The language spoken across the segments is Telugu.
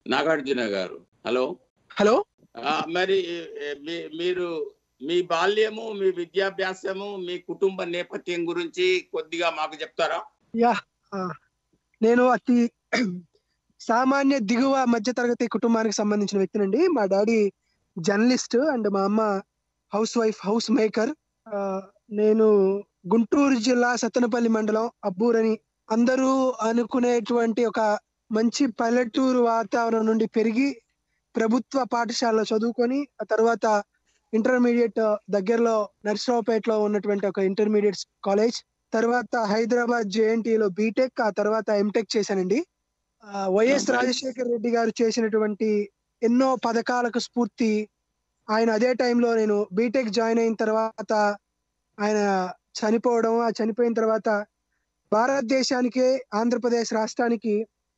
నాగార్జున గారు హలో హలో ఆ, మరి ఏ, మీ- మీరు మీ బాల్యము మీ విద్యాభ్యాసము మీ కుటుంబ నేపథ్యం గురించి కొద్దిగా మాకు చెప్తారా యా ఆ, నేను అతి సామాన్య దిగువ మధ్య తరగతి కుటుంబానికి సంబంధించిన వ్యక్తినండి మా డాడీ జర్నలిస్ట్ అండ్ మా అమ్మ హౌస్ వైఫ్ హౌస్ మేకర్ ఆ, నేను గుంటూరు జిల్లా సత్తెనపల్లి మండలం అబ్బూరని అందరూ అనుకునేటువంటి ఒక మంచి పల్లెటూరు వాతావరణం నుండి పెరిగి ప్రభుత్వ పాఠశాలలో చదువుకొని ఆ తర్వాత ఇంటర్మీడియట్ దగ్గరలో నర్సరావుపేటలో ఉన్నటువంటి ఒక ఇంటర్మీడియట్ కాలేజ్ తర్వాత హైదరాబాద్ JNT లో బీటెక్ ఆ తర్వాత ఎంటెక్ చేశానండి ఆ, వైఎస్ Okay. రాజశేఖర్ రెడ్డి గారు చేసినటువంటి ఎన్నో పథకాలకు స్ఫూర్తి ఆయన అదే టైంలో నేను బీటెక్ జాయిన్ అయిన తర్వాత ఆయన చనిపోవడం ఆ చనిపోయిన తర్వాత భారతదేశానికే ఆంధ్రప్రదేశ్ రాష్ట్రానికి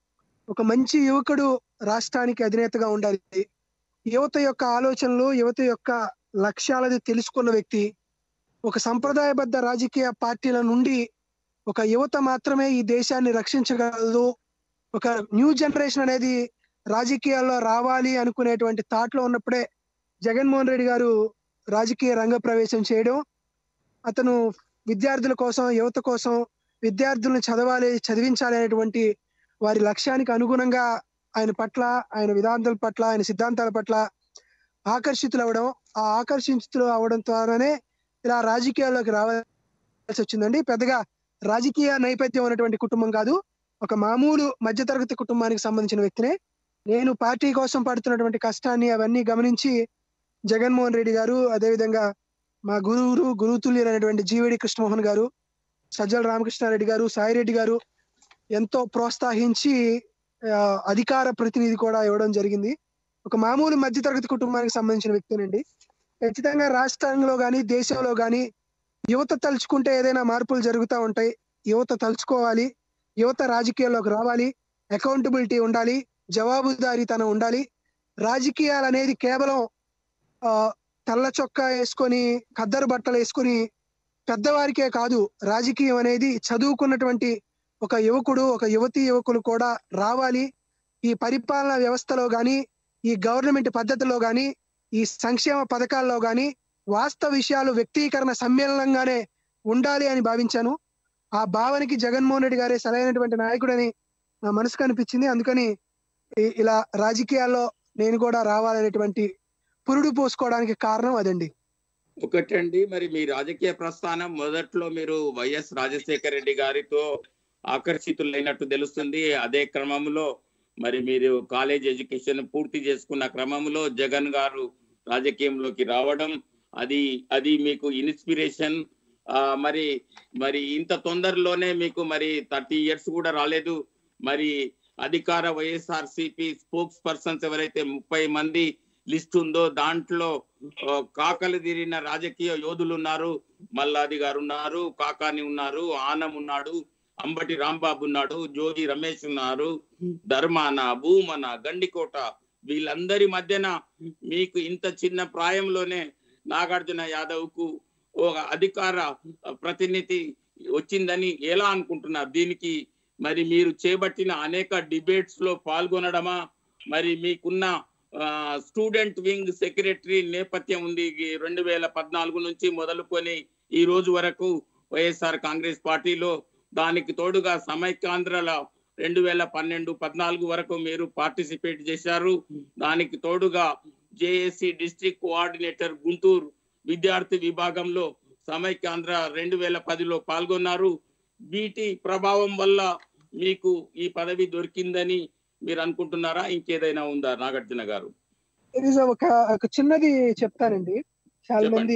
ఒక మంచి యువకుడు రాష్ట్రానికి అధినేతగా ఉండాలి యువత యొక్క ఆలోచనలు యువత యొక్క లక్ష్యాలని తెలుసుకున్న వ్యక్తి ఒక సంప్రదాయబద్ధ రాజకీయ పార్టీల నుండి ఒక యువత మాత్రమే ఈ దేశాన్ని రక్షించగలదు ఒక న్యూ జనరేషన్ అనేది రాజకీయాల్లో రావాలి అనుకునేటువంటి థాట్ లో ఉన్నప్పుడే జగన్మోహన్ రెడ్డి గారు రాజకీయ రంగ ప్రవేశం చేయడం అతను విద్యార్థుల కోసం యువత కోసం విద్యార్థులను చదవాలి చదివించాలి అనేటువంటి వారి లక్ష్యానికి అనుగుణంగా ఆయన పట్ల ఆయన విధాంతాల పట్ల ఆయన సిద్ధాంతాల పట్ల ఆకర్షితులు అవ్వడం ఆ ఆకర్షితులు అవడం ద్వారానే ఇలా రాజకీయాల్లోకి రావాల్సి వచ్చిందండి పెద్దగా రాజకీయ నేపథ్యం ఉన్నటువంటి కుటుంబం కాదు ఒక మామూలు మధ్యతరగతి కుటుంబానికి సంబంధించిన వ్యక్తినే నేను పార్టీ కోసం పడుతున్నటువంటి కష్టాన్ని అవన్నీ గమనించి జగన్మోహన్ రెడ్డి గారు అదేవిధంగా మా గురువురు గురుతుల్యులైనటువంటి జీవిడి కృష్ణమోహన్ గారు సజ్జల రామకృష్ణారెడ్డి గారు సాయిరెడ్డి గారు ఎంతో ప్రోత్సహించి ఆ, అధికార ప్రతినిధి కూడా ఇవ్వడం జరిగింది ఒక మామూలు మధ్యతరగతి కుటుంబానికి సంబంధించిన వ్యక్తినండి ఖచ్చితంగా రాష్ట్రంలో కానీ దేశంలో కానీ యువత తలుచుకుంటే ఏదైనా మార్పులు జరుగుతూ ఉంటాయి యువత తలుచుకోవాలి యువత రాజకీయాల్లోకి రావాలి అకౌంటబిలిటీ ఉండాలి జవాబుదారీతనం ఉండాలి రాజకీయాలు అనేది కేవలం ఆ, తెల్ల చొక్కా వేసుకొని ఖద్దరు బట్టలు వేసుకొని పెద్దవారికే కాదు రాజకీయం అనేది చదువుకున్నటువంటి ఒక యువకుడు ఒక యువతి యువకులు కూడా రావాలి ఈ పరిపాలనా వ్యవస్థలో గాని ఈ గవర్నమెంట్ పద్ధతిలో గాని ఈ సంక్షేమ పథకాల్లో గాని వాస్తవ విషయాలు వ్యక్తీకరణ సమ్మేళనంగానే ఉండాలి అని భావించాను ఆ భావనకి జగన్మోహన్ రెడ్డి గారే సరైనటువంటి నాయకుడని నా మనసుకు అనిపించింది అందుకని ఈ- ఇలా రాజకీయాల్లో నేను కూడా రావాలనేటువంటి పురుడు పోసుకోవడానికి కారణం అదండి ఒకటండి మరి మీ రాజకీయ ప్రస్థానం మొదట్లో మీరు వైఎస్ రాజశేఖర రెడ్డి గారితో ఆకర్షితులైనట్టు తెలుస్తుంది అదే క్రమంలో మరి మీరు కాలేజ్ ఎడ్యుకేషన్ పూర్తి చేసుకున్న క్రమంలో జగన్ గారు రాజకీయంలోకి రావడం అది అది మీకు ఇన్స్పిరేషన్ ఆ, మరి మరి ఇంత తొందరలోనే మీకు మరి థర్టీ ఇయర్స్ కూడా రాలేదు మరి అధికార వైఎస్ఆర్ సిపి స్పోక్స్ పర్సన్స్ ఎవరైతే ముప్పై మంది లిస్ట్ ఉందో దాంట్లో ఆ, కాకలు తీరిన రాజకీయ యోధులు ఉన్నారు మల్లాది గారు ఉన్నారు కాకాని ఉన్నారు ఆనం ఉన్నాడు అంబటి రాంబాబు ఉన్నాడు జోగి రమేష్ ఉన్నారు ధర్మాన భూమన గండికోట వీళ్ళందరి మధ్యన మీకు ఇంత చిన్న ప్రాయంలోనే నాగార్జున యాదవ్ కు ఒక అధికార ప్రతినిధి వచ్చిందని ఎలా అనుకుంటున్నారు దీనికి మరి మీరు చేపట్టిన అనేక డిబేట్స్ లో పాల్గొనడమా మరి మీకున్న స్టూడెంట్ వింగ్ సెక్రటరీ నేపథ్యం ఉంది ఈ రెండు వేల పద్నాలుగు నుంచి మొదలుకొని ఈ రోజు వరకు వైఎస్ఆర్ కాంగ్రెస్ పార్టీలో దానికి తోడుగా సమైక్యాంధ్రల రెండు వేల పన్నెండు పద్నాలుగు వరకు మీరు పార్టిసిపేట్ చేశారు దానికి తోడుగా జేఏసీ డిస్ట్రిక్ట్ కోఆర్డినేటర్ గుంటూరు విద్యార్థి విభాగంలో సమైక్యాంధ్ర రెండు వేల పదిలో పాల్గొన్నారు వీటి ప్రభావం వల్ల మీకు ఈ పదవి దొరికిందని మీరు అనుకుంటున్నారా ఇంకేదైనా ఉందా నాగార్జున గారు ఇది ఒక ఒక చిన్నది చెప్తానండి చాలా మంది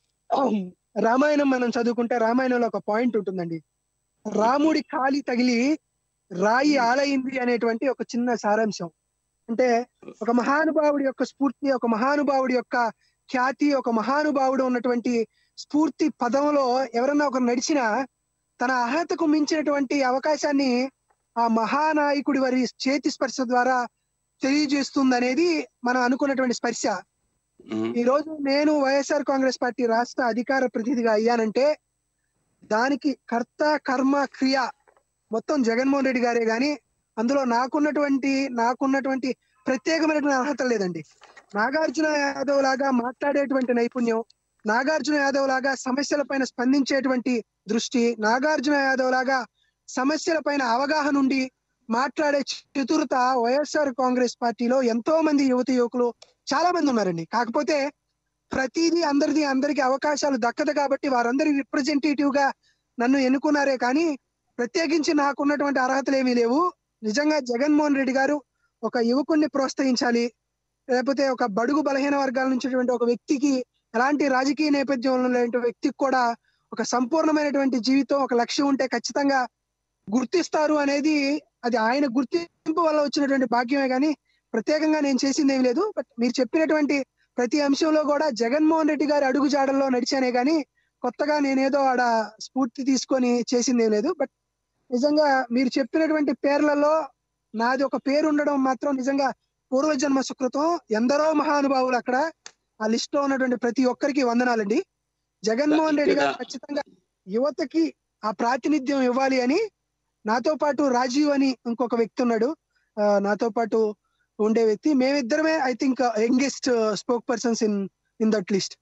రామాయణం మనం చదువుకుంటే రామాయణంలో ఒక పాయింట్ ఉంటుందండి రాముడి కాలి తగిలి రాయి ఆలైంది అనేటువంటి ఒక చిన్న సారాంశం అంటే ఒక మహానుభావుడి యొక్క స్ఫూర్తి ఒక మహానుభావుడి యొక్క ఖ్యాతి ఒక మహానుభావుడు ఉన్నటువంటి స్ఫూర్తి పదంలో ఎవరన్నా ఒకరు నడిచినా తన అర్హతకు మించినటువంటి అవకాశాన్ని ఆ మహానాయకుడి వారి చేతి స్పర్శ ద్వారా తెలియజేస్తుంది అనేది మనం అనుకున్నటువంటి స్పర్శ ఈ రోజు నేను వైఎస్ఆర్ కాంగ్రెస్ పార్టీ రాష్ట్ర అధికార ప్రతినిధిగా అయ్యానంటే దానికి కర్త కర్మ క్రియ మొత్తం జగన్మోహన్ రెడ్డి గారే గాని అందులో నాకున్నటువంటి నాకున్నటువంటి ప్రత్యేకమైనటువంటి అర్హత లేదండి నాగార్జున యాదవ్ లాగా మాట్లాడేటువంటి నైపుణ్యం నాగార్జున యాదవ్ లాగా సమస్యల పైన స్పందించేటువంటి దృష్టి నాగార్జున యాదవ్ లాగా సమస్యల పైన అవగాహన ఉండి మాట్లాడే చతురత వైఎస్ఆర్ కాంగ్రెస్ పార్టీలో ఎంతో మంది యువత యువకులు చాలా మంది ఉన్నారండి కాకపోతే ప్రతిదీ అందరిది అందరికి అవకాశాలు దక్కదు కాబట్టి వారందరి రిప్రజెంటేటివ్ గా నన్ను ఎన్నుకున్నారే కానీ ప్రత్యేకించి నాకున్నటువంటి అర్హతలు ఏమీ లేవు నిజంగా జగన్మోహన్ రెడ్డి గారు ఒక యువకుడిని ప్రోత్సహించాలి లేకపోతే ఒక బడుగు బలహీన వర్గాల నుంచి ఒక వ్యక్తికి ఎలాంటి రాజకీయ నేపథ్యం లేని వ్యక్తికి కూడా ఒక సంపూర్ణమైనటువంటి జీవితం ఒక లక్ష్యం ఉంటే ఖచ్చితంగా గుర్తిస్తారు అనేది అది ఆయన గుర్తింపు వల్ల వచ్చినటువంటి భాగ్యమే కానీ ప్రత్యేకంగా నేను చేసింది ఏమి లేదు బట్ మీరు చెప్పినటువంటి ప్రతి అంశంలో కూడా జగన్మోహన్ రెడ్డి గారి అడుగు జాడల్లో నడిచానే కానీ కొత్తగా నేనేదో ఆడ స్ఫూర్తి తీసుకొని చేసింది ఏం లేదు బట్ నిజంగా మీరు చెప్పినటువంటి పేర్లలో నాది ఒక పేరు ఉండడం మాత్రం నిజంగా పూర్వజన్మ సుకృతం ఎందరో మహానుభావులు అక్కడ ఆ లిస్ట్ లో ఉన్నటువంటి ప్రతి ఒక్కరికి వందనాలండి జగన్మోహన్ రెడ్డి గారు ఖచ్చితంగా యువతకి ఆ ప్రాతినిధ్యం ఇవ్వాలి అని నాతో పాటు రాజీవ్ అని ఇంకొక వ్యక్తి ఉన్నాడు ఆ, నాతో పాటు ఉండే వ్యక్తి మేమిద్దరమే I think youngest spokespersons in in that list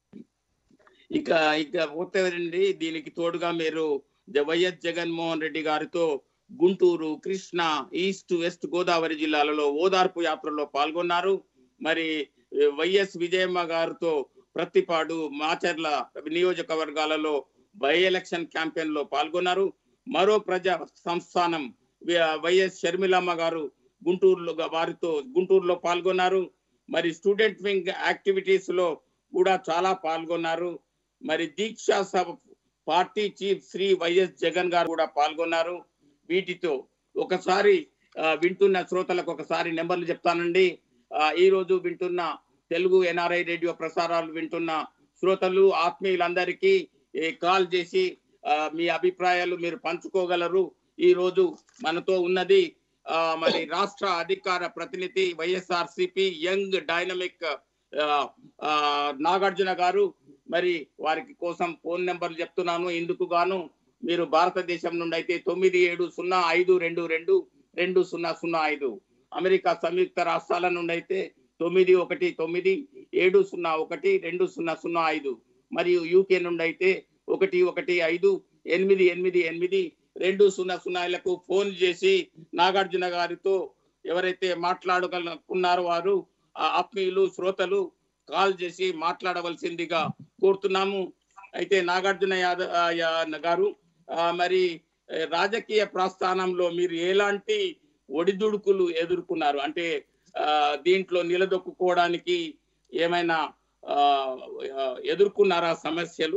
ఇక ఇక పోతేనండి దీనికి తోడుగా మీరు జ- వైఎస్ జగన్మోహన్ రెడ్డి గారితో గుంటూరు కృష్ణ ఈస్ట్ వెస్ట్ గోదావరి జిల్లాలలో ఓదార్పు యాత్రలో పాల్గొన్నారు మరి ఏ, వైఎస్ విజయమ్మ గారితో ప్రతిపాడు మాచర్ల నియోజకవర్గాలలో బై ఎలక్షన్ క్యాంపెయిన్ లో పాల్గొన్నారు మరో ప్రజా సంస్థానం వి- వైఎస్ షర్మిలమ్మ గారు గుంటూరులో వారితో గుంటూరులో పాల్గొన్నారు మరి స్టూడెంట్ వింగ్ యాక్టివిటీస్ లో కూడా చాలా పాల్గొన్నారు మరి దీక్షా సభ party chief Shri YS Jagan garu కూడా పాల్గొన్నారు వీటితో ఒకసారి ఆ, వింటున్న శ్రోతలకు ఒకసారి నెంబర్లు చెప్తానండి ఆ, ఈ రోజు వింటున్న తెలుగు ఎన్ఆర్ఐ రేడియో ప్రసారాలు వింటున్న శ్రోతలు ఆత్మీయులందరికీ ఏ, కాల్ చేసి ఆ, మీ అభిప్రాయాలు మీరు పంచుకోగలరు ఈ రోజు మనతో ఉన్నది ఆ, మరి రాష్ట్ర అధికార ప్రతినిధి వైఎస్ఆర్ సిపి యంగ్ డైనమిక్ ఆ, ఆ, నాగార్జున గారు మరి వారికి కోసం ఫోన్ నెంబర్లు చెప్తున్నాను ఇందుకు గాను మీరు భారతదేశం నుండి అయితే తొమ్మిది ఏడు సున్నా ఐదు రెండు రెండు రెండు సున్నా సున్నా ఐదు అమెరికా సంయుక్త రాష్ట్రాల నుండి అయితే తొమ్మిది ఒకటి తొమ్మిది ఏడు సున్నా ఒకటి రెండు సున్నా సున్నా ఐదు మరియు యూకే నుండి అయితే ఒకటి ఒకటి ఐదు ఎనిమిది ఎనిమిది ఎనిమిది రెండు సున్నా సున్నాలకు ఫోన్ చేసి నాగార్జున గారితో ఎవరైతే మాట్లాడగలకున్నారో వారు ఆ ఆత్మీయులు శ్రోతలు కాల్ చేసి మాట్లాడవలసిందిగా కోరుతున్నాము అయితే నాగార్జున యాదవ్ ఆ, యా- గారు ఆ, మరి ఏ, రాజకీయ ప్రస్థానంలో మీరు ఎలాంటి ఒడిదుడుకులు ఎదుర్కొన్నారు అంటే ఆ, దీంట్లో నిలదొక్కుకోవడానికి ఏమైనా ఆ, ఆ, ఎదుర్కొన్నారా సమస్యలు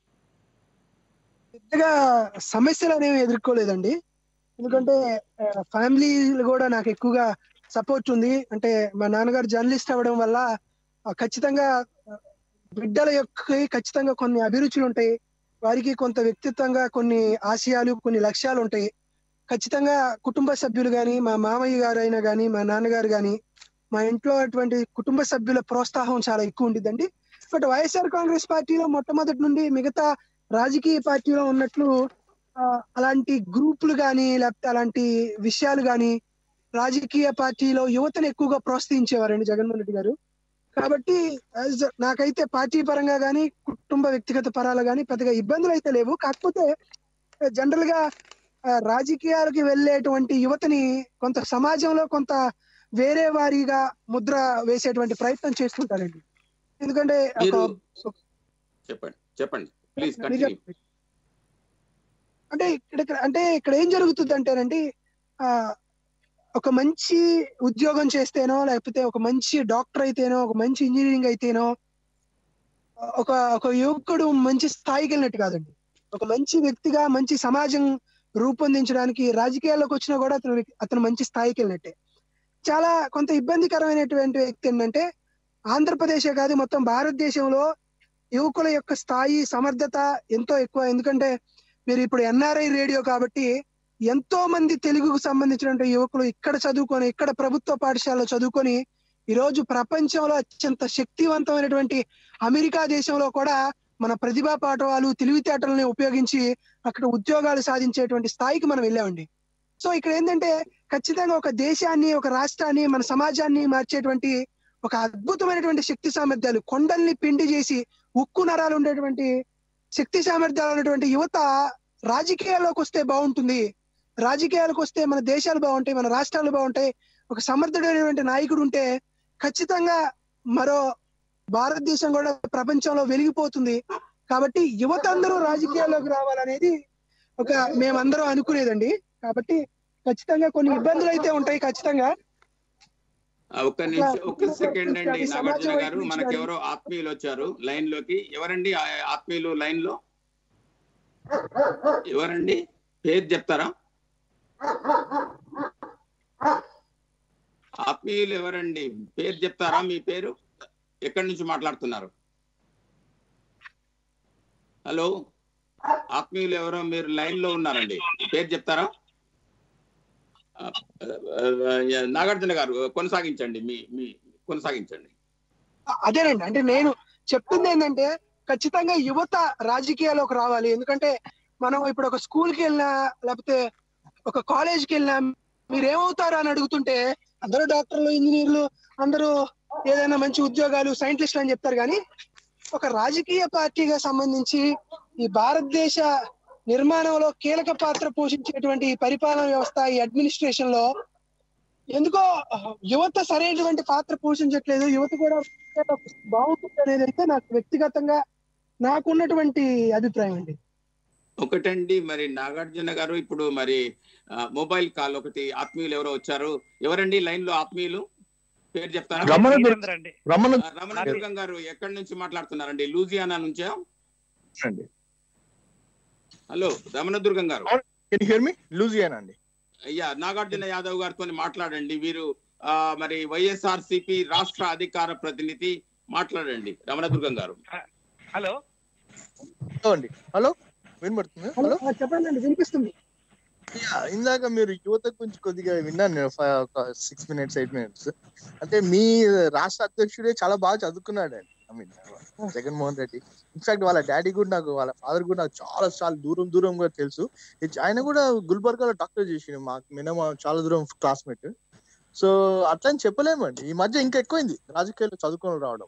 పెద్దగా సమస్యలు అనేవి ఎదుర్కోలేదండి ఎందుకంటే ఫ్యామిలీలు కూడా నాకు ఎక్కువగా సపోర్ట్ ఉంది అంటే మా నాన్నగారు జర్నలిస్ట్ అవ్వడం వల్ల ఆ, ఖచ్చితంగా ఆ, బిడ్డల యొక్క ఖచ్చితంగా కొన్ని అభిరుచులు ఉంటాయి వారికి కొంత వ్యక్తిత్వంగా కొన్ని ఆశయాలు కొన్ని లక్ష్యాలు ఉంటాయి ఖచ్చితంగా కుటుంబ సభ్యులు కానీ మా మామయ్య గారు అయినా కానీ మా నాన్నగారు కానీ మా ఇంట్లో అటువంటి కుటుంబ సభ్యుల ప్రోత్సాహం చాలా ఎక్కువ ఉండిద్దండి బట్ వైఎస్ఆర్ కాంగ్రెస్ పార్టీలో మొట్టమొదటి నుండి మిగతా రాజకీయ పార్టీలో ఉన్నట్లు ఆ, అలాంటి గ్రూపులు కానీ లేకపోతే అలాంటి విషయాలు కానీ రాజకీయ పార్టీలో యువతను ఎక్కువగా ప్రోత్సహించేవారండి జగన్మోహన్ రెడ్డి గారు కాబట్టి as a- నాకైతే పార్టీ పరంగా కానీ కుటుంబ వ్యక్తిగత పరాలు కానీ పెద్దగా ఇబ్బందులు అయితే లేవు కాకపోతే జనరల్ గా ఆ, రాజకీయాలకి వెళ్ళేటువంటి యువతని కొంత సమాజంలో కొంత వేరే వారిగా ముద్ర వేసేటువంటి ప్రయత్నం చేస్తుంటారండి ఎందుకంటే ఒక మీరు చెప్పండి చెప్పండి ప్లీజ్ మీరు కంటిన్యూ చెప్పండి. అంటే ఇక్కడ ఇక్కడ- అంటే ఇక్కడ ఏం జరుగుతుంది అంటేనండి ఆ ఒక మంచి ఉద్యోగం చేస్తేనో లేకపోతే ఒక మంచి డాక్టర్ అయితేనో ఒక మంచి ఇంజనీరింగ్ అయితేనో ఒక ఒక యువకుడు మంచి స్థాయికి వెళ్ళినట్టు కాదండి ఒక మంచి వ్యక్తిగా మంచి సమాజం రూపొందించడానికి రాజకీయాల్లోకి వచ్చినా కూడా అతను వ్యక్- అతను మంచి స్థాయికి వెళ్ళినట్టే చాలా కొంత ఇబ్బందికరమైనటువంటి వ్యక్తి ఏంటంటే ఆంధ్రప్రదేశే కాదు మొత్తం భారతదేశంలో యువకుల యొక్క స్థాయి సమర్థత ఎంతో ఎక్కువ ఎందుకంటే మీరు ఇప్పుడు ఎన్ఆర్ఐ రేడియో కాబట్టి ఎంతో మంది తెలుగుకు సంబంధించినటువంటి యువకులు ఇక్కడ చదువుకొని ఇక్కడ ప్రభుత్వ పాఠశాలలో చదువుకొని ఈ రోజు ప్రపంచంలో అత్యంత శక్తివంతమైనటువంటి అమెరికా దేశంలో కూడా మన ప్రతిభా పాఠవాలు తెలివితేటలని ఉపయోగించి అక్కడ ఉద్యోగాలు సాధించేటువంటి స్థాయికి మనం వెళ్ళామండి సో ఇక్కడ ఏంటంటే ఖచ్చితంగా ఒక దేశాన్ని ఒక రాష్ట్రాన్ని మన సమాజాన్ని మార్చేటువంటి ఒక అద్భుతమైనటువంటి శక్తి సామర్థ్యాలు కొండల్ని పిండి చేసి ఉక్కు నరాలు ఉండేటువంటి శక్తి సామర్థ్యాలు ఉన్నటువంటి యువత రాజకీయాల్లోకి వస్తే బాగుంటుంది రాజకీయాలకు వస్తే మన దేశాలు బాగుంటాయి మన రాష్ట్రాలు బాగుంటాయి ఒక సమర్థుడైనటువంటి నాయకుడు ఉంటే ఖచ్చితంగా మరో భారతదేశం కూడా ప్రపంచంలో వెలిగిపోతుంది కాబట్టి యువత అందరూ రాజకీయాల్లోకి రావాలనేది ఒక మేమందరం అనుకునేదండి కాబట్టి ఖచ్చితంగా కొన్ని ఇబ్బందులు అయితే ఉంటాయి ఖచ్చితంగా ఆ, ఒక్క నిమిషం ఒక్క అట్లా సెకండ్ అండి అది సమాజం నాగార్జున వైపు గారు నుంచి మనకి కానీ- ఎవరో ఆత్మీయులు వచ్చారు లైన్ లోకి ఎవరండి ఆ ఆత్మీయులు లైన్ లో ఎవరండి పేరు చెప్తారా ఆత్మీయులు ఎవరండి పేరు చెప్తారా మీ పేరు ఎక్కడి నుంచి మాట్లాడుతున్నారు హలో ఆత్మీయులు ఎవరో మీరు లైన్ లో ఉన్నారండి పేరు చెప్తారా ఆ, ఆ, ఆ, నాగార్జున గారు కొనసాగించండి మీ మీ కొనసాగించండి అదేనండి అంటే నేను చెప్తుంది ఏంటంటే ఖచ్చితంగా యువత రాజకీయాల్లోకి రావాలి ఎందుకంటే మనం ఇప్పుడు ఒక స్కూల్ కి వెళ్ళినా లేకపోతే ఒక కాలేజ్ కి వెళ్ళినా మీరు ఏమవుతారు అని అడుగుతుంటే అందరూ డాక్టర్లు ఇంజనీర్లు అందరూ ఏదైనా మంచి ఉద్యోగాలు సైంటిస్టులు అని చెప్తారు కానీ ఒక రాజకీయ పార్టీగా సంబంధించి ఈ భారతదేశ నిర్మాణంలో కీలక పాత్ర పోషించేటువంటి ఈ పరిపాలన వ్యవస్థ ఈ అడ్మినిస్ట్రేషన్ లో ఎందుకో ఆ, యువత సరైనటువంటి పాత్ర పోషించట్లేదు యువత కూడా బాగుంటుంది అనేది అయితే నాకు వ్యక్తిగతంగా నాకున్నటువంటి అభిప్రాయం అండి ఒకటండి మరి నాగార్జున గారు ఇప్పుడు మరి ఆ, మొబైల్ కాల్ ఒకటి ఆత్మీయులు ఎవరో వచ్చారు ఎవరండి లైన్ లో ఆత్మీయులు పేరు చెప్తారా రమణ దుర్గ- వీరేంద్ర అండి రమణ ఆ, రమణ దుర్గం గారు ఎక్కడి నుంచి మాట్లాడుతున్నారండి లూజియానా నుంచా అండి హలో రమణ దుర్గం గారు కెన్ హియర్ మీ లూజియానా అండి అయ్యా నాగార్జున యాదవ్ గారితో మాట్లాడండి వీరు ఆ, మరి వైఎస్ఆర్ సిపి రాష్ట్ర అధికార ప్రతినిధి మాట్లాడండి రమణ దుర్గం గారు హలో హలో అండి హలో వినబడుతుంది హలో హలో ఆ, చెప్పండి అండి వినిపిస్తుంది యా, ఇందాక మీరు యువత గురించి కొద్దిగా విన్నాను నేను ఫ- ఒక సిక్స్ మినిట్స్ ఎయిట్ మినిట్స్ అంటే మీ రాష్ట్ర అధ్యక్షుడే చాలా బాగా చదువుకున్నాడు అండి I mean Jaganmohan Reddy in fact వాళ్ళ డాడీ కూడా నాకు వాళ్ళ ఫాదర్ కూడా నాకు చాలా చాలా దూరం దూరం కూడా తెలుసు ఇచ్- ఆయన కూడా గుల్బర్గాలో డాక్టర్ చేసిండు మాకు మినిమం చాలా దూరం క్లాస్మేట్ సో అట్లా అని చెప్పలేమండి ఈ మధ్య ఇంకా ఎక్కువైంది రాజకీయాల్లో చదువుకొని రావడం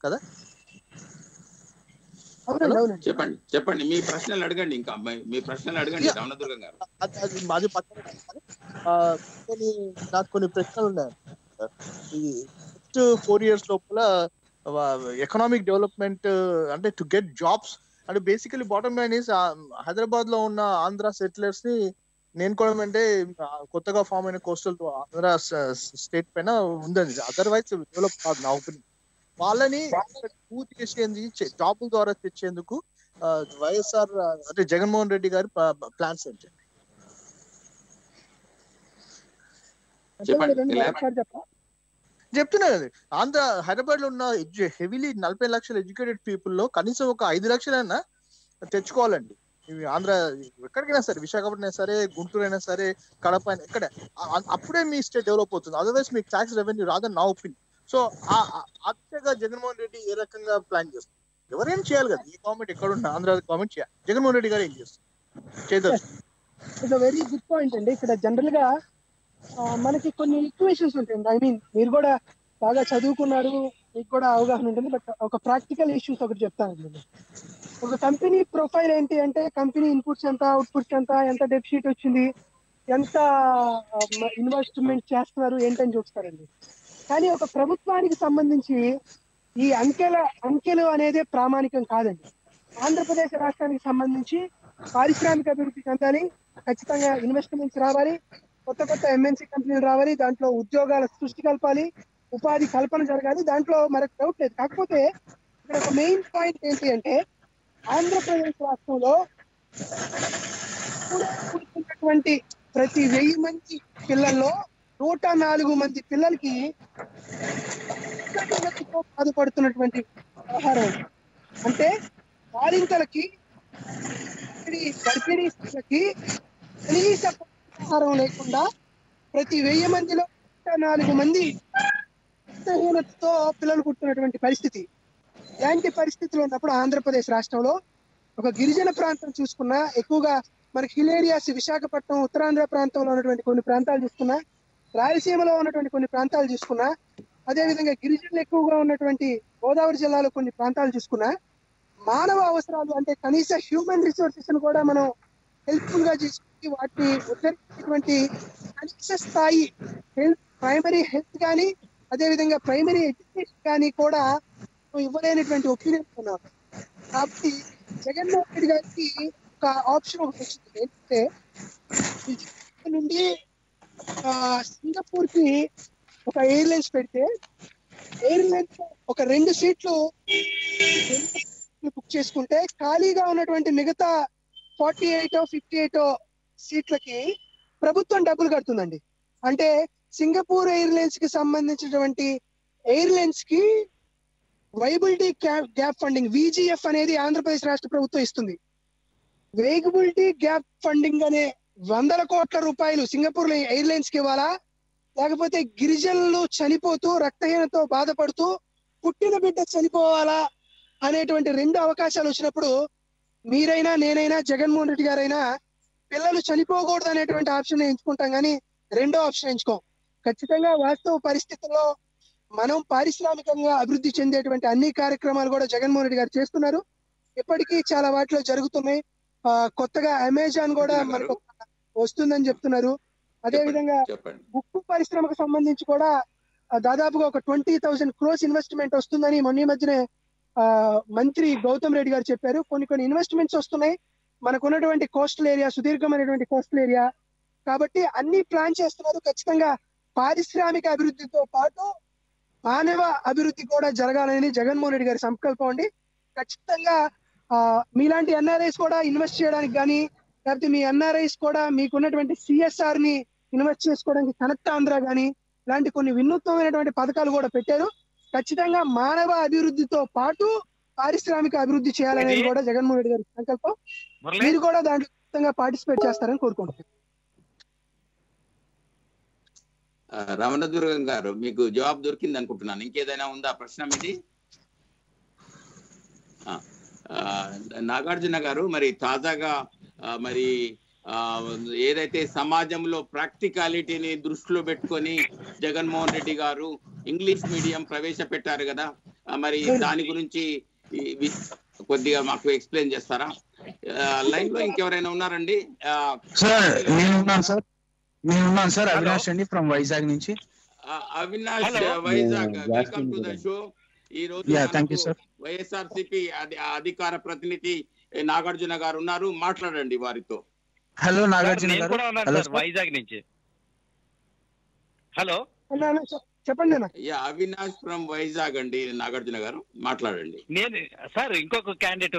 అవునండి అవునండి చెప్పండి చెప్పండి మీ ప్రశ్నలు అడగండి ఇంకా మీ- మీ ప్రశ్నలు అడగండి Yeah. రమణ దుర్గం గారు అది అది మాది పక్కన పెట్టాలి. ఆ, కొన్ని నాకు కొన్ని ప్రశ్నలు ఉన్నాయి ఈ నెక్స్ట్ ఫోర్ ఇయర్స్ లోపల ఎకనామిక్ డెవలప్మెంట్ అంటే టు గెట్ జాబ్స్ అంటే basically bottom line is Hyderabad లో ఉన్న ఆంధ్ర సెటిలర్స్ ని నేను కూడా అంటే ఆ, కొత్తగా ఫామ్ అయిన కోస్టల్ ఆంధ్ర స్టేట్ పైన ఉందండి అదర్వైజ్ డెవలప్ కాదు నా ఒపీనియన్ వాళ్ళని పూర్తి చేసేందుకు జాబుల ద్వారా తెచ్చేందుకు ఆ, వైఎస్ఆర్ ఆ, అంటే జగన్మోహన్ రెడ్డి గారి ప్లాన్స్ ఏంటి చెప్పండి. రెండు ఇలా- ఒకసారి చెప్పరా? చెప్తున్నా కదా ఆంధ్ర హైదరాబాద్ లో ఉన్న హెవీలీ నలభై లక్షల ఎడ్యుకేటెడ్ పీపుల్ లో కనీసం ఒక ఐదు లక్షలైనా తెచ్చుకోవాలండి ఇవి ఆంధ్ర ఎక్కడికైనా సరే విశాఖపట్నం అయినా సరే గుంటూరు అయినా సరే కడప అయినా ఎక్కడ ఆ- అప్పుడే మీ స్టేట్ డెవలప్ అవుతుంది అదర్వైజ్ మీకు ట్యాక్స్ రెవెన్యూ రాదని నా ఒపీనియన్ సో అచ్చగా జగన్మోహన్ రెడ్డి ఏ రకంగా ప్లాన్ చేస్తారు ఎవరైనా చేయాలి కదా ఈ గవర్నమెంట్ ఎక్కడ ఉన్న ఆంధ్ర గవర్నమెంట్ చేయాలి జగన్మోహన్ రెడ్డి గారు ఏం చేస్తారు చేయదలుచు ఇట్స్ వెరీ గుడ్ పాయింట్ అండి ఇక్కడ జనరల్ గా ఆ, మనకి కొన్ని ఈక్వేషన్స్ ఉంటాయండి ఐ మీన్ మీరు కూడా బాగా చదువుకున్నారు మీకు కూడా అవగాహన ఉంటుంది బట్ ఒక ప్రాక్టికల్ ఇష్యూస్ ఒకటి చెప్తాను నేను ఒక కంపెనీ ప్రొఫైల్ ఏంటి అంటే కంపెనీ ఇన్పుట్స్ ఎంత అవుట్పుట్స్ ఎంత ఎంత డెఫిసిట్ వచ్చింది ఎంత ఇన్వెస్ట్మెంట్ చేస్తున్నారు ఏంటని చూస్తారండి కానీ ఒక ప్రభుత్వానికి సంబంధించి ఈ అంకెల అంకెలు అనేది ప్రామాణికం కాదండి ఆంధ్రప్రదేశ్ రాష్ట్రానికి సంబంధించి పారిశ్రామిక అభివృద్ధి చెందాలి ఖచ్చితంగా ఇన్వెస్ట్మెంట్స్ రావాలి కొత్త కొత్త ఎంఎన్సీ కంపెనీలు రావాలి దాంట్లో ఉద్యోగాల సృష్టి కలపాలి ఉపాధి కల్పన జరగాలి దాంట్లో మరొక డౌట్ లేదు కాకపోతే ఇక్కడ ఒక మెయిన్ పాయింట్ ఏంటి అంటే ఆంధ్రప్రదేశ్ రాష్ట్రంలో పుడుతున్నటువంటి ప్రతి వెయ్యి మంది పిల్లల్లో నూట నాలుగు మంది పిల్లలకి ఉష్ణోగ్రతతో బాధపడుతున్నటువంటి ఆహారం అంటే బాలింతలకి గర్భిణీ- గర్భిణీ స్త్రీలకి కనీస ఆహారం లేకుండా ప్రతి వెయ్యి మందిలో నూట నాలుగు మంది రక్తహీనతతో పిల్లలు పుట్టినటువంటి పరిస్థితి ఇలాంటి పరిస్థితులు ఉన్నప్పుడు ఆంధ్రప్రదేశ్ రాష్ట్రంలో ఒక గిరిజన ప్రాంతం చూసుకున్నా ఎక్కువగా మనకి హిల్ ఏరియాస్ విశాఖపట్నం ఉత్తరాంధ్ర ప్రాంతంలో ఉన్నటువంటి కొన్ని ప్రాంతాలు చూసుకున్నా రాయలసీమలో ఉన్నటువంటి కొన్ని ప్రాంతాలు చూసుకున్నా అదేవిధంగా గిరిజనులు ఎక్కువగా ఉన్నటువంటి గోదావరి జిల్లాలో కొన్ని ప్రాంతాలు చూసుకున్నా మానవ అవసరాలు అంటే కనీస హ్యూమన్ రిసోర్సెస్ ను కూడా మనం హెల్ప్ఫుల్ గా చేసుకుని వాటిని ఉద్ధరించేటువంటి కనీస స్థాయి హెల్త్ ప్రైమరీ హెల్త్ కానీ అదేవిధంగా ప్రైమరీ ఎడ్యుకేషన్ కానీ కూడా ఇవ్వలేనటువంటి ఒపీనియన్ ఉన్నారు కాబట్టి జగన్మోహన్ రెడ్డి గారికి ఒక ఆప్షన్ ఒకటి వచ్చింది ఏంటంటే విజయవాడ నుండి ఆ, సింగపూర్ కి ఒక ఎయిర్లైన్స్ పెడితే ఎయిర్లైన్స్ ఒక రెండు సీట్లు బుక్ చేసుకుంటే ఖాళీగా ఉన్నటువంటి మిగతా ఫార్టీ ఎయిట్ ఫిఫ్టీ ఎయిట్ సీట్లకి ప్రభుత్వం డబ్బులు కడుతుందండి అంటే సింగపూర్ ఎయిర్లైన్స్ కి సంబంధించినటువంటి ఎయిర్లైన్స్ కి వైబిలిటీ గ్యాప్ ఫండింగ్ విజిఎఫ్ అనేది ఆంధ్రప్రదేశ్ రాష్ట్ర ప్రభుత్వం ఇస్తుంది వేగబిలిటీ గ్యాప్ ఫండింగ్ అనే వందల కోట్ల రూపాయలు సింగపూర్ ఎయిర్లైన్స్ కి ఇవ్వాలా లేకపోతే గిరిజనులు చనిపోతూ రక్తహీనతో బాధపడుతూ పుట్టిన బిడ్డ చనిపోవాలా అనేటువంటి రెండు అవకాశాలు వచ్చినప్పుడు మీరైనా నేనైనా జగన్మోహన్ రెడ్డి గారైనా పిల్లలు చనిపోకూడదు అనేటువంటి ఆప్షన్ ఎంచుకుంటాం కానీ రెండో ఆప్షన్ ఎంచుకోం ఖచ్చితంగా వాస్తవ పరిస్థితుల్లో మనం పారిశ్రామికంగా అభివృద్ధి చెందేటువంటి అన్ని కార్యక్రమాలు కూడా జగన్మోహన్ రెడ్డి గారు చేస్తున్నారు ఇప్పటికీ చాలా వాటిలో జరుగుతున్నాయి ఆ, కొత్తగా అమెజాన్ కూడా మనకు వస్తుందని చెప్తున్నారు అదే విధంగా చెప్పండి ఉక్కు పరిశ్రమకు సంబంధించి కూడా ఆ, దాదాపుగా ఒక ట్వంటీ థౌసండ్ క్రోస్ ఇన్వెస్ట్మెంట్ వస్తుందని మొన్న ఈ మధ్యనే ఆ, మంత్రి గౌతమ్ రెడ్డి గారు చెప్పారు కొన్ని కొన్ని ఇన్వెస్ట్మెంట్స్ వస్తున్నాయి మనకు ఉన్నటువంటి కోస్టల్ ఏరియా సుదీర్ఘమైనటువంటి కోస్టల్ ఏరియా కాబట్టి అన్ని ప్లాన్ చేస్తున్నారు ఖచ్చితంగా పారిశ్రామిక అభివృద్ధితో పాటు మానవ అభివృద్ధి కూడా జరగాలని జగన్మోహన్ రెడ్డి గారి సంకల్పం అండి ఖచ్చితంగా ఆ, మీలాంటి ఎన్ఆర్ఐస్ కూడా ఇన్వెస్ట్ చేయడానికి కానీ లేకపోతే మీ ఎన్ఆర్ఐస్ కూడా మీకున్నటువంటి సిఎస్ఆర్ ని ఇన్వెస్ట్ చేసుకోవడానికి కనెక్ట్ ఆంధ్ర కానీ ఇలాంటి కొన్ని వినూత్నమైనటువంటి పథకాలు కూడా పెట్టారు ఖచ్చితంగా మానవ అభివృద్ధితో పాటు పారిశ్రామిక అభివృద్ధి చేయాలనేది ఇది- కూడా జగన్మోహన్ రెడ్డి గారి సంకల్పం మురళి మీరు కూడా దాంట్లో ఖచ్చితంగా పార్టిసిపేట్ చేస్తారని కోరుకుంటున్నాను ఆ, రమణదుర్గం గారు మీకు జవాబు దొరికింది అనుకుంటున్నాను ఇంకేదైనా ఉందా ప్రశ్న మీది ఆ, ఆ, నాగార్జున గారు మరి తాజాగా ఆ, మరి ఆ, ఏదైతే సమాజంలో ప్రాక్టికాలిటీని దృష్టిలో పెట్టుకొని జగన్మోహన్ రెడ్డి గారు ఇంగ్లీష్ మీడియం ప్రవేశపెట్టారు కదా ఆ, మరి దాని గురించి ఈ వి- కొద్దిగా మాకు ఎక్స్ప్లెయిన్ చేస్తారా లైన్ లో ఇంకెవరైనా ఉన్నారండి ఆ, సార్ నేను ఉన్నాను సార్ నేను ఉన్నాను సార్ Hello. అవినాష్ అండి ఫ్రమ్ వైజాగ్ నుంచి ఆ, Avinash Hello. Vizag Yeah, welcome to the Jasmine show ఈ రోజు Yeah, thank you, sir. YSRCP అధికార ప్రతినిధి ఏ, నాగార్జున గారు ఉన్నారు మాట్లాడండి వారితో హలో సార్, నాగార్జున నేను గారు కూడా ఉన్నాను హలో సార్ సార్. వైజాగ్ నుంచి హలో అన్నా, అన్నా, చె- చెప్పండి అన్న యా అవినాష్ ఫ్రమ్ వైజాగ్ అండి నాగార్జున గారు మాట్లాడండి నేను సార్ ఇంకొక క్యాండిడేట్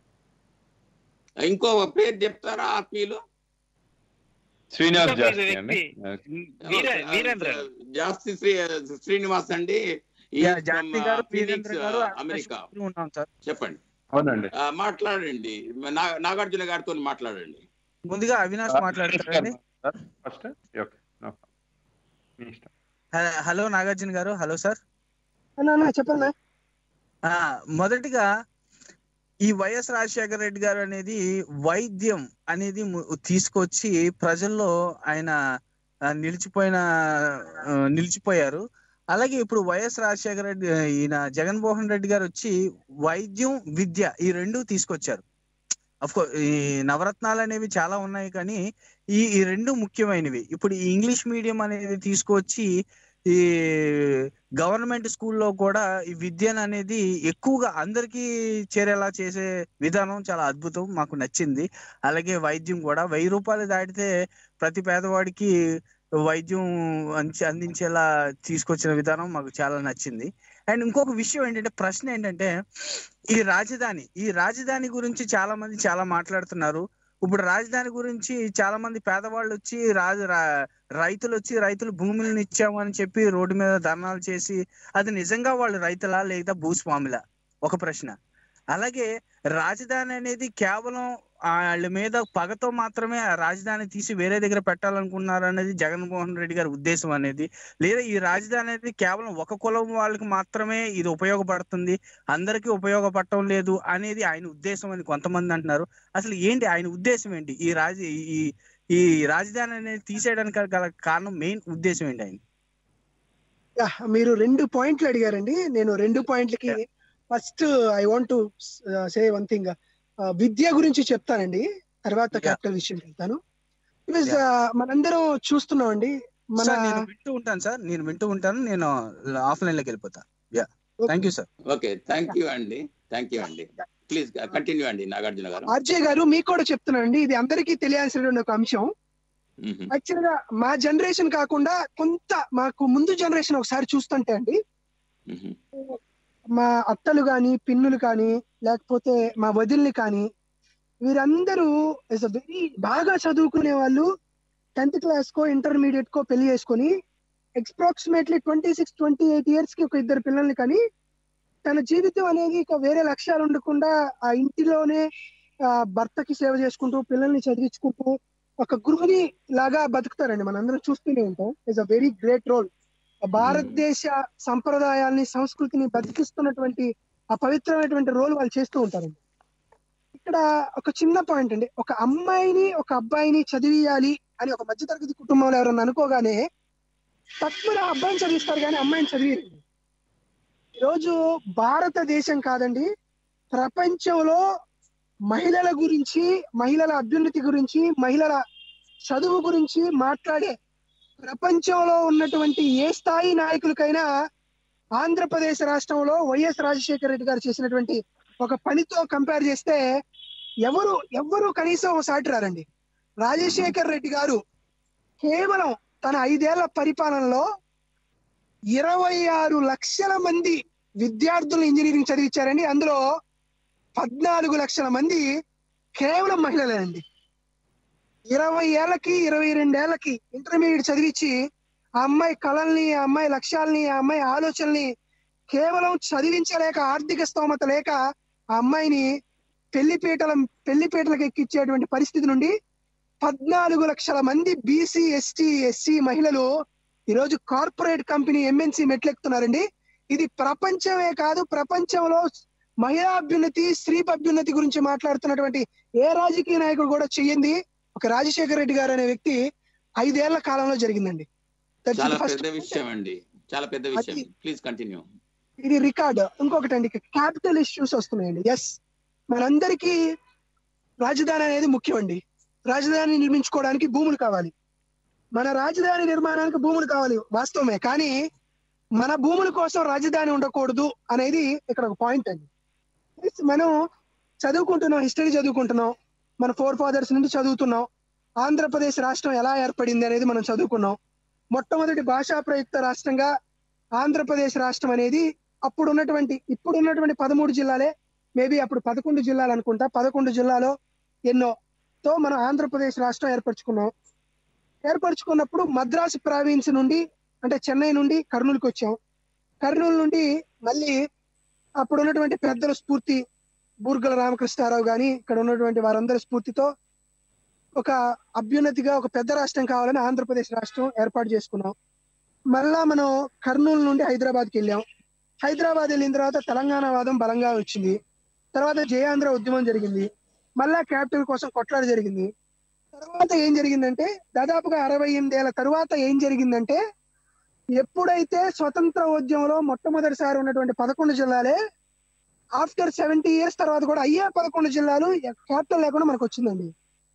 ఇంకో పేరు చెప్తారా ఆత్మీయులు శ్రీనివాస్ ఇంకొక జాస్తి అండి వ్యక్తి వీరే వీరేంద్ర జాస్తి శ్రీ శ్రీనివాస్ అండి Yeah, జాస్తి గారు వీరేంద్ర గారు అమెరికా అవినాష్ ఉన్నాం సార్ చెప్పండి అవునండి ఆ, మాట్లాడండి నా- నాగార్జున గారితో మాట్లాడండి ముందుగా అవినాష్ మాట్లాడతారండి ఫస్ట్ ఓకే మీ ఇష్టం హ- హలో నాగార్జున గారు హలో సార్ అన్నా, అన్నా, చెప్పండి అన్నా. ఆ, మొదటిగా ఈ వైఎస్ రాజశేఖర రెడ్డి గారు అనేది వైద్యం అనేది ము- తీసుకొచ్చి ప్రజల్లో ఆయన ఆ, నిలిచిపోయిన ఆ, నిలిచిపోయారు అలాగే ఇప్పుడు వైఎస్ రాజశేఖర రెడ్డి ఈయన జగన్మోహన్ రెడ్డి గారు వచ్చి వైద్యం విద్య ఈ రెండు తీసుకొచ్చారు కోర్స్ ఈ నవరత్నాలు అనేవి చాలా ఉన్నాయి కానీ ఈ ఈ రెండు ముఖ్యమైనవి ఇప్పుడు ఈ ఇంగ్లీష్ మీడియం అనేది తీసుకొచ్చి ఈ గవర్నమెంట్ స్కూల్లో కూడా ఈ విద్యను అనేది ఎక్కువగా అందరికీ చేరేలా చేసే విధానం చాలా అద్భుతం మాకు నచ్చింది అలాగే వైద్యం కూడా వెయ్యి రూపాయలు దాటితే ప్రతి పేదవాడికి వైద్యం అంచి అందించేలా తీసుకొచ్చిన విధానం మాకు చాలా నచ్చింది అండ్ ఇంకొక విషయం ఏంటంటే ప్రశ్న ఏంటంటే ఈ రాజధాని ఈ రాజధాని గురించి చాలా మంది చాలా మాట్లాడుతున్నారు ఇప్పుడు రాజధాని గురించి చాలా మంది పేదవాళ్ళు వచ్చి రాజు రా- రైతులు వచ్చి రైతులు భూములను ఇచ్చాము అని చెప్పి రోడ్డు మీద ధర్నాలు చేసి అది నిజంగా వాళ్ళు రైతులా లేదా భూస్వాములా ఒక ప్రశ్న అలాగే రాజధాని అనేది కేవలం వాళ్ళ మీద పగతో మాత్రమే ఆ రాజధాని తీసి వేరే దగ్గర పెట్టాలనుకున్నారు అనేది జగన్మోహన్ రెడ్డి గారి ఉద్దేశం అనేది లేదా ఈ రాజధాని అనేది కేవలం ఒక కులం వాళ్ళకి మాత్రమే ఇది ఉపయోగపడుతుంది అందరికీ ఉపయోగపడటం లేదు అనేది ఆయన ఉద్దేశం అని కొంతమంది అంటున్నారు అసలు ఏంటి ఆయన ఉద్దేశం ఏంటి ఈ రాజ ఈ ఈ రాజధాని అనేది తీసేయడానికి గల కారణం మెయిన్ ఉద్దేశం ఏంటి ఆయన యా, మీరు రెండు పాయింట్లు అడిగారండి నేను రెండు పాయింట్లకి first I want to say one thing విద్య గురించి చెప్తానండి తర్వాత Yeah. క్యాపిటల్ విషయం చెప్తాను బికాజ్ మనందరం చూస్తున్నామండి మన సార్ నేను వింటూ ఉంటాను సార్ నేను వింటూ ఉంటాను నేను ఆఫ్లైన్ లోకి వెళ్ళిపోతా yeah thank you sir okay thank you అండి థ్యాంక్ యూ అండి ప్లీజ్ కంటిన్యూ అండి నాగార్జున గారు ఆర్జే గారు మీకు కూడా చెప్తున్నానండి ఇది అందరికీ తెలియాల్సినటువంటి ఒక అంశం మ్మ్. యాక్చువల్ గా మా జనరేషన్ కాకుండా కొంత మాకు ముందు జనరేషన్ ఒకసారి చూస్తుంటే అండి మ్మ్. మా అత్తలు కానీ పిన్నులు కానీ లేకపోతే మా వదిల్ని కానీ వీరందరూ ఇస్ వెరీ బాగా చదువుకునే వాళ్ళు టెన్త్ క్లాస్ కో ఇంటర్మీడియట్ కో పెళ్లి చేసుకొని approximately twenty six twenty eight years కి ఒక ఇద్దరు పిల్లల్ని కానీ తన జీవితం అనేది ఇక వేరే లక్ష్యాలు ఉండకుండా ఆ ఇంటిలోనే ఆ భర్తకి సేవ చేసుకుంటూ పిల్లల్ని చదివించుకుంటూ ఒక గృహిణి లాగా బతుకుతారండి మనందరం చూస్తూనే ఉంటాం is a very great role భారతదేశ సంప్రదాయాల్ని సంస్కృతిని బతికిస్తున్నటువంటి ఆ పవిత్రమైనటువంటి రోల్ వాళ్ళు చేస్తూ ఉంటారండి ఇక్కడ ఒక చిన్న పాయింట్ అండి ఒక అమ్మాయిని ఒక అబ్బాయిని చదివియాలి అని ఒక మధ్యతరగతి కుటుంబంలో ఎవరన్నా అనుకోగానే తక్కువ అబ్బాయిని చదివిస్తారు కానీ అమ్మాయిని చదివి ఈరోజు భారతదేశం కాదండి ప్రపంచంలో మహిళల గురించి మహిళల అభ్యున్నతి గురించి మహిళల చదువు గురించి మాట్లాడే ప్రపంచంలో ఉన్నటువంటి ఏ స్థాయి నాయకులకైనా ఆంధ్రప్రదేశ్ రాష్ట్రంలో వైఎస్ రాజశేఖర రెడ్డి గారు చేసినటువంటి ఒక పనితో కంపేర్ చేస్తే ఎవరు ఎవరు కనీసం సాటి రారండి రాజశేఖర్ రెడ్డి గారు కేవలం తన ఐదేళ్ల పరిపాలనలో ఇరవై ఆరు లక్షల మంది విద్యార్థులు ఇంజనీరింగ్ చదివించారండి అందులో పద్నాలుగు లక్షల మంది కేవలం మహిళలేనండి ఇరవై ఏళ్ళకి ఇరవై రెండేళ్లకి ఇంటర్మీడియట్ చదివించి ఆ అమ్మాయి కళల్ని ఆ అమ్మాయి లక్ష్యాల్ని ఆ అమ్మాయి ఆలోచనల్ని కేవలం చదివించలేక ఆర్థిక స్తోమత లేక ఆ అమ్మాయిని పెళ్లి పీటల పెళ్లి పీటలకు ఎక్కించేటువంటి పరిస్థితి నుండి పద్నాలుగు లక్షల మంది బీసీ ఎస్టీ ఎస్సీ మహిళలు ఈరోజు కార్పొరేట్ కంపెనీ ఎంఎన్సీ మెట్లెక్కుతున్నారండి ఇది ప్రపంచమే కాదు ప్రపంచంలో మహిళా అభ్యున్నతి స్త్రీ అభ్యున్నతి గురించి మాట్లాడుతున్నటువంటి ఏ రాజకీయ నాయకుడు కూడా చెయ్యింది ఒక రాజశేఖర రెడ్డి గారు అనే వ్యక్తి ఐదేళ్ల కాలంలో జరిగిందండి That's చాలా the first పెద్ద విషయం అండి చాలా పెద్ద విషయం అది- ప్లీజ్ కంటిన్యూ ఇది రికార్డ్ ఇంకొకటి అండి క్యాపిటల్ ఇష్యూస్ వస్తున్నాయండి ఎస్ మనందరికీ రాజధాని అనేది ముఖ్యం అండి రాజధాని నిర్మించుకోవడానికి భూములు కావాలి మన రాజధాని నిర్మాణానికి భూములు కావాలి వాస్తవమే కానీ మన భూముల కోసం రాజధాని ఉండకూడదు అనేది ఇక్కడ ఒక పాయింట్ అండి Yes, మనం చదువుకుంటున్నాం హిస్టరీ చదువుకుంటున్నాం మన ఫోర్ ఫాదర్స్ నుండి చదువుతున్నాం ఆంధ్రప్రదేశ్ రాష్ట్రం ఎలా ఏర్పడింది అనేది మనం చదువుకున్నాం మొట్టమొదటి భాషా ప్రయుక్త రాష్ట్రంగా ఆంధ్రప్రదేశ్ రాష్ట్రం అనేది అప్పుడు ఉన్నటువంటి ఇప్పుడు ఉన్నటువంటి పదమూడు జిల్లాలే మేబీ అప్పుడు పదకొండు జిల్లాలు అనుకుంటా పదకొండు జిల్లాలో ఎన్నో తో మనం ఆంధ్రప్రదేశ్ రాష్ట్రం ఏర్పరచుకున్నాం ఏర్పరచుకున్నప్పుడు మద్రాసు ప్రావిన్స్ నుండి అంటే చెన్నై నుండి కర్నూలుకి వచ్చాం కర్నూలు నుండి మళ్ళీ అప్పుడు ఉన్నటువంటి పెద్దల స్ఫూర్తి బూర్గల రామకృష్ణారావు గాని ఇక్కడ ఉన్నటువంటి వారందరి స్ఫూర్తితో ఒక అభ్యున్నతిగా ఒక పెద్ద రాష్ట్రం కావాలని ఆంధ్రప్రదేశ్ రాష్ట్రం ఏర్పాటు చేసుకున్నాం మళ్ళా మనం కర్నూలు నుండి హైదరాబాద్కి వెళ్ళాం హైదరాబాద్ వెళ్ళిన తర్వాత తెలంగాణ వాదం బలంగా వచ్చింది తర్వాత జయాంధ్ర ఉద్యమం జరిగింది మళ్ళా క్యాపిటల్ కోసం కొట్లాడ జరిగింది తర్వాత ఏం జరిగిందంటే దాదాపుగా అరవై ఎనిమిదేళ్ల తర్వాత ఏం జరిగిందంటే ఎప్పుడైతే స్వతంత్ర ఉద్యమంలో మొట్టమొదటిసారి ఉన్నటువంటి పదకొండు జిల్లాలే ఆఫ్టర్ సెవెంటీ ఇయర్స్ తర్వాత కూడా అయ్యే పదకొండు జిల్లాలు క్యాపిటల్ లేకుండా మనకు వచ్చిందండి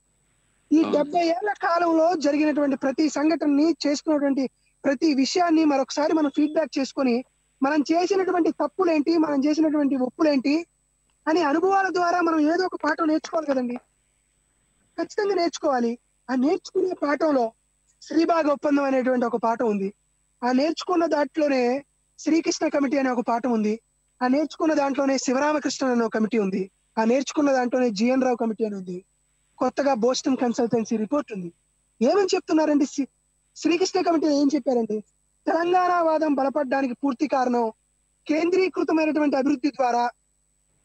ఈ అవును. డెబ్బై ఏళ్ల కాలంలో జరిగినటువంటి ప్రతి సంఘటనని చేసుకున్నటువంటి ప్రతి విషయాన్ని మరొకసారి మనం ఫీడ్బ్యాక్ చేసుకొని మనం చేసినటువంటి తప్పులేంటి మనం చేసినటువంటి ఒప్పులేంటి అని అనుభవాల ద్వారా మనం ఏదో ఒక పాఠం నేర్చుకోవాలి కదండి ఖచ్చితంగా నేర్చుకోవాలి ఆ నేర్చుకునే పాఠంలో శ్రీబాగ ఒప్పందం అనేటువంటి ఒక పాఠం ఉంది ఆ నేర్చుకున్న దాంట్లోనే శ్రీకృష్ణ కమిటీ అనే ఒక పాఠం ఉంది ఆ నేర్చుకున్న దాంట్లోనే శివరామకృష్ణ అనే ఒక కమిటీ ఉంది ఆ నేర్చుకున్న దాంట్లోనే జిఎన్ రావు కమిటీ అని ఉంది కొత్తగా బోస్టన్ కన్సల్టెన్సీ రిపోర్ట్ ఉంది ఏమని చెప్తున్నారండి శ్రీ- శ్రీకృష్ణ కమిటీ ఏం చెప్పారండి తెలంగాణ వాదం బలపడడానికి పూర్తి కారణం కేంద్రీకృతమైనటువంటి అభివృద్ధి ద్వారా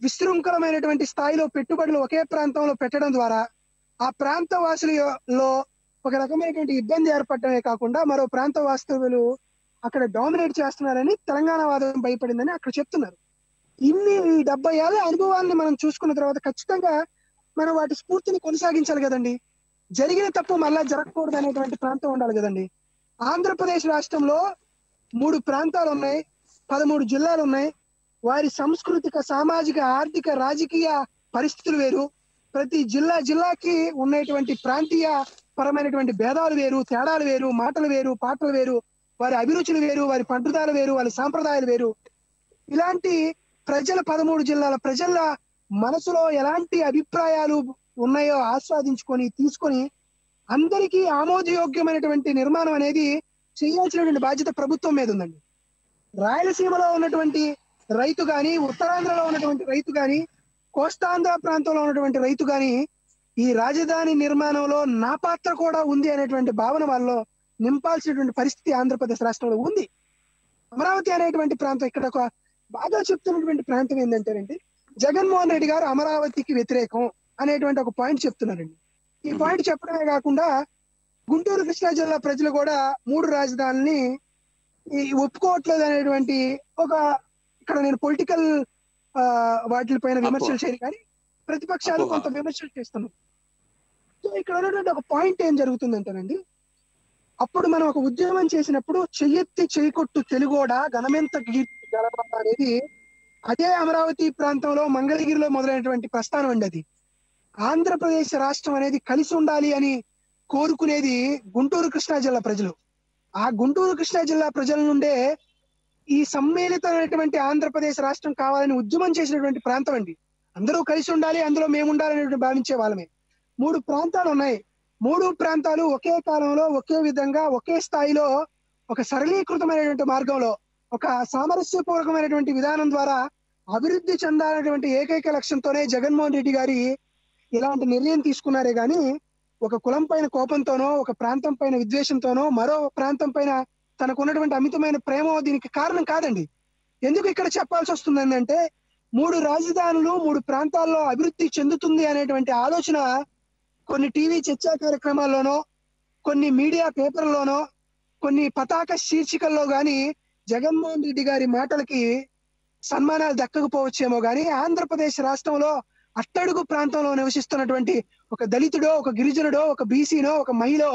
విశృంఖలమైనటువంటి స్థాయిలో పెట్టుబడులు ఒకే ప్రాంతంలో పెట్టడం ద్వారా ఆ ప్రాంత వాసులలో ఒక రకమైనటువంటి ఇబ్బంది ఏర్పడటమే కాకుండా మరో ప్రాంత వాస్తవులు అక్కడ డామినేట్ చేస్తున్నారని తెలంగాణ వాదం భయపడిందని అక్కడ చెప్తున్నారు ఇన్ని ఈ డెబ్బై ఏళ్ళ అనుభవాల్ని మనం చూసుకున్న తర్వాత ఖచ్చితంగా మనం వాటి స్ఫూర్తిని కొనసాగించాలి కదండి జరిగిన తప్పు మళ్ళా జరగకూడదు అనేటువంటి ప్రాంతం ఉండాలి కదండి ఆంధ్రప్రదేశ్ రాష్ట్రంలో మూడు ప్రాంతాలు ఉన్నాయి పదమూడు జిల్లాలు ఉన్నాయి వారి సాంస్కృతిక సామాజిక ఆర్థిక రాజకీయ పరిస్థితులు వేరు ప్రతి జిల్లా జిల్లాకి ఉన్నటువంటి ప్రాంతీయ పరమైనటువంటి భేదాలు వేరు తేడాలు వేరు మాటలు వేరు పాటలు వేరు వారి అభిరుచులు వేరు వారి పంటుదాలు వేరు వారి సాంప్రదాయాలు వేరు ఇలాంటి ప్రజల పదమూడు జిల్లాల ప్రజల మనసులో ఎలాంటి అభిప్రాయాలు ఉన్నాయో ఆస్వాదించుకొని తీసుకొని అందరికీ ఆమోదయోగ్యమైనటువంటి నిర్మాణం అనేది చేయాల్సినటువంటి బాధ్యత ప్రభుత్వం మీద ఉందండి రాయలసీమలో ఉన్నటువంటి రైతు గాని ఉత్తరాంధ్రలో ఉన్నటువంటి రైతు గాని కోస్తాంధ్ర ప్రాంతంలో ఉన్నటువంటి రైతు గాని ఈ రాజధాని నిర్మాణంలో నా పాత్ర కూడా ఉంది అనేటువంటి భావన వాళ్ళలో నింపాల్సినటువంటి పరిస్థితి ఆంధ్రప్రదేశ్ రాష్ట్రంలో ఉంది అమరావతి అనేటువంటి ప్రాంతం ఇక్కడ ఒక బాగా చెప్తున్నటువంటి ప్రాంతం ఏంటంటేనండి జగన్మోహన్ రెడ్డి గారు అమరావతికి వ్యతిరేకం అనేటువంటి ఒక పాయింట్ చెప్తున్నారండి ఈ పాయింట్ చెప్పడమే కాకుండా గుంటూరు కృష్ణా జిల్లా ప్రజలు కూడా మూడు రాజధానుల్ని ఈ ఒప్పుకోవట్లేదు అనేటువంటి ఒక ఇక్కడ నేను పొలిటికల్ వాటిపైన విమర్శలు చేయను కానీ ప్రతిపక్షాలు అపోహ. కొంత విమర్శలు చేస్తున్నారు సో ఇక్కడ ఉన్నటువంటి ఒక పాయింట్ ఏం జరుగుతుందంటేనండి అప్పుడు మనం ఒక ఉద్యమం చేసినప్పుడు చెయ్యెత్తి చేయకొట్టు తెలుగోడా ఘనమెంత కీర్తి గలవా అనేది అదే అమరావతి ప్రాంతంలో మంగళగిరిలో మొదలైనటువంటి ప్రస్థానం అండి అది ఆంధ్రప్రదేశ్ రాష్ట్రం అనేది కలిసి ఉండాలి అని కోరుకునేది గుంటూరు కృష్ణా జిల్లా ప్రజలు ఆ గుంటూరు కృష్ణా జిల్లా ప్రజల నుండే ఈ సమ్మేళితమైనటువంటి ఆంధ్రప్రదేశ్ రాష్ట్రం కావాలని ఉద్యమం చేసినటువంటి ప్రాంతం అండి అందరూ కలిసి ఉండాలి అందులో మేము ఉండాలనేటువంటి భావించే వాళ్ళమే మూడు ప్రాంతాలు ఉన్నాయి మూడు ప్రాంతాలు ఒకే కాలంలో ఒకే విధంగా ఒకే స్థాయిలో ఒక సరళీకృతమైనటువంటి మార్గంలో ఒక సామరస్యపూర్వకమైనటువంటి విధానం ద్వారా అభివృద్ధి చెందాలనేటువంటి ఏకైక లక్ష్యంతోనే జగన్మోహన్ రెడ్డి గారి ఇలాంటి నిర్ణయం తీసుకున్నారే గాని ఒక కులం పైన కోపంతోనో ఒక ప్రాంతం పైన విద్వేషంతోనో మరో ప్రాంతం పైన తనకు ఉన్నటువంటి అమితమైన ప్రేమ దీనికి కారణం కాదండి ఎందుకు ఇక్కడ చెప్పాల్సి వస్తుంది అంటే మూడు రాజధానులు మూడు ప్రాంతాల్లో అభివృద్ధి చెందుతుంది అనేటువంటి ఆలోచన కొన్ని టీవీ చర్చా కార్యక్రమాల్లోనో కొన్ని మీడియా పేపర్లోనో కొన్ని పతాక శీర్షికల్లో గాని జగన్మోహన్ రెడ్డి గారి మాటలకి సన్మానాలు దక్కకపోవచ్చేమో గాని ఆంధ్రప్రదేశ్ రాష్ట్రంలో అట్టడుగు ప్రాంతంలో నివసిస్తున్నటువంటి ఒక దళితుడో ఒక గిరిజనుడో ఒక బీసీనో ఒక మహిళో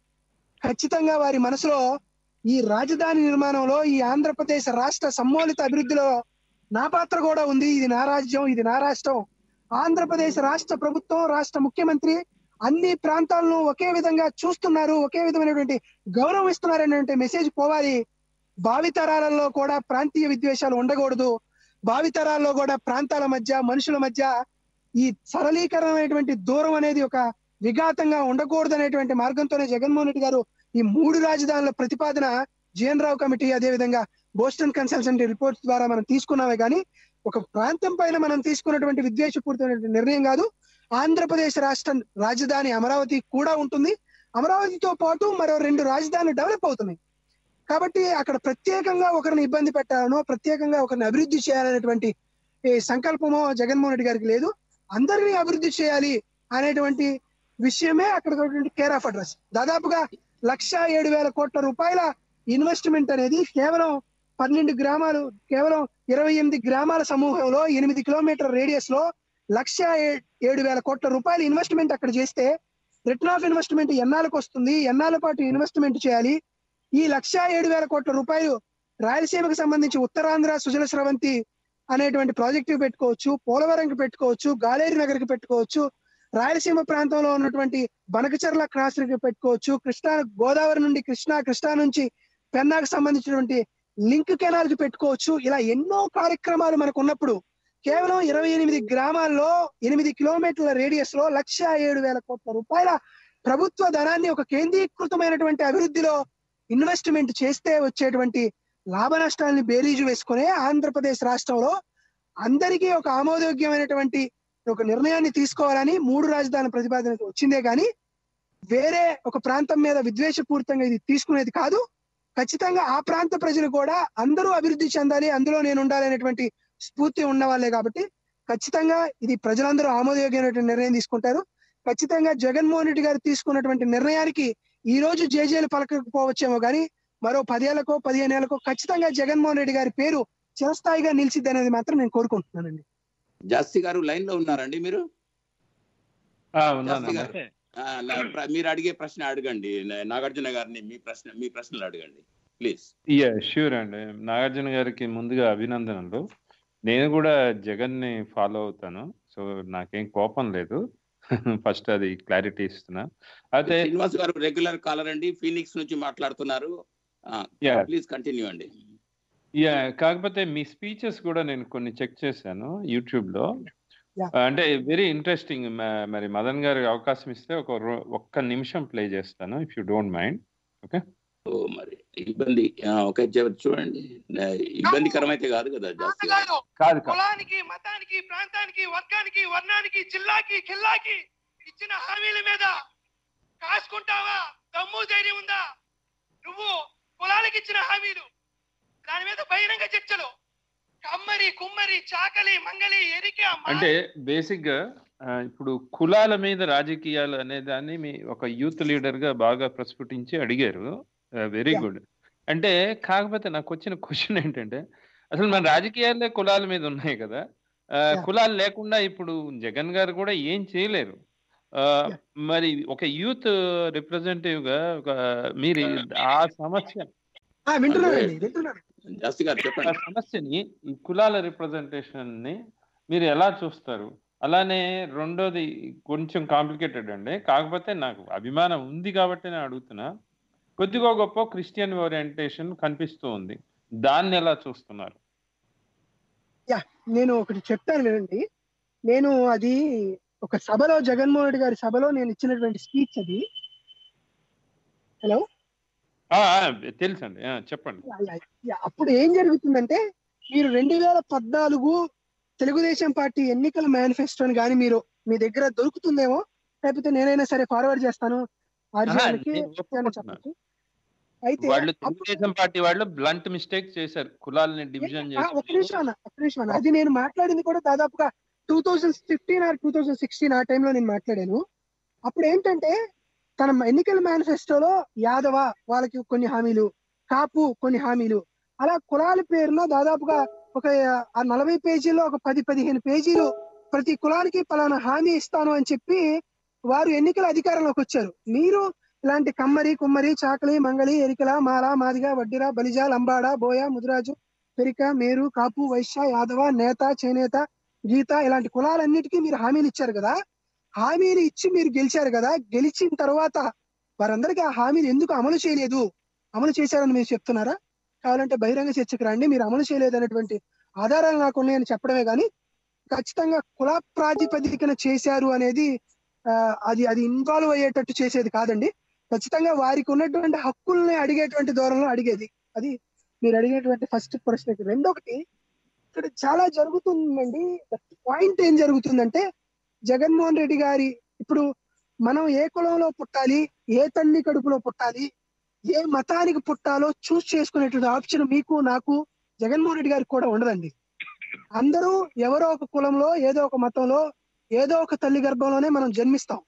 ఖచ్చితంగా వారి మనసులో ఈ రాజధాని నిర్మాణంలో ఈ ఆంధ్రప్రదేశ్ రాష్ట్ర సమ్మోలిత అభివృద్ధిలో నా పాత్ర కూడా ఉంది ఇది నా రాజ్యం ఇది నా రాష్ట్రం ఆంధ్రప్రదేశ్ రాష్ట్ర ప్రభుత్వం రాష్ట్ర ముఖ్యమంత్రి అన్ని ప్రాంతాలను ఒకే విధంగా చూస్తున్నారు ఒకే విధమైనటువంటి గౌరవం ఇస్తున్నారు అనేటువంటి మెసేజ్ పోవాలి భావితరాలలో కూడా ప్రాంతీయ విద్వేషాలు ఉండకూడదు భావితరాల్లో కూడా ప్రాంతాల మధ్య మనుషుల మధ్య ఈ సరళీకరణమైనటువంటి దూరం అనేది ఒక విఘాతంగా ఉండకూడదు అనేటువంటి మార్గంతోనే జగన్మోహన్ రెడ్డి గారు ఈ మూడు రాజధానుల ప్రతిపాదన జిఎన్ రావు కమిటీ అదే విధంగా బోస్టన్ కన్సల్టెంట్ రిపోర్ట్స్ ద్వారా మనం తీసుకున్నామే కానీ ఒక ప్రాంతం పైన మనం తీసుకున్నటువంటి విద్వేషపూరితమైన నిర్ణయం కాదు ఆంధ్రప్రదేశ్ రాష్ట్ర రాజధాని అమరావతి కూడా ఉంటుంది అమరావతితో పాటు మరో రెండు రాజధానులు డెవలప్ అవుతున్నాయి కాబట్టి అక్కడ ప్రత్యేకంగా ఒకరిని ఇబ్బంది పెట్టాలనో ప్రత్యేకంగా ఒకరిని అభివృద్ధి చేయాలనేటువంటి ఈ సంకల్పమో జగన్మోహన్ రెడ్డి గారికి లేదు అందరినీ అభివృద్ధి చేయాలి అనేటువంటి విషయమే అక్కడ కేర్ ఆఫ్ అడ్రస్ దాదాపుగా లక్ష ఏడు వేల కోట్ల రూపాయల ఇన్వెస్ట్మెంట్ అనేది కేవలం పన్నెండు గ్రామాలు కేవలం ఇరవై ఎనిమిది గ్రామాల సమూహంలో ఎనిమిది కిలోమీటర్ రేడియస్ లో లక్ష ఏ- ఏడు వేల కోట్ల రూపాయల ఇన్వెస్ట్మెంట్ అక్కడ చేస్తే రిటర్న్ ఆఫ్ ఇన్వెస్ట్మెంట్ ఎన్నాళ్ళకు వస్తుంది ఎన్నాళ్ళ పాటు ఇన్వెస్ట్మెంట్ చేయాలి ఈ లక్ష ఏడు వేల కోట్ల రూపాయలు రాయలసీమకు సంబంధించి ఉత్తరాంధ్ర సుజల స్రవంతి అనేటువంటి ప్రాజెక్టు పెట్టుకోవచ్చు పోలవరంకి పెట్టుకోవచ్చు గాలేరు నగర్కి పెట్టుకోవచ్చు రాయలసీమ ప్రాంతంలో ఉన్నటువంటి బనకచర్ల క్రాస్కి పెట్టుకోవచ్చు కృష్ణా గోదావరి నుండి కృష్ణా కృష్ణా నుంచి పెన్నాకు సంబంధించినటువంటి లింక్ కెనాల్ కి పెట్టుకోవచ్చు ఇలా ఎన్నో కార్యక్రమాలు మనకు ఉన్నప్పుడు కేవలం ఇరవై ఎనిమిది గ్రామాల్లో ఎనిమిది కిలోమీటర్ల రేడియస్ లో లక్ష ఏడు వేల కోట్ల రూపాయల ప్రభుత్వ ధనాన్ని ఒక కేంద్రీకృతమైనటువంటి అభివృద్ధిలో ఇన్వెస్ట్మెంట్ చేస్తే వచ్చేటువంటి లాభ నష్టాలని బేరీజు వేసుకునే ఆంధ్రప్రదేశ్ రాష్ట్రంలో అందరికీ ఒక ఆమోదయోగ్యమైనటువంటి ఒక నిర్ణయాన్ని తీసుకోవాలని మూడు రాజధానుల ప్రతిపాదన వచ్చిందే కానీ వేరే ఒక ప్రాంతం మీద విద్వేషపూరితంగా ఇది తీసుకునేది కాదు ఖచ్చితంగా ఆ ప్రాంత ప్రజలు కూడా అందరూ అభివృద్ధి చెందాలి అందులో నేను ఉండాలి అనేటువంటి స్ఫూర్తి ఉన్న వాళ్ళే కాబట్టి ఖచ్చితంగా ఇది ప్రజలందరూ ఆమోదయోగ్యమైనటువంటి నిర్ణయం తీసుకుంటారు ఖచ్చితంగా జగన్మోహన్ రెడ్డి గారు తీసుకున్నటువంటి నిర్ణయానికి ఈ రోజు జేజేలు పలకకపోవచ్చేమో కానీ మరో పదేళ్లకో పదిహేను ఏళ్లకో ఖచ్చితంగా జగన్మోహన్ రెడ్డి గారి పేరు చిరస్థాయిగా నిలిచిద్ది అనేది మాత్రం నేను కోరుకుంటున్నానండి జాస్తి గారు లైన్ లో ఉన్నారండి మీరు ఆ, జాస్తి ఉన్నానమ్మా గారు ఆ, నా- ప్ర- మీరు అడిగే ప్రశ్న అడగండి నా- నాగార్జున గారిని మీ ప్రశ్న మీ ప్రశ్నలు అడగండి ప్లీజ్ యా ష్యూర్ అండి నాగార్జున గారికి ముందుగా అభినందనలు నేను కూడా జగన్ ని ఫాలో అవుతాను సో నాకేం కోపం లేదు ఫస్ట్ అది క్లారిటీ ఇస్తున్నా అయితే శ్రీనివాస్ గారు రెగ్యులర్ కాలర్ అండి ఫీనిక్స్ నుంచి మాట్లాడుతున్నారు Yeah. ప్లీజ్ కంటిన్యూ అండి యా కాకపోతే మీ స్పీచెస్ కూడా నేను కొన్ని చెక్ చేశాను యూట్యూబ్ లో Yeah. అంటే వెరీ ఇంట్రెస్టింగ్ మరి మదన్ గారికి అవకాశం ఇస్తే ఒక రో- ఒక్క నిమిషం ప్లే చేస్తాను ఇఫ్ యూ డోంట్ మైండ్ ఓ మరి ఇబ్బంది ఆ, ఓకే చె- చూడండి ఆ, ఇబ్బందికరమైతే కాదు కదా జాస్తి గారు కాదు కాదు కులానికి మతానికి ప్రాంతానికి వర్గానికి వర్ణానికి జిల్లాకి జిల్లాకి ఇచ్చిన హామీల మీద కాసుకుంటావా దమ్ము ధైర్యం ఉందా నువ్వు కులాలకు ఇచ్చిన హామీలు దాని మీద బహిరంగ చర్చలు కమ్మరి కుమ్మరి చాకలి మంగలి ఎరిక మా- అంటే బేసిక్ గా ఆ, ఇప్పుడు కులాల మీద రాజకీయాలు అనే దాన్ని మీ ఒక యూత్ లీడర్ గా బాగా ప్రస్ఫుటించి అడిగారు వెరీ Yeah. గుడ్ అంటే కాకపోతే నాకు వచ్చిన క్వశ్చన్ ఏంటంటే అసలు మన రాజకీయాలే కులాల మీద ఉన్నాయి కదా ఆ, Yeah. కులాలు లేకుండా ఇప్పుడు జగన్ గారు కూడా ఏం చేయలేరు ఆ, Yeah. మరి ఒక యూత్ రిప్రజెంటేటివ్ గా ఒక మీరు ఆ సమస్య ఆ, వింటున్నానండి వింటున్నాను జాస్తి గారు ఆ చెప్పండి సమస్యని ఈ కులాల రిప్రజెంటేషన్ ని మీరు ఎలా చూస్తారు అలానే రెండోది కొంచెం కాంప్లికేటెడ్ అండి కాకపోతే నాకు అభిమానం ఉంది కాబట్టి నేను అడుగుతున్నా కొద్దిగా గొప్ప క్రిస్టియన్ ఓరియంటేషన్ కనిపిస్తూ ఉంది దాన్ని ఎలా చూస్తున్నారు నేను ఒకటి చెప్తాను వినండి నేను అది ఒక సభలో జగన్మోహన్ రెడ్డి గారి సభలో నేను ఇచ్చినటువంటి స్పీచ్ అది హలో ఆ, ఆ, తెలుసండి ఆ, చెప్పండి అప్పుడు ఏం జరుగుతుందంటే మీరు రెండు వేల పద్నాలుగు తెలుగుదేశం పార్టీ ఎన్నికల మేనిఫెస్టోని కానీ మీరు మీ దగ్గర దొరుకుతుందేమో లేకపోతే నేనైనా సరే ఫార్వర్డ్ చేస్తాను ఆర్జీఆర్కి నేను ఒప్పుకుంటున్నాను. చెప్పచ్చు అయితే వాళ్ళు అప్పుడు- తెలుగుదేశం పార్టీ వాళ్ళు బ్లంట్ మిస్టేక్ చేశారు కులాలని డివిజన్ ఆ, ఒక్క చేసి నిమిషం అన్న ఒక్క నిమిషం అన్న అది నేను మాట్లాడింది కూడా దాదాపుగా two thousand fifteen or two thousand sixteen ఆ టైంలో నేను మాట్లాడాను అప్పుడు ఏంటంటే తన ఎన్నికల మేనిఫెస్టోలో యాదవ వాళ్ళకి కొన్ని హామీలు కాపు కొన్ని హామీలు అలా కులాల పేరున దాదాపుగా ఒక ఆ నలభై పేజీల్లో ఒక పది పదిహేను పేజీలు ప్రతి కులానికి పలానా హామీ ఇస్తాను అని చెప్పి వారు ఎన్నికల అధికారంలోకి వచ్చారు మీరు ఇలాంటి కమ్మరి కుమ్మరి చాకలి మంగళి ఎరికల మాల మాదిగ వడ్డిర బలిజ లంబాడ బోయ ముదిరాజు పెరిక మేరు కాపు వైశ్య యాదవ నేత చేనేత గీత ఇలాంటి కులాలన్నిటికీ మీరు హామీలు ఇచ్చారు కదా హామీలు ఇచ్చి మీరు గెలిచారు కదా గెలిచిన తర్వాత వారందరికీ ఆ హామీలు ఎందుకు అమలు చేయలేదు అమలు చేశారని మీరు చెప్తున్నారా కావాలంటే బహిరంగ చర్చకు రండి మీరు అమలు చేయలేదు అనేటువంటి ఆధారాలు నాకు ఉన్నాయని చెప్పడమే కానీ ఖచ్చితంగా కుల ప్రాతిపదికన చేశారు అనేది ఆ, అది అది ఇన్వాల్వ్ అయ్యేటట్టు చేసేది కాదండి ఖచ్చితంగా వారికి ఉన్నటువంటి హక్కుల్ని అడిగేటువంటి దూరంలో అడిగేది అది మీరు అడిగేటువంటి ఫస్ట్ ప్రశ్న రెండొకటి ఇక్కడ చాలా జరుగుతుందండి పాయింట్ ఏం జరుగుతుందంటే జగన్మోహన్ రెడ్డి గారి ఇప్పుడు మనం ఏ కులంలో పుట్టాలి ఏ తల్లి కడుపులో పుట్టాలి ఏ మతానికి పుట్టాలో చూస్ చేసుకునేటువంటి ఆప్షన్ మీకు నాకు జగన్మోహన్ రెడ్డి గారికి కూడా ఉండదండి అందరూ ఎవరో ఒక కులంలో ఏదో ఒక మతంలో ఏదో ఒక తల్లి గర్భంలోనే మనం జన్మిస్తాం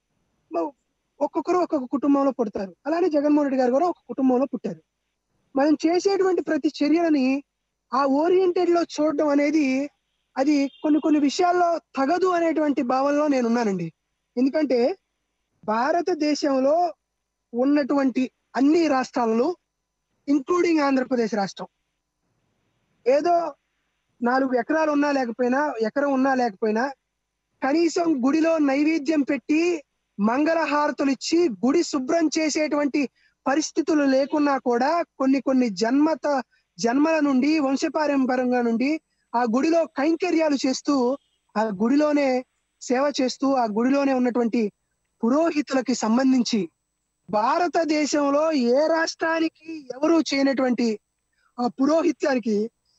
మ- ఒక్కొక్కరు ఒక్కొక్క కుటుంబంలో పుడతారు అలానే జగన్మోహన్ రెడ్డి గారు కూడా ఒక కుటుంబంలో పుట్టారు మనం చేసేటువంటి ప్రతి చర్యలని ఆ ఓరియంటెడ్ లో చూడడం అనేది అది కొన్ని కొన్ని విషయాల్లో తగదు అనేటువంటి భావనలో నేను ఉన్నానండి ఎందుకంటే భారతదేశంలో ఉన్నటువంటి అన్ని రాష్ట్రాలలో ఇంక్లూడింగ్ ఆంధ్రప్రదేశ్ రాష్ట్రం ఏదో నాలుగు ఎకరాలు ఉన్నా లేకపోయినా ఎకరం ఉన్నా లేకపోయినా కనీసం గుడిలో నైవేద్యం పెట్టి మంగళహారతులు ఇచ్చి గుడి శుభ్రం చేసేటువంటి పరిస్థితులు లేకున్నా కూడా కొన్ని కొన్ని జన్మత జన్మల నుండి వంశపారంపరంగా నుండి ఆ గుడిలో కైంకర్యాలు చేస్తూ ఆ గుడిలోనే సేవ చేస్తూ ఆ గుడిలోనే ఉన్నటువంటి పురోహితులకి సంబంధించి భారతదేశంలో ఏ రాష్ట్రానికి ఎవరు చేయనటువంటి ఆ పురోహిత్యానికి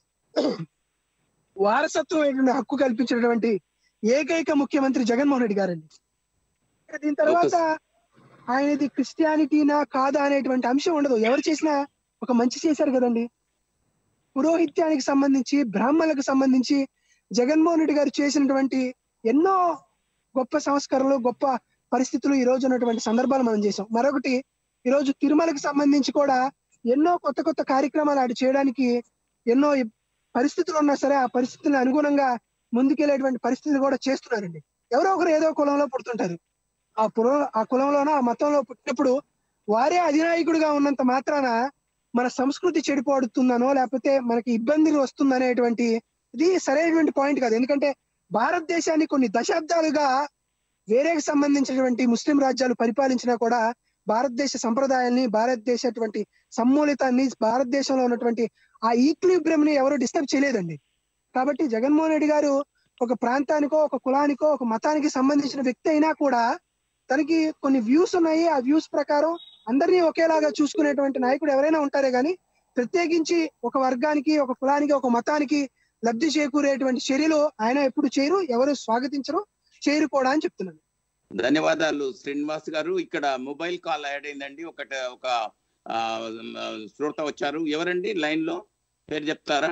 వారసత్వమైనటువంటి హక్కు కల్పించినటువంటి ఏకైక ముఖ్యమంత్రి జగన్మోహన్ రెడ్డి గారండి ఇక దీని తర్వాత ఆయనది క్రిస్టియానిటీనా కాదా అనేటువంటి అంశం ఉండదు ఎవరు చేసినా ఒక మంచి చేశారు కదండి పురోహిత్యానికి సంబంధించి బ్రాహ్మణులకు సంబంధించి జగన్మోహన్ రెడ్డి గారు చేసినటువంటి ఎన్నో గొప్ప సంస్కరణలు గొప్ప పరిస్థితులు ఈ రోజు ఉన్నటువంటి సందర్భాలు మనం చేసాం మరొకటి ఈ రోజు తిరుమలకి సంబంధించి కూడా ఎన్నో కొత్త కొత్త కార్యక్రమాలు ఆడు చేయడానికి ఎన్నో ఇ- పరిస్థితులు ఉన్నా సరే ఆ పరిస్థితులకు అనుగుణంగా ముందుకెళ్లేటువంటి పరిస్థితులు కూడా చేస్తున్నారండి ఎవరో ఒకరు ఏదో కులంలో పుడుతుంటారు ఆ కులం ఆ కులంలోనో ఆ మతంలో పుట్టినప్పుడు వారే అధినాయకుడిగా ఉన్నంత మాత్రాన మన సంస్కృతి చెడిపోడుతుందనో లేకపోతే మనకి ఇబ్బందులు వస్తుందనేటువంటి ఇది సరైనటువంటి పాయింట్ కాదు ఎందుకంటే భారతదేశాన్ని కొన్ని దశాబ్దాలుగా వేరేకి సంబంధించినటువంటి ముస్లిం రాజ్యాలు పరిపాలించినా కూడా భారతదేశ సంప్రదాయాల్ని భారతదేశటువంటి సమ్మూలితాన్ని భారతదేశంలో ఉన్నటువంటి ఆ ఈక్లిబ్రియం ని ఎవరు డిస్టర్బ్ చేయలేదండి కాబట్టి జగన్మోహన్ రెడ్డి గారు ఒక ప్రాంతానికో ఒక కులానికో ఒక మతానికి సంబంధించిన వ్యక్తి అయినా కూడా తనకి కొన్ని వ్యూస్ ఉన్నాయి ఆ వ్యూస్ ప్రకారం అందరినీ ఒకేలాగా చూసుకునేటువంటి నాయకుడు ఎవరైనా ఉంటారే గాని ప్రత్యేకించి ఒక వర్గానికి ఒక కులానికి ఒక మతానికి లబ్ధి చేకూరేటువంటి చర్యలు ఆయన ఎప్పుడు చేయరు ఎవరు స్వాగతించరు చేయరు కూడా అని చెప్తున్నాను ధన్యవాదాలు శ్రీనివాస్ గారు ఇక్కడ మొబైల్ కాల్ యాడ్ అయిందండి ఒకటి ఒక ఆ, శ్రోత వచ్చారు ఎవరండి లైన్ లో పేరు చెప్తారా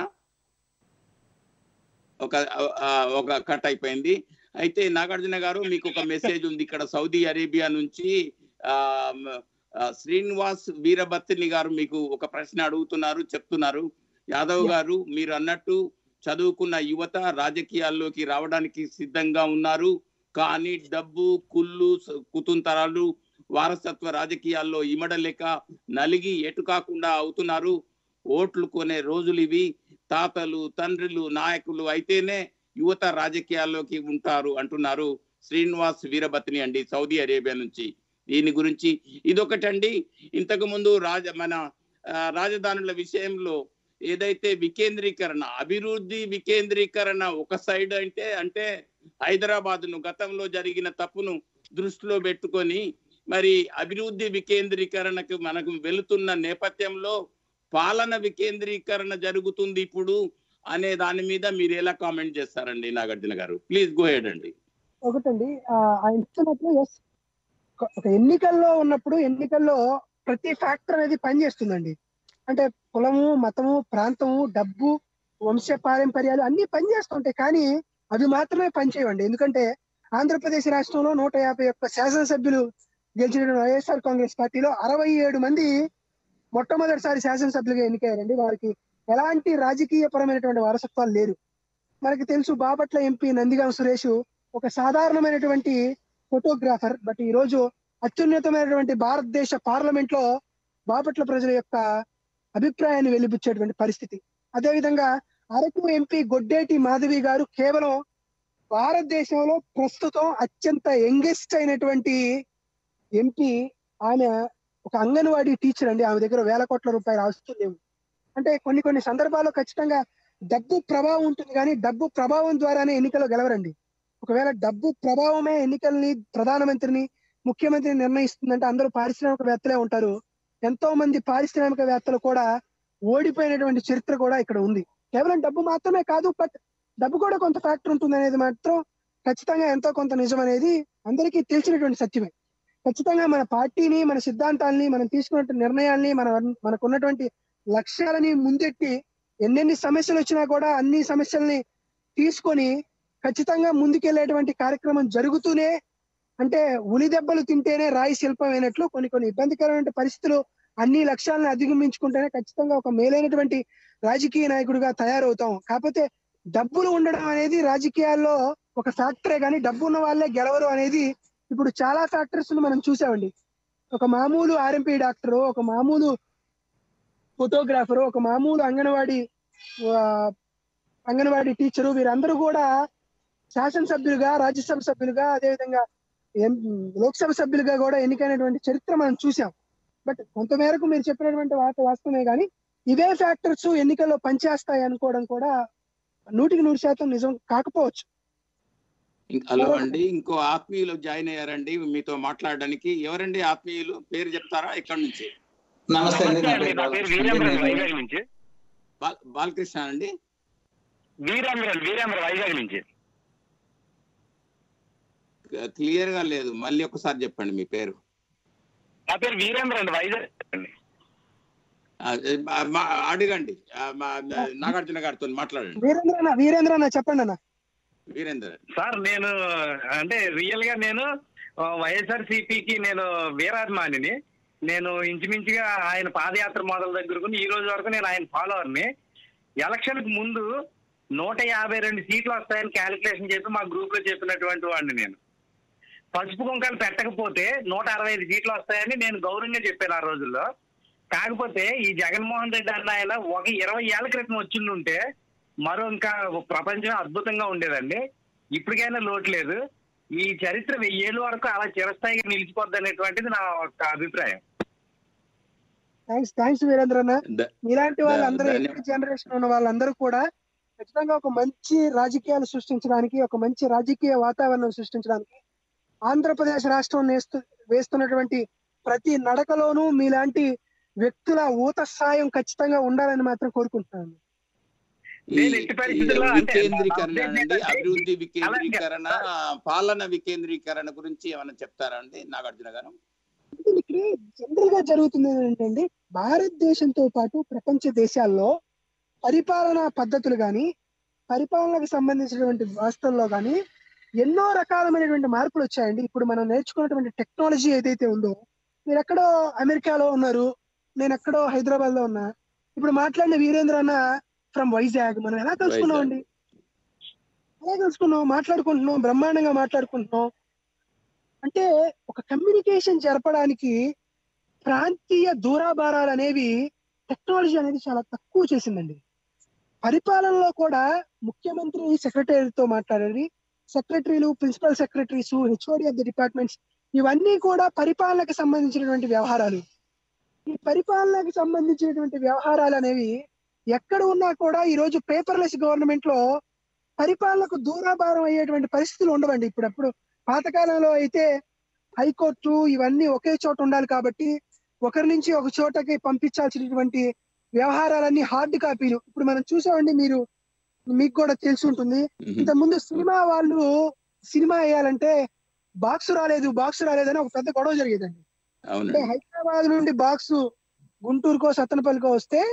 ఒక ఆ, ఒక కట్ అయిపోయింది అయితే నాగార్జున గారు మీకు ఒక మెసేజ్ ఉంది ఇక్కడ సౌదీ అరేబియా నుంచి ఆ మ, ఆ, శ్రీనివాస్ వీరభత్రిని గారు మీకు ఒక ప్రశ్న అడుగుతున్నారు చెప్తున్నారు యాదవ్ గారు మీరు అన్నట్టు చదువుకున్న యువత రాజకీయాల్లోకి రావడానికి సిద్ధంగా ఉన్నారు కానీ డబ్బు కుళ్ళు స- కుతుంతరాలు వారసత్వ రాజకీయాల్లో ఇమడలేక నలిగి ఎటు కాకుండా అవుతున్నారు ఓట్లు కొనే రోజులు ఇవి తాతలు తండ్రులు నాయకులు అయితేనే యువత రాజకీయాల్లోకి ఉంటారు అంటున్నారు శ్రీనివాస్ వీరభత్ని అండి సౌదీ అరేబియా నుంచి దీని గురించి ఇదొకటండి ఇంతకు ముందు రాజ మన ఆ, రాజధానుల విషయంలో ఏదైతే వికేంద్రీకరణ అభివృద్ధి వికేంద్రీకరణ ఒక సైడ్ అంటే అంటే హైదరాబాద్ ను గతంలో జరిగిన తప్పును దృష్టిలో పెట్టుకొని మరి అభివృద్ధి వికేంద్రీకరణకు మనకు వెళుతున్న నేపథ్యంలో పాలన వికేంద్రీకరణ జరుగుతుంది ఇప్పుడు అనే దాని మీద మీరు ఎలా కామెంట్ చేస్తారండి నాగార్జున గారు ప్లీజ్ గో హెడ్ అండి ఒకటండి ఆ, ఆయన ఇస్తున్నప్పుడు ఎస్ ఒక ఎన్నికల్లో ఉన్నప్పుడు ఎన్నికల్లో ప్రతి ఫ్యాక్టర్ అనేది పనిచేస్తుందండి అంటే కులము మతము ప్రాంతము డబ్బు వంశ పారంపర్యాలు అన్ని పనిచేస్తుంటాయి కానీ అవి మాత్రమే పనిచేయవండి ఎందుకంటే ఆంధ్రప్రదేశ్ రాష్ట్రంలో నూట యాభై ఒక్క శాసనసభ్యులు గెలిచిన వైఎస్ఆర్ కాంగ్రెస్ పార్టీలో అరవై ఏడు మంది మొట్టమొదటిసారి శాసనసభ్యులుగా ఎన్నికయ్యారండి వారికి ఎలాంటి రాజకీయ పరమైనటువంటి వారసత్వాలు లేరు మనకి తెలుసు బాపట్ల ఎంపీ నందిగాం సురేష్ ఒక సాధారణమైనటువంటి ఫోటోగ్రాఫర్ బట్ ఈ రోజు అత్యున్నతమైనటువంటి భారతదేశ పార్లమెంట్ లో బాపట్ల ప్రజల యొక్క అభిప్రాయాన్ని వెలిబుచ్చేటువంటి పరిస్థితి అదేవిధంగా అరకు ఎంపీ గొడ్డేటి మాధవి గారు కేవలం భారతదేశంలో ప్రస్తుతం అత్యంత యంగెస్ట్ అయినటువంటి ఎంపీ ఆమె ఒక అంగన్వాడీ టీచర్ అండి ఆమె దగ్గర వేల కోట్ల రూపాయలు ఆస్తులు లేవు అంటే కొన్ని కొన్ని సందర్భాల్లో ఖచ్చితంగా డబ్బు ప్రభావం ఉంటుంది కానీ డబ్బు ప్రభావం ద్వారానే ఎన్నికల్లో గెలవరండి ఒకవేళ డబ్బు ప్రభావమే ఎన్నికల్ని ప్రధానమంత్రిని ముఖ్యమంత్రిని నిర్ణయిస్తుందంటే అందరూ పారిశ్రామికవేత్తలే ఉంటారు ఎంతో మంది పారిశ్రామికవేత్తలు కూడా ఓడిపోయినటువంటి చరిత్ర కూడా ఇక్కడ ఉంది కేవలం డబ్బు మాత్రమే కాదు బట్ డబ్బు కూడా కొంత ఫ్యాక్టర్ ఉంటుంది అనేది మాత్రం ఖచ్చితంగా ఎంతో కొంత నిజం అనేది అందరికీ తెలిసినటువంటి సత్యమే ఖచ్చితంగా మన పార్టీని మన సిద్ధాంతాలని మనం తీసుకున్న నిర్ణయాల్ని మన మనకు ఉన్నటువంటి లక్ష్యాలని ముందెట్టి ఎన్నెన్ని సమస్యలు వచ్చినా కూడా అన్ని సమస్యల్ని తీసుకొని ఖచ్చితంగా ముందుకెళ్లేటువంటి కార్యక్రమం జరుగుతూనే అంటే ఉలి దెబ్బలు తింటేనే రాయి శిల్పం అయినట్లు కొన్ని కొన్ని ఇబ్బందికరమైన పరిస్థితులు అన్ని లక్ష్యాలను అధిగమించుకుంటేనే ఖచ్చితంగా ఒక మేలైనటువంటి రాజకీయ నాయకుడిగా తయారవుతాం కాకపోతే డబ్బులు ఉండడం అనేది రాజకీయాల్లో ఒక ఫ్యాక్టరే కానీ డబ్బు ఉన్న వాళ్ళే గెలవరు అనేది ఇప్పుడు చాలా ఫ్యాక్టర్స్ మనం చూసామండి ఒక మామూలు ఆర్ఎంపీ డాక్టర్ ఒక మామూలు ఫోటోగ్రాఫర్ ఒక మామూలు అంగన్వాడీ ఆ, అంగన్వాడీ టీచరు వీరందరూ కూడా శాసనసభ్యులుగా రాజ్యసభ సభ్యులుగా అదేవిధంగా ఎం- లోక్సభ సభ్యులుగా కూడా ఎన్నికైనటువంటి చరిత్ర మనం చూసాం బట్ కొంతమేరకు మీరు చెప్పినటువంటి వాత వాస్తవమే కానీ ఇవే ఫ్యాక్టర్స్ ఎన్నికల్లో పనిచేస్తాయి అనుకోవడం కూడా నూటికి నూరు శాతం నిజం కాకపోవచ్చు ఇం- హలో అండి ఇంకో ఆత్మీయులు జాయిన్ అయ్యారండి మీతో మాట్లాడడానికి ఎవరండి ఆత్మీయులు పేరు చెప్తారా ఎక్కడి నుంచి నమస్తే అండి నమస్తే నా అండి పేరు నా పేరు బాలకృష్ణ వీరేంద్ర నేను వైజాగ్ నుంచి బాల్- బాలకృష్ణ అండి వీరేంద్ర వీరేంద్ర వైజాగ్ నుంచి క్లియర్ గా లేదు మళ్ళీ ఒకసారి చెప్పండి మీ పేరు నా పేరు వీరేంద్ర అండి వైజాగ్ అండి ఆ, మా- మా- అడగండి ఆ, మా- నాగార్జున గారితో మాట్లాడండి వీరేంద్ర అన్న వీరేంద్ర అన్న చెప్పండి అన్న వీరేందర్ సార్ నేను అంటే రియల్ గా నేను వైఎస్ఆర్ సిపికి నేను వీరాభిమానిని నేను ఇంచుమించుగా ఆయన పాదయాత్ర మొదల దగ్గరకు ఈ రోజు వరకు నేను ఆయన ఫాలోవర్ని ఎలక్షన్ కు ముందు నూట యాభై రెండు సీట్లు వస్తాయని క్యాలిక్యులేషన్ చెప్పి మా గ్రూప్ లో చెప్పినటువంటి వాడిని నేను పసుపు కుంకాలు పెట్టకపోతే నూట అరవై ఐదు సీట్లు వస్తాయని నేను గౌరవంగా చెప్పాను ఆ రోజుల్లో కాకపోతే ఈ జగన్మోహన్ రెడ్డి అన్న ఆయన ఒక ఇరవై ఏళ్ల క్రితం వచ్చిండుంటే మరో ఇంకా ప్రపంచం అద్భుతంగా ఉండేదండి ఇప్పటికైనా లోటు లేదు ఈ చరిత్ర వెయ్యేళ్ళ వరకు అలా చిరస్థాయిగా నిలిచిపోద్ది అనేటువంటిది నా ఒక అభిప్రాయం థ్యాంక్స్ థ్యాంక్స్ వీరేంద్ర అన్న ద- ఇలాంటి వాళ్ళందరూ ధన్య- ఎన్ని జనరేషన్ ఉన్న వాళ్ళందరూ కూడా ఖచ్చితంగా ఒక మంచి రాజకీయాలు సృష్టించడానికి ఒక మంచి రాజకీయ వాతావరణం సృష్టించడానికి ఆంధ్రప్రదేశ్ రాష్ట్రం నేస్తు వేస్తున్నటువంటి ప్రతి నడకలోనూ మీలాంటి వ్యక్తుల ఊత సాయం ఖచ్చితంగా ఉండాలని మాత్రం కోరుకుంటున్నాను ఈ నేను ఎట్టి పరిస్థితుల్లో అంటే వికేంద్రీకరణ నా ఉద్దేశం అండి ఏంటంటే అభివృద్ధి అలాగే వికేంద్రీకరణ పాలన వికేంద్రీకరణ గురించి ఏమైనా చెప్తారా అండి నాగార్జున గారు ఇక్కడ జనరల్ గా జరుగుతుంది ఏంటంటే భారతదేశంతో పాటు ప్రపంచ దేశాల్లో పరిపాలనా పద్ధతులు కానీ పరిపాలనకు సంబంధించినటువంటి వ్యవస్థల్లో కానీ ఎన్నో రకాలమైనటువంటి మార్పులు వచ్చాయండి ఇప్పుడు మనం నేర్చుకున్నటువంటి టెక్నాలజీ ఏదైతే ఉందో మీరు ఎక్కడో అమెరికాలో ఉన్నారు నేను ఎక్కడో హైదరాబాద్ లో ఉన్నా ఇప్పుడు మాట్లాడిన వీరేంద్ర అన్న ఫ్రమ్ వైజాగ్ మనం ఎలా తెలుసుకున్నాం అండి ఎలా తెలుసుకున్నాం మాట్లాడుకుంటున్నాం బ్రహ్మాండంగా మాట్లాడుకుంటున్నాం అంటే ఒక కమ్యూనికేషన్ జరపడానికి ప్రాంతీయ దూరాభారాలు అనేవి టెక్నాలజీ అనేది చాలా తక్కువ చేసిందండి పరిపాలనలో కూడా ముఖ్యమంత్రి సెక్రటరీతో మాట్లాడేది సెక్రటరీలు principal secretaries HOD of the departments ఇవన్నీ కూడా పరిపాలనకు సంబంధించినటువంటి వ్యవహారాలు ఈ పరిపాలనకు సంబంధించినటువంటి వ్యవహారాలు అనేవి ఎక్కడ ఉన్నా కూడా ఈ రోజు పేపర్లెస్ గవర్నమెంట్ లో పరిపాలనకు దూరాభారం అయ్యేటువంటి పరిస్థితులు ఉండవండి ఇప్పుడప్పుడు పాతకాలంలో అయితే హైకోర్టు ఇవన్నీ ఒకే చోట ఉండాలి కాబట్టి ఒకరి నుంచి ఒక చోటకి పంపించాల్సినటువంటి వ్యవహారాలన్నీ హార్డ్ కాపీలు ఇప్పుడు మనం చూసామండి మీరు మీకు కూడా తెలిసి ఉంటుంది ఇంత ముందు సినిమా వాళ్ళు సినిమా వేయాలంటే బాక్స్ రాలేదు బాక్స్ రాలేదని ఒక పెద్ద గొడవ జరిగేదండి అంటే అవునండి హైదరాబాద్ నుండి బాక్స్ గుంటూరుకో సత్తనపల్లికో వస్తే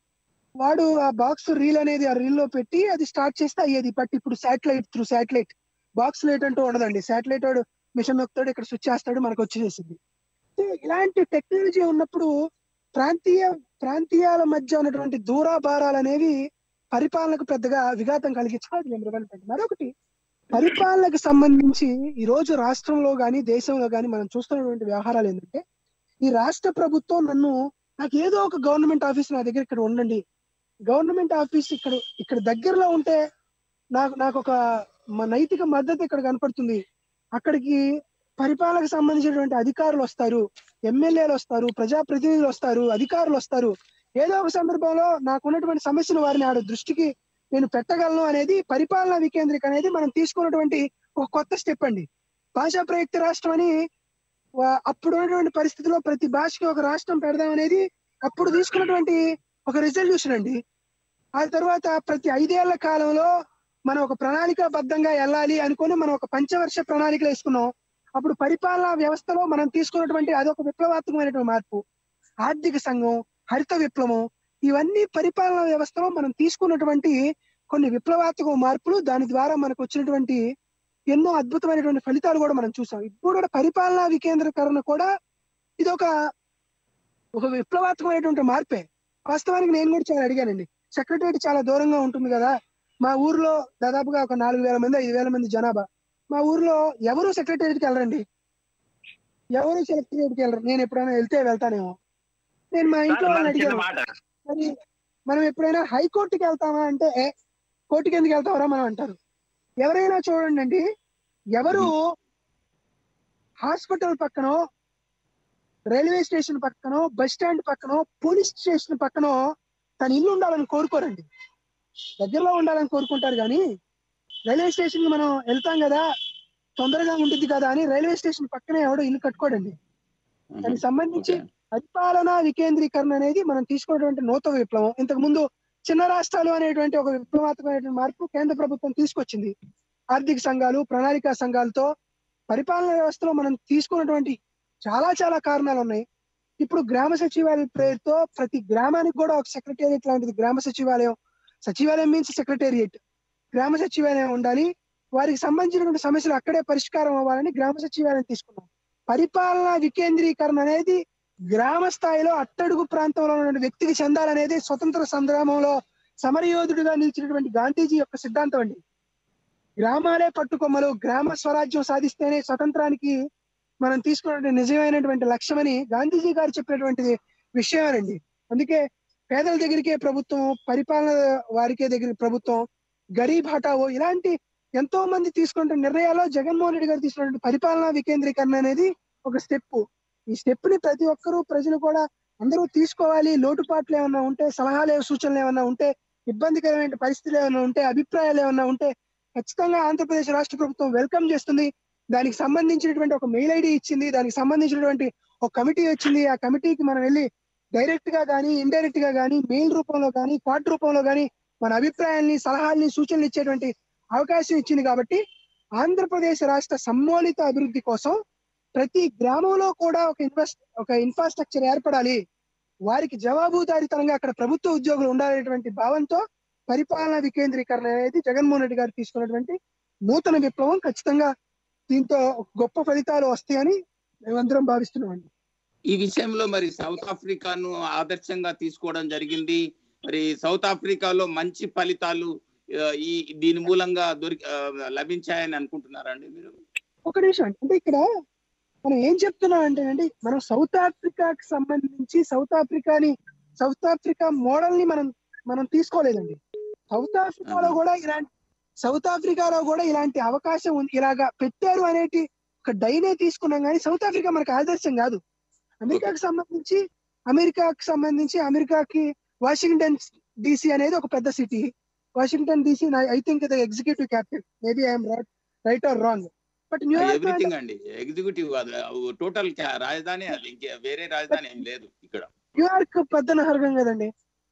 వాడు ఆ బాక్స్ రీల్ అనేది ఆ రీల్ లో పెట్టి అది స్టార్ట్ చేస్తే అయ్యేది బట్ ఇప్పుడు satellite through satellite box light అంటూ ఉండదండి శాటిలైట్ వాడు మిషన్ నొక్కుతాడు ఇక్కడ స్విచ్ చేస్తాడు మనకు వచ్చేసింది అంటే ఇలాంటి టెక్నాలజీ ఉన్నప్పుడు ప్రాంతీయ ప్రాంతీయాల మధ్య ఉన్నటువంటి దూరాభారాలు అనేవి పరిపాలనకు పెద్దగా విఘాతం కలిగించలేదు డెవలప్మెంట్ మరొకటి పరిపాలనకు సంబంధించి ఈ రోజు రాష్ట్రంలో గాని దేశంలో గాని మనం చూస్తున్నటువంటి వ్యవహారాలు ఏంటంటే ఈ రాష్ట్ర ప్రభుత్వం నన్ను నాకు ఏదో ఒక గవర్నమెంట్ ఆఫీస్ నా దగ్గర ఇక్కడ ఉండండి గవర్నమెంట్ ఆఫీస్ ఇక్కడ ఇక్కడ దగ్గరలో ఉంటే నాకు నాకు ఒక మ- నైతిక మద్దతు ఇక్కడ కనపడుతుంది అక్కడికి పరిపాలనకు సంబంధించినటువంటి అధికారులు వస్తారు ఎమ్మెల్యేలు వస్తారు ప్రజాప్రతినిధులు వస్తారు అధికారులు వస్తారు ఏదో ఒక సందర్భంలో నాకు ఉన్నటువంటి సమస్యను వారిని ఆడ దృష్టికి నేను పెట్టగలను అనేది పరిపాలనా వికేంద్రిక అనేది మనం తీసుకున్నటువంటి ఒక కొత్త స్టెప్ అండి భాషా ప్రయుక్త రాష్ట్రం అని వా- అప్పుడు ఉన్నటువంటి పరిస్థితిలో ప్రతి భాషకి ఒక రాష్ట్రం పెడదాం అనేది అప్పుడు తీసుకున్నటువంటి ఒక రిజల్యూషన్ అండి ఆ తర్వాత ప్రతి ఐదేళ్ల కాలంలో మనం ఒక ప్రణాళికాబద్ధంగా వెళ్ళాలి అనుకొని మనం ఒక పంచవర్ష ప్రణాళికలు వేసుకున్నాం అప్పుడు పరిపాలనా వ్యవస్థలో మనం తీసుకున్నటువంటి అదొక విప్లవాత్మకమైనటువంటి మార్పు ఆర్థిక సంఘం హరిత విప్లవం ఇవన్నీ పరిపాలనా వ్యవస్థలో మనం తీసుకున్నటువంటి కొన్ని విప్లవాత్మక మార్పులు దాని ద్వారా మనకు వచ్చినటువంటి ఎన్నో అద్భుతమైనటువంటి ఫలితాలు కూడా మనం చూసాం ఇప్పుడు కూడా పరిపాలనా వికేంద్రీకరణ కూడా ఇది ఒక ఒక విప్లవాత్మకమైనటువంటి మార్పే వాస్తవానికి నేను కూడా చాలా అడిగానండి సెక్రటరీ చాలా దూరంగా ఉంటుంది కదా మా ఊర్లో దాదాపుగా ఒక నాలుగు వేల మంది ఐదు వేల మంది జనాభా మా ఊర్లో ఎవరు సెక్రటరీకి వెళ్ళరండి ఎవరు సెక్రటరీకి వెళ్ళరు నేను ఎప్పుడైనా వెళ్తే వెళ్తానేమో నేను మా ఇంట్లో సార్, వాళ్ళని నా చిన్న అడిగాను మాట మరి మనం ఎప్పుడైనా హైకోర్టుకి వెళ్తామా అంటే "ఏ, కోర్టుకి ఎందుకు వెళ్తావరా మనం అంటారు ఎవరైనా చూడండి అండి ఎవరు హాస్పిటల్ పక్కనో రైల్వే స్టేషన్ పక్కనో బస్ స్టాండ్ పక్కనో పోలీస్ స్టేషన్ పక్కనో తన ఇల్లు ఉండాలని కోరుకోరండి దగ్గరలో ఉండాలని కోరుకుంటారు కానీ రైల్వే స్టేషన్ కి మనం వెళ్తాం కదా తొందరగా ఉంటుంది కదా అని రైల్వే స్టేషన్ పక్కనే ఎవడో ఇల్లు కట్టుకోడండి దానికి సంబంధించి ఓకే. పరిపాలనా వికేంద్రీకరణ అనేది మనం తీసుకున్నటువంటి నూతన విప్లవం ఇంతకు ముందు చిన్న రాష్ట్రాలు అనేటువంటి ఒక విప్లవాత్మకమైనటువంటి మార్పు కేంద్ర ప్రభుత్వం తీసుకొచ్చింది ఆర్థిక సంఘాలు ప్రణాళికా సంఘాలతో పరిపాలన వ్యవస్థలో మనం తీసుకున్నటువంటి చాలా చాలా కారణాలు ఉన్నాయి ఇప్పుడు గ్రామ సచివాలయం పేరుతో ప్రతి గ్రామానికి కూడా ఒక సెక్రటేరియట్ లాంటిది గ్రామ సచివాలయం సచివాలయం మీన్స్ సెక్రటేరియట్ గ్రామ సచివాలయం ఉండాలి వారికి సంబంధించినటువంటి సమస్యలు అక్కడే పరిష్కారం అవ్వాలని గ్రామ సచివాలయం తీసుకున్నాం పరిపాలన వికేంద్రీకరణ అనేది గ్రామ స్థాయిలో అట్టడుగు ప్రాంతంలో ఉన్న వ్యక్తికి చెందాలనేది స్వతంత్ర సంగ్రామంలో సమరయోధుడిగా నిలిచినటువంటి గాంధీజీ యొక్క సిద్ధాంతం అండి గ్రామాలే పట్టుకొమ్మలు గ్రామ స్వరాజ్యం సాధిస్తేనే స్వతంత్రానికి మనం తీసుకున్న నిజమైనటువంటి లక్ష్యమని గాంధీజీ గారు చెప్పినటువంటి విషయమేనండి అందుకే పేదల దగ్గరికే ప్రభుత్వం పరిపాలన వారికే దగ్గర ప్రభుత్వం గరీబ్ హఠావో ఇలాంటి ఎంతో మంది తీసుకుంటున్న నిర్ణయాల్లో జగన్మోహన్ రెడ్డి గారు తీసుకున్నటువంటి పరిపాలనా వికేంద్రీకరణ అనేది ఒక స్టెప్ ఈ స్టెప్ ని ప్రతి ఒక్కరూ ప్రజలు కూడా అందరూ తీసుకోవాలి లోటుపాట్లు ఏమన్నా ఉంటే సలహాలు ఏ- సూచనలు ఏమన్నా ఉంటే ఇబ్బందికరమైన పరిస్థితులు ఏమన్నా ఉంటే అభిప్రాయాలు ఏమన్నా ఉంటే ఖచ్చితంగా ఆంధ్రప్రదేశ్ రాష్ట్ర ప్రభుత్వం వెల్కమ్ చేస్తుంది దానికి సంబంధించినటువంటి ఒక మెయిల్ ఐడి ఇచ్చింది దానికి సంబంధించినటువంటి ఒక కమిటీ వచ్చింది ఆ కమిటీకి మనం వెళ్ళి డైరెక్ట్ గా కానీ ఇండైరెక్ట్ గా కానీ మెయిల్ రూపంలో కానీ కార్డ్ రూపంలో కానీ మన అభిప్రాయాల్ని సలహాల్ని సూచనలు ఇచ్చేటువంటి అవకాశం ఇచ్చింది కాబట్టి ఆంధ్రప్రదేశ్ రాష్ట్ర సమ్మోలిత అభివృద్ధి కోసం ప్రతి గ్రామంలో కూడా ఒక ఇన్వెస్ట్ ఒక ఇన్ఫ్రాస్ట్రక్చర్ ఏర్పడాలి వారికి జవాబుదారీతనంగా అక్కడ ప్రభుత్వ ఉద్యోగులు ఉండాలనేటువంటి భావంతో పరిపాలన వికేంద్రీకరణ అనేది జగన్మోహన్ రెడ్డి గారు తీసుకున్నటువంటి నూతన విప్లవం ఖచ్చితంగా దీంతో గొప్ప ఫలితాలు వస్తాయని మేమందరం భావిస్తున్నామండి ఈ విషయంలో మరి సౌత్ ఆఫ్రికాను ఆదర్శంగా తీసుకోవడం జరిగింది మరి సౌత్ ఆఫ్రికాలో మంచి ఫలితాలు ఆ, ఈ దీని మూలంగా దొరికి ఆ, లభించాయని అనుకుంటున్నారండి మీరు ఒక నిమిషం అండి. అంటే ఇక్కడ మనం ఏం చెప్తున్నాం అంటే అండి మనం సౌత్ ఆఫ్రికాకి సంబంధించి సౌత్ ఆఫ్రికాని సౌత్ ఆఫ్రికా మోడల్ ని మనం మనం తీసుకోలేదండి సౌత్ ఆఫ్రికాలో ఆహా. కూడా ఇలాంటి సౌత్ ఆఫ్రికాలో కూడా ఇలాంటి అవకాశం ఉంది ఇలాగా పెట్టారు అనేటి ఒక డైనే తీసుకున్నాం కానీ సౌత్ ఆఫ్రికా మనకు ఆదర్శం కాదు అమెరికాకి సంబంధించి అమెరికాకి సంబంధించి అమెరికాకి వాషింగ్టన్ డిసి అనేది ఒక పెద్ద city Washington DC I think the executive capital maybe I'm right or wrong but New York everything అండి ఎగ్జిక్యూటివ్ కాదు టోటల్ రాజధాని అది ఇంకే వేరే రాజధాని ఏం లేదు ఇక్కడ న్యూయార్క్ పెద్ద నగరం కదండి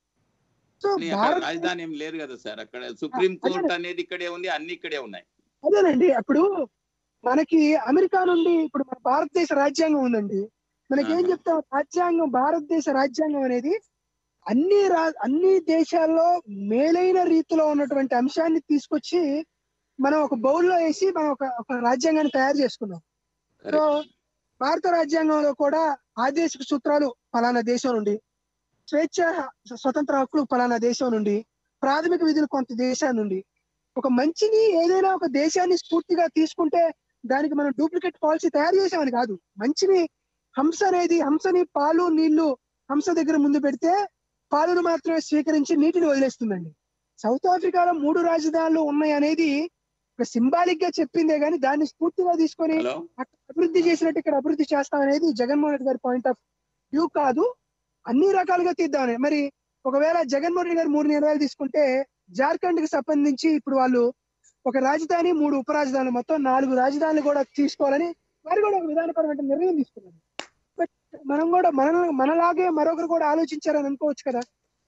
సో కానీ అక్కడ భారత్ రాజధాని ఏం లేదు కదా సార్ అక్కడ సుప్రీం కోర్ట్ అనేది ఇక్కడే ఉంది అన్ని ఇక్కడే ఉన్నాయి అదేనండి అప్పుడు మనకి అమెరికా నుండి ఇప్పుడు మన భారతదేశ రాజ్యాంగం ఉందండి మనకి ఏం ఆహా. చెప్తాం రాజ్యాంగం భారతదేశ రాజ్యాంగం అనేది అన్ని రా అన్ని దేశాల్లో మేలైన రీతిలో ఉన్నటువంటి అంశాన్ని తీసుకొచ్చి మనం ఒక బౌల్లో వేసి మనం ఒక ఒక రాజ్యాంగాన్ని తయారు చేసుకున్నాం సో భారత రాజ్యాంగంలో కూడా ఆదేశిక సూత్రాలు ఫలానా దేశం నుండి స్వేచ్ఛ స్వతంత్ర హక్కులు ఫలానా దేశం నుండి ప్రాథమిక విధులు కొంత దేశం నుండి ఒక మంచిని ఏదైనా ఒక దేశాన్ని స్ఫూర్తిగా తీసుకుంటే దానికి మనం డూప్లికేట్ పాలసీ తయారు చేసామని కాదు మంచిని హంస అనేది హంసని పాలు నీళ్లు హంస దగ్గర ముందు పెడితే పాలను మాత్రమే స్వీకరించి నీటిని వదిలేస్తుందండి సౌత్ ఆఫ్రికాలో మూడు రాజధానులు ఉన్నాయి అనేది ఒక సింబాలిక్ గా చెప్పిందే గానీ దాన్ని స్ఫూర్తిగా తీసుకొని హలో అక్కడ అభివృద్ధి చేసినట్టు ఇక్కడ అభివృద్ధి చేస్తాం అనేది జగన్మోహన్ రెడ్డి గారి పాయింట్ ఆఫ్ వ్యూ కాదు అన్ని రకాలుగా తీద్దామని మరి ఒకవేళ జగన్మోహన్ రెడ్డి గారు మూడు నిర్ణయాలు తీసుకుంటే జార్ఖండ్ కి సంబంధించి ఇప్పుడు వాళ్ళు ఒక రాజధాని మూడు ఉప రాజధానులు మొత్తం నాలుగు రాజధానులు కూడా తీసుకోవాలని వారు కూడా ఒక విధానపరమైన నిర్ణయం తీసుకున్నారు బట్ మనం కూడా మన మనలాగే మరొకరు కూడా ఆలోచించారని అనుకోవచ్చు కదా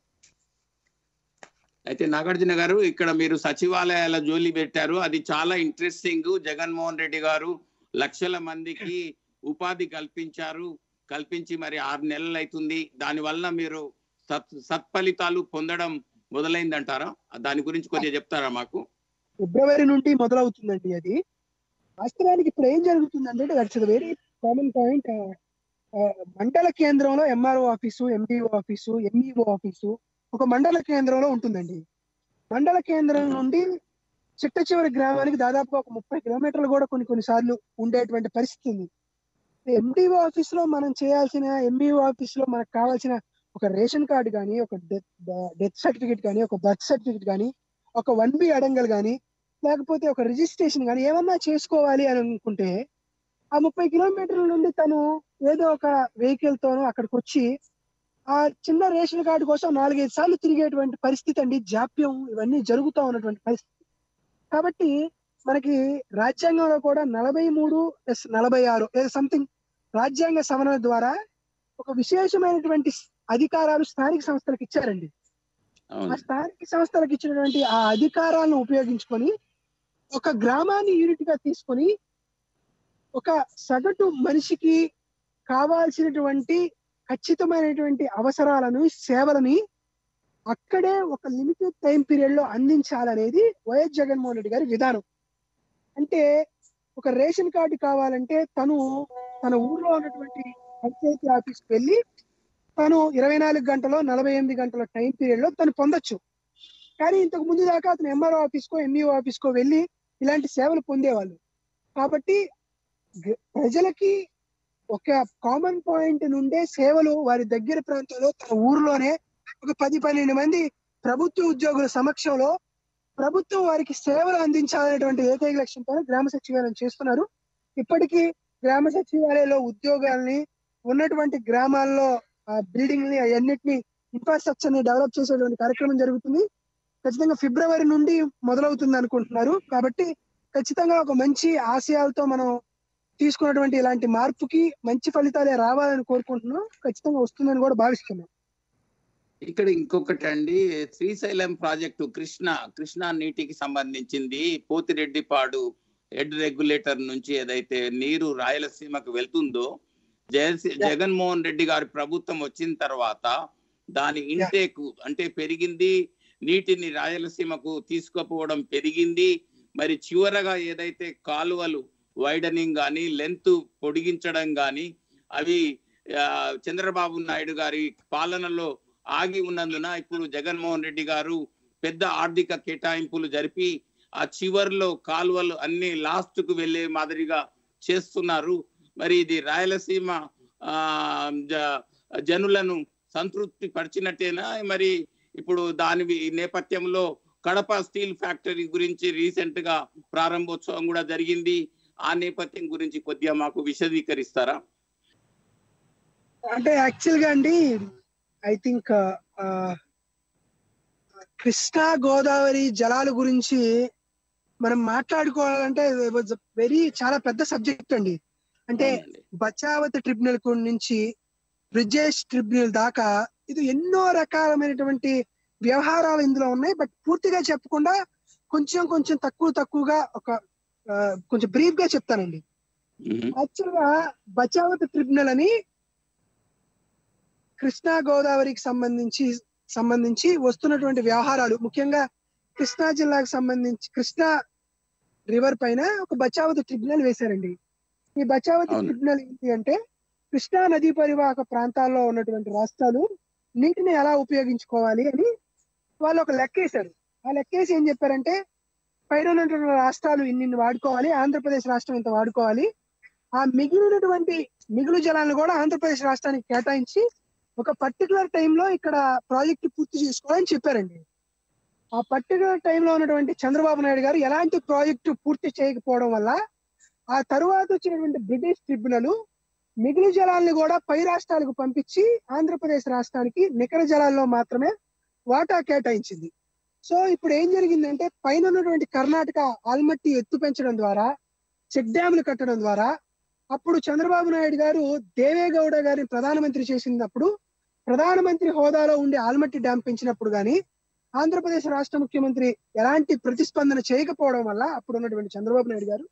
అయితే నాగార్జున గారు ఇక్కడ మీరు సచివాలయాల జోలి పెట్టారు అది చాలా ఇంట్రెస్టింగ్ జగన్మోహన్ రెడ్డి గారు లక్షల మందికి ఉపాధి కల్పించారు కల్పించి మరి ఆరు నెలలు అవుతుంది దాని వలన మీరు సత్ సత్ఫలితాలు పొందడం మొదలైందంటారా దాని గురించి కొద్దిగా చెప్తారా మాకు ఫిబ్రవరి నుండి మొదలవుతుందండి అది వాస్తవానికి ఇప్పుడు ఏం జరుగుతుందంటే దట్స్ వెరీ కామన్ పాయింట్ మండల కేంద్రంలో MRO office MDO office MEO office ఒక మండల కేంద్రంలో ఉంటుందండి మండల కేంద్రం నుండి చిట్ట చివరి గ్రామానికి దాదాపు ఒక ముప్పై కిలోమీటర్లు కూడా కొన్ని కొన్ని సార్లు ఉండేటువంటి పరిస్థితి ఉంది ఎండిఓ ఆఫీస్ లో మనం చేయాల్సిన ఎంఈఓ ఆఫీస్ లో మనకు కావాల్సిన ఒక రేషన్ కార్డు కానీ ఒక డెత్ సర్టిఫికేట్ కానీ ఒక బర్త్ సర్టిఫికేట్ కానీ ఒక వన్ బి అడంగల్ కానీ లేకపోతే ఒక రిజిస్ట్రేషన్ కానీ ఏమన్నా చేసుకోవాలి అని అనుకుంటే ఆ ముప్పై కిలోమీటర్ల నుండి తను ఏదో ఒక వెహికల్ తోనో అక్కడికి వచ్చి ఆ చిన్న రేషన్ కార్డు కోసం నాలుగైదు సార్లు తిరిగేటువంటి పరిస్థితి అండి జాప్యం ఇవన్నీ జరుగుతూ ఉన్నటువంటి పరిస్థితి కాబట్టి మనకి రాజ్యాంగంలో కూడా నలభై మూడు ప్లస్ నలభై ఆరు సంథింగ్ రాజ్యాంగ సవరణ ద్వారా ఒక విశేషమైనటువంటి అధికారాలు స్థానిక సంస్థలకు ఇచ్చారండి ఆ అవును స్థానిక సంస్థలకు ఇచ్చినటువంటి ఆ అధికారాలను ఉపయోగించుకొని ఒక గ్రామాన్ని యూనిట్ గా తీసుకొని ఒక సగటు మనిషికి కావాల్సినటువంటి ఖచ్చితమైనటువంటి అవసరాలను సేవలని అక్కడే ఒక లిమిటెడ్ టైం పీరియడ్ లో అందించాలనేది వైఎస్ జగన్మోహన్ రెడ్డి గారి విధానం అంటే ఒక రేషన్ కార్డు కావాలంటే తను తన ఊర్లో ఉన్నటువంటి పంచాయతీ ఆఫీస్కి వెళ్ళి తను ఇరవై నాలుగు గంటలో నలభై ఎనిమిది గంటల టైం పీరియడ్ లో తను పొందొచ్చు కానీ ఇంతకు ముందు దాకా అతను ఎంఆర్ఓ ఆఫీస్కో ఎంఈఓ ఆఫీస్కో వెళ్ళి ఇలాంటి సేవలు పొందేవాళ్ళు కాబట్టి గ- ప్రజలకి ఒక కామన్ పాయింట్ నుండే సేవలు వారి దగ్గర ప్రాంతంలో తన ఊర్లోనే ఒక పది పన్నెండు మంది ప్రభుత్వ ఉద్యోగుల సమక్షంలో ప్రభుత్వం వారికి సేవలు అందించాలనేటువంటి ఏకైక లక్ష్యంతో గ్రామ సచివాలయం చేస్తున్నారు ఇప్పటికీ గ్రామ సచివాలయంలో ఉద్యోగాల్ని ఉన్నటువంటి గ్రామాల్లో ఆ బిల్డింగ్ ని అన్నిటిని ఇన్ఫ్రాస్ట్రక్చర్ ని డెవలప్ చేసేటువంటి కార్యక్రమం జరుగుతుంది ఖచ్చితంగా ఫిబ్రవరి నుండి మొదలవుతుంది అనుకుంటున్నారు కాబట్టి ఖచ్చితంగా ఒక మంచి ఆశయాలతో మనం తీసుకున్నటువంటి ఇలాంటి మార్పుకి మంచి ఫలితాలే రావాలని కోరుకుంటున్నాం ఖచ్చితంగా వస్తుందని కూడా భావిస్తున్నాం ఇక్కడ ఇంకొకటి అండి శ్రీశైలం ప్రాజెక్టు కృష్ణ కృష్ణా నీటికి సంబంధించింది పోతిరెడ్డిపాడు హెడ్ రెగ్యులేటర్ నుంచి ఏదైతే నీరు రాయలసీమకు వెళ్తుందో జగన్ జగన్మోహన్ రెడ్డి గారి ప్రభుత్వం వచ్చిన తర్వాత దాని ఇంటేక్ అంటే పెరిగింది నీటిని రాయలసీమకు తీసుకుపోవడం పెరిగింది మరి చివరగా ఏదైతే కాలువలు వైడనింగ్ కానీ లెంత్ పొడిగించడం కానీ అవి ఆ, చంద్రబాబు నాయుడు గారి పాలనలో ఆగి ఉన్నందున ఇప్పుడు జగన్మోహన్ రెడ్డి గారు పెద్ద ఆర్థిక కేటాయింపులు జరిపి ఆ చివర్లో కాలువలు అన్ని లాస్ట్ కు వెళ్లే మాదిరిగా చేస్తున్నారు మరి ఇది రాయలసీమ ఆ జ- జనులను సంతృప్తి పరిచినట్టేనా మరి ఇప్పుడు దాని వి- నేపథ్యంలో కడప స్టీల్ ఫ్యాక్టరీ గురించి రీసెంట్ గా ప్రారంభోత్సవం కూడా జరిగింది ఆ నేపథ్యం గురించి కొద్దిగా మాకు విశదీకరిస్తారా అంటే యాక్చువల్ గా అండి ఐ థింక్ కృష్ణా గోదావరి జలాల గురించి మనం మాట్లాడుకోవాలంటే వెరీ చాలా పెద్ద సబ్జెక్ట్ అండి అంటే అవునండి. బచావతి ట్రిబ్యునల్ కు నుంచి బ్రిజేష్ ట్రిబ్యునల్ దాకా ఇది ఎన్నో రకాలమైనటువంటి వ్యవహారాలు ఇందులో ఉన్నాయి బట్ పూర్తిగా చెప్పకుండా కొంచెం కొంచెం తక్కువ తక్కువగా ఒక ఆ, కొంచెం బ్రీఫ్ గా చెప్తానండి మ్మ్. యాక్చువల్ గా బచావతి ట్రిబ్యునల్ అని కృష్ణా గోదావరికి సంబంధించి సంబంధించి వస్తున్నటువంటి వ్యవహారాలు ముఖ్యంగా కృష్ణా జిల్లాకు సంబంధించి కృష్ణా రివర్ పైన ఒక బచావతి ట్రిబ్యునల్ వేశారండి ఈ బచావతి అవును. ట్రిబ్యునల్ ఏంటి అంటే కృష్ణా నదీ పరివాహక ప్రాంతాల్లో ఉన్నటువంటి రాష్ట్రాలు నీటిని ఎలా ఉపయోగించుకోవాలి అని వాళ్ళు ఒక లెక్క వేశారు ఆ లెక్కేసి ఏం చెప్పారంటే పైన ఉన్నటువంటి రాష్ట్రాలు ఇన్ని వాడుకోవాలి ఆంధ్రప్రదేశ్ రాష్ట్రం ఇంత వాడుకోవాలి ఆ మిగిలినటువంటి మిగులు జలాలను కూడా ఆంధ్రప్రదేశ్ రాష్ట్రానికి కేటాయించి ఒక పర్టికులర్ టైంలో ఇక్కడ ప్రాజెక్ట్ పూర్తి చేసుకోవాలని చెప్పారండి ఆ పర్టికులర్ టైంలో ఉన్నటువంటి చంద్రబాబు నాయుడు గారు ఎలాంటి ప్రాజెక్టు పూర్తి చేయకపోవడం వల్ల ఆ తరువాత వచ్చినటువంటి బ్రిటిష్ ట్రిబ్యునల్ మిగులు జలాలను కూడా పై రాష్ట్రాలకు పంపించి ఆంధ్రప్రదేశ్ రాష్ట్రానికి నికర జలాల్లో మాత్రమే వాటా కేటాయించింది సో ఇప్పుడు ఏం జరిగిందంటే పైన ఉన్నటువంటి కర్ణాటక ఆల్మట్టి ఎత్తు పెంచడం ద్వారా చెక్ డ్యాములు కట్టడం ద్వారా అప్పుడు చంద్రబాబు నాయుడు గారు దేవేగౌడ గారిని ప్రధానమంత్రి చేసినప్పుడు ప్రధానమంత్రి హోదాలో ఉండి ఆల్మట్టి డ్యామ్ పెంచినప్పుడు గాని ఆంధ్రప్రదేశ్ రాష్ట్ర ముఖ్యమంత్రి ఎలాంటి ప్రతిస్పందన చేయకపోవడం వల్ల అప్పుడు ఉన్నటువంటి చంద్రబాబు నాయుడు గారు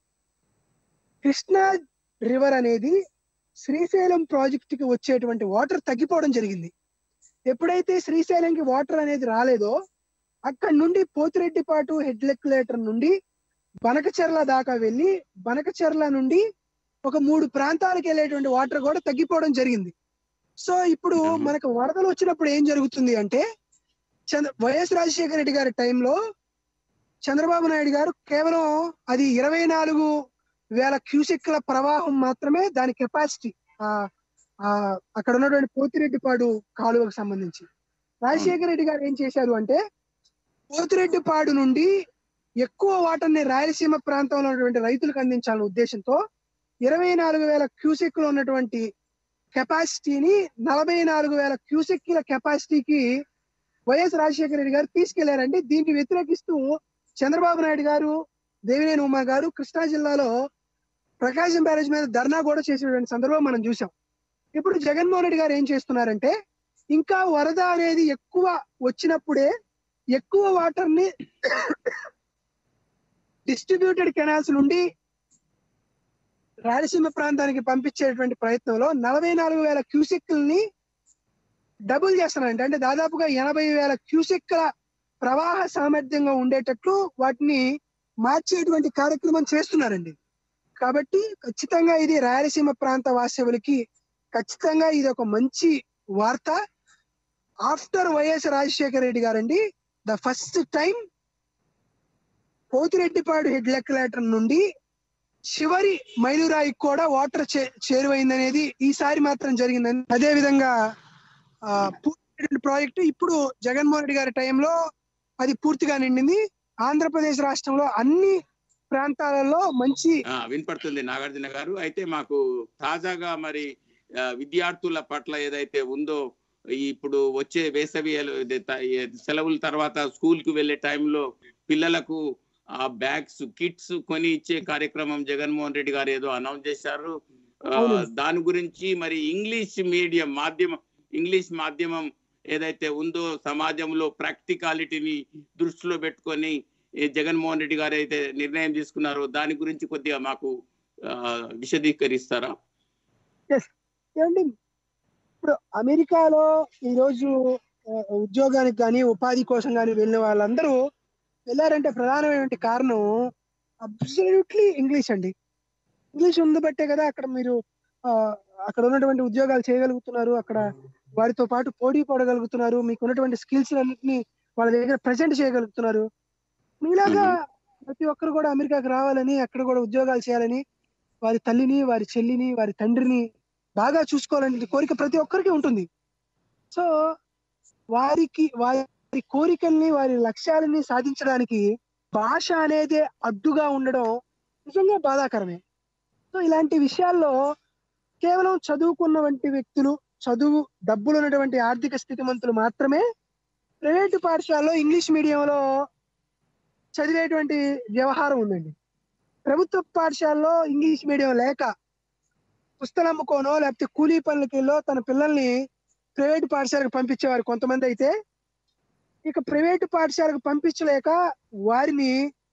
కృష్ణా రివర్ అనేది శ్రీశైలం ప్రాజెక్టుకి వచ్చేటువంటి వాటర్ తగ్గిపోవడం జరిగింది ఎప్పుడైతే శ్రీశైలంకి వాటర్ అనేది రాలేదో అక్కడి నుండి పోతిరెడ్డిపాటు హెడ్ లెక్యులేటర్ నుండి బనకచెర్ల దాకా వెళ్ళి బనకచెర్ల నుండి ఒక మూడు ప్రాంతాలకు వెళ్ళేటువంటి వాటర్ కూడా తగ్గిపోవడం జరిగింది సో ఇప్పుడు Mhm. మనకు వరదలు వచ్చినప్పుడు ఏం జరుగుతుంది అంటే చంద్ర వైఎస్ రాజశేఖర రెడ్డి గారి టైంలో చంద్రబాబు నాయుడు గారు కేవలం అది ఇరవై నాలుగు వేల క్యూసెక్ల ప్రవాహం మాత్రమే దాని కెపాసిటీ ఆ ఆ అక్కడ ఉన్నటువంటి పోతిరెడ్డిపాడు కాలువకు సంబంధించి రాజశేఖర రెడ్డి గారు ఏం చేశారు అంటే పోతిరెడ్డిపాడు నుండి ఎక్కువ వాటర్ని రాయలసీమ ప్రాంతంలో ఉన్నటువంటి రైతులకు అందించాలనే ఉద్దేశంతో ఇరవై నాలుగు వేల క్యూసెక్లు ఉన్నటువంటి కెపాసిటీని నలభై నాలుగు వేల క్యూసెక్ల కెపాసిటీకి వైఎస్ రాజశేఖర రెడ్డి గారు తీసుకెళ్లారండి దీన్ని వ్యతిరేకిస్తూ చంద్రబాబు నాయుడు గారు దేవినేని ఉమా గారు కృష్ణా జిల్లాలో ప్రకాశం బ్యారేజ్ మీద ధర్నా కూడా చేసినటువంటి సందర్భం మనం చూసాం ఇప్పుడు జగన్మోహన్ రెడ్డి గారు ఏం చేస్తున్నారంటే ఇంకా వరద అనేది ఎక్కువ వచ్చినప్పుడే ఎక్కువ వాటర్ ని డిస్ట్రిబ్యూటెడ్ కెనాల్స్ నుండి రాయలసీమ ప్రాంతానికి పంపించేటువంటి ప్రయత్నంలో నలభై నాలుగు వేల క్యూసెక్ని డబుల్ చేస్తున్నారంట అంటే దాదాపుగా ఎనభై వేల క్యూసెక్ల ప్రవాహ సామర్థ్యంగా ఉండేటట్లు వాటిని మార్చేటువంటి కార్యక్రమం చేస్తున్నారండి కాబట్టి ఖచ్చితంగా ఇది రాయలసీమ ప్రాంత వాస్తవులకి ఖచ్చితంగా ఇది ఒక మంచి వార్త ఆఫ్టర్ వైఎస్ రాజశేఖర రెడ్డి గారండి the first time Pothireddypadu head regulator నుండి చివరి మైలురాయికి కూడా వాటర్ చేరువైందనేది ఈసారి మాత్రం జరిగిందని అదే విధంగా ఆ, పూర్తి ప్రాజెక్టు ఇప్పుడు జగన్మోహన్ రెడ్డి గారి టైంలో అది పూర్తిగా నిండింది ఆంధ్రప్రదేశ్ రాష్ట్రంలో అన్ని ప్రాంతాలలో మంచి ఆ, వినపడుతుంది నాగార్జున గారు అయితే మాకు తాజాగా మరి ఆ, విద్యార్థుల పట్ల ఏదైతే ఉందో ఈ ఇప్పుడు వచ్చే వేసవి ఎల- ఇది త- ఏ సెలవుల తర్వాత స్కూల్ కు వెళ్లే టైంలో పిల్లలకు ఆ బ్యాగ్స్ కిట్స్ కొని ఇచ్చే కార్యక్రమం జగన్మోహన్ రెడ్డి గారు ఏదో అనౌన్స్ చేశారు ఆ, అవును. దాని గురించి మరి ఇంగ్లీష్ మీడియం మాధ్యమం ఇంగ్లీష్ మాధ్యమం ఏదైతే ఉందో సమాజంలో ప్రాక్టికాలిటీని దృష్టిలో పెట్టుకొని ఈ జగన్మోహన్ రెడ్డి గారు అయితే నిర్ణయం తీసుకున్నారో దాని గురించి కొద్దిగా మాకు ఆ, విశదీకరిస్తారా ఏమండి ఇప్పుడు అమెరికాలో ఈరోజు ఆ, ఉద్యోగానికి కానీ ఉపాధి కోసం కానీ వెళ్ళిన వాళ్ళందరూ వెళ్ళారంటే ప్రధానమైనటువంటి కారణం అబ్సల్యూట్లీ ఇంగ్లీష్ అండి ఇంగ్లీష్ ఉంది బట్టే కదా అక్కడ మీరు ఆ, అక్కడ ఉన్నటువంటి ఉద్యోగాలు చేయగలుగుతున్నారు అక్కడ వారితో పాటు పోటీ పడగలుగుతున్నారు మీకు ఉన్నటువంటి స్కిల్స్ అన్నింటినీ వాళ్ళ దగ్గర ప్రజెంట్ చేయగలుగుతున్నారు మీలాగా ప్రతి ఒక్కరు కూడా అమెరికాకి రావాలని అక్కడ కూడా ఉద్యోగాలు చేయాలని వారి తల్లిని వారి చెల్లిని వారి తండ్రిని బాగా చూసుకోవాలనే కోరిక ప్రతి ఒక్కరికి ఉంటుంది సో వారికి వారి కోరికల్ని వారి లక్ష్యాలని సాధించడానికి భాష అనేది అడ్డుగా ఉండడం నిజంగా బాధాకరమే సో ఇలాంటి విషయాల్లో కేవలం చదువుకున్నటువంటి వ్యక్తులు చదువు డబ్బులు ఉన్నటువంటి ఆర్థిక స్థితిమంతులు మాత్రమే ప్రైవేటు పాఠశాలలో ఇంగ్లీష్ మీడియంలో చదివేటువంటి వ్యవహారం ఉందండి ప్రభుత్వ పాఠశాలలో ఇంగ్లీష్ మీడియం లేక పుస్తకం అమ్ముకోనో లేకపోతే కూలీ పనులకి వెళ్ళో తన పిల్లల్ని ప్రైవేట్ పాఠశాలకు పంపించేవారు కొంతమంది అయితే ఇక ప్రైవేటు పాఠశాలకు పంపించలేక వారిని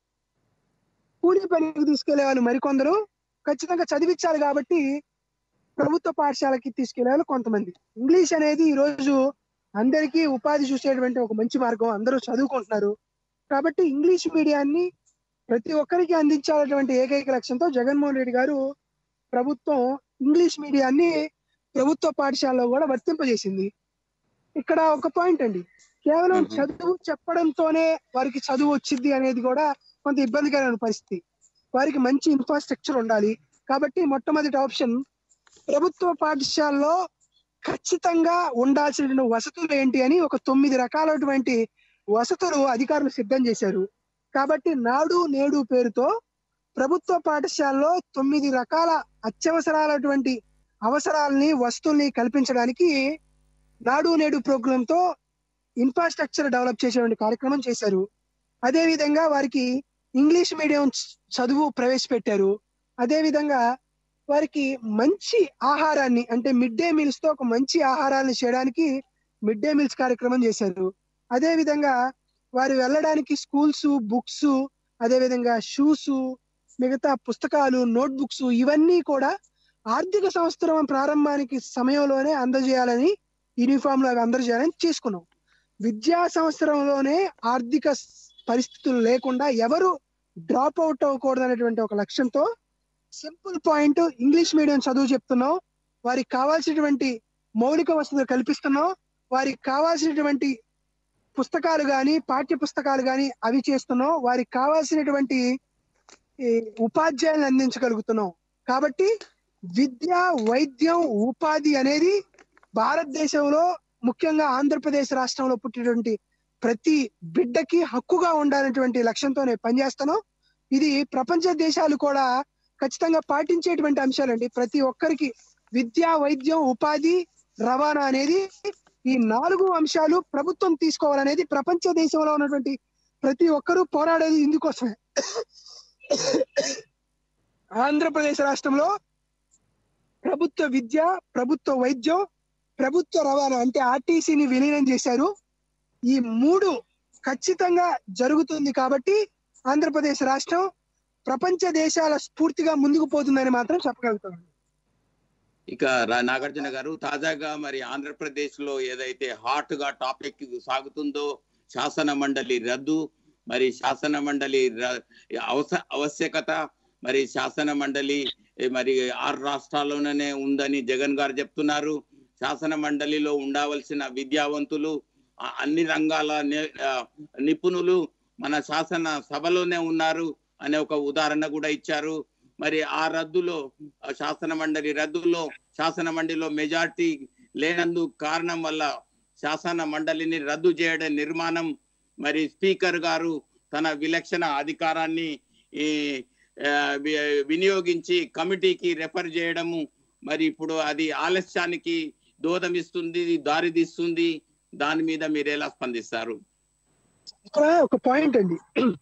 కూలీ పనికి తీసుకెళ్లే వాళ్ళు మరికొందరు ఖచ్చితంగా చదివించాలి కాబట్టి ప్రభుత్వ పాఠశాలకి తీసుకెళ్లే వాళ్ళు కొంతమంది ఇంగ్లీష్ అనేది ఈ రోజు అందరికీ ఉపాధి చూసేటువంటి ఒక మంచి మార్గం అందరూ చదువుకుంటున్నారు కాబట్టి ఇంగ్లీష్ మీడియాన్ని ప్రతి ఒక్కరికి అందించాలన్నటువంటి ఏకైక లక్ష్యంతో జగన్మోహన్ రెడ్డి గారు ప్రభుత్వం ఇంగ్లీష్ మీడియాన్ని ప్రభుత్వ పాఠశాలలో కూడా వర్తింపజేసింది ఇక్కడ ఒక పాయింట్ అండి కేవలం మ్మ్. చదువు చెప్పడంతోనే వారికి చదువు వచ్చింది అనేది కూడా కొంత ఇబ్బందికరమైన పరిస్థితి వారికి మంచి ఇన్ఫ్రాస్ట్రక్చర్ ఉండాలి కాబట్టి మొట్టమొదటి ఆప్షన్ ప్రభుత్వ పాఠశాలలో ఖచ్చితంగా ఉండాల్సిన వసతులు ఏంటి అని ఒక తొమ్మిది రకాలైనటువంటి వసతులు అధికారులు సిద్ధం చేశారు కాబట్టి నాడు నేడు పేరుతో ప్రభుత్వ పాఠశాలలో తొమ్మిది రకాల అత్యవసరాలటువంటి అవసరాలని వస్తువుల్ని కల్పించడానికి నాడు నేడు ప్రోగ్రామ్ తో ఇన్ఫ్రాస్ట్రక్చర్ డెవలప్ చేసేటువంటి కార్యక్రమం చేశారు అదే విధంగా వారికి ఇంగ్లీష్ మీడియం చ- చదువు ప్రవేశపెట్టారు అదే విధంగా వారికి మంచి ఆహారాన్ని అంటే మిడ్ డే మీల్స్ తో ఒక మంచి ఆహారాన్ని చేయడానికి మిడ్ డే మీల్స్ కార్యక్రమం చేశారు అదే విధంగా వారు వెళ్ళడానికి స్కూల్స్ బుక్స్ అదే విధంగా షూస్ మిగతా పుస్తకాలు నోట్ బుక్స్ ఇవన్నీ కూడా ఆర్థిక సంవత్సరం ప్రారంభానికి సమయంలోనే అందజేయాలని యూనిఫామ్ లాగా అందజేయాలని చేసుకున్నాం విద్యా సంవత్సరంలోనే ఆర్థిక స్- పరిస్థితులు లేకుండా ఎవరు డ్రాప్ అవుట్ అవ్వకూడదు అనేటువంటి ఒక లక్ష్యంతో సింపుల్ పాయింట్ ఇంగ్లీష్ మీడియం చదువు చెప్తున్నాం వారికి కావాల్సినటువంటి మౌలిక వసతులు కల్పిస్తున్నాం వారికి కావాల్సినటువంటి పుస్తకాలు కానీ పాఠ్య పుస్తకాలు కానీ అవి చేస్తున్నాం వారికి కావాల్సినటువంటి ఈ, ఉపాధ్యాయులను అందించగలుగుతున్నాం కాబట్టి విద్య వైద్యం ఉపాధి అనేది భారతదేశంలో ముఖ్యంగా ఆంధ్రప్రదేశ్ రాష్ట్రంలో పుట్టినటువంటి ప్రతి బిడ్డకి హక్కుగా ఉండాలనేటువంటి లక్ష్యంతో నేను పనిచేస్తాను ఇది ప్రపంచ దేశాలు కూడా ఖచ్చితంగా పాటించేటువంటి అంశాలండి ప్రతి ఒక్కరికి విద్య వైద్యం ఉపాధి రవాణా అనేది ఈ నాలుగు అంశాలు ప్రభుత్వం తీసుకోవాలనేది ప్రపంచ దేశంలో ఉన్నటువంటి ప్రతి ఒక్కరూ పోరాడేది ఇందుకోసమే ఆంధ్రప్రదేశ్ రాష్ట్రంలో ప్రభుత్వ విద్య ప్రభుత్వ వైద్యం ప్రభుత్వ రవాణా అంటే ఆర్టీసీని విలీనం చేశారు ఈ మూడు ఖచ్చితంగా జరుగుతుంది కాబట్టి ఆంధ్రప్రదేశ్ రాష్ట్రం ప్రపంచ దేశాల స్ఫూర్తిగా ముందుకు పోతుందని మాత్రం చెప్పగలుగుతాను ఇక రా- నాగార్జున గారు తాజాగా మరి ఆంధ్రప్రదేశ్ లో ఏదైతే హాట్ గా టాపిక్ సాగుతుందో శాసన మండలి రద్దు మరి శాసన మండలి ర- అవస ఆవశ్యకత మరి శాసన మండలి ఏ, మరి ఆరు రాష్ట్రాల్లోనే ఉందని జగన్ గారు చెప్తున్నారు శాసన మండలిలో ఉండవలసిన విద్యావంతులు ఆ అన్ని రంగాల ని- ఆ, నిపుణులు మన శాసన సభలోనే ఉన్నారు అనే ఒక ఉదాహరణ కూడా ఇచ్చారు మరి ఆ రద్దులో ఆ శాసన మండలి రద్దులో శాసన మండలిలో మెజార్టీ లేనందు కారణం వల్ల శాసన మండలిని రద్దు చేయడం నిర్మాణం మరి స్పీకర్ గారు తన విలక్షణ అధికారాన్ని ఈ ఆ, వి- వినియోగించి కమిటీకి రెఫర్ చేయడము మరి ఇప్పుడు అది ఆలస్యానికి దోదమిస్తుంది దారి తీస్తుంది దాని మీద మీరు ఎలా స్పందిస్తారు ఇక్కడ ఒక పాయింట్ అండి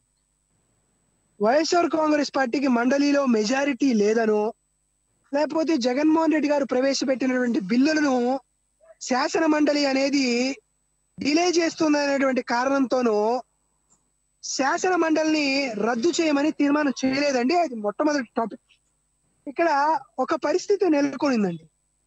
వైఎస్ఆర్ కాంగ్రెస్ పార్టీకి మండలిలో మెజారిటీ లేదనో లేకపోతే జగన్మోహన్ రెడ్డి గారు ప్రవేశపెట్టినటువంటి బిల్లులను శాసన మండలి అనేది డిలే చేస్తుందనేటువంటి కారణంతోనూ శాసన మండలిని రద్దు చేయమని తీర్మానం చేయలేదండి అది మొట్టమొదటి టాపిక్ ఇక్కడ ఒక పరిస్థితి నెలకొనిందండి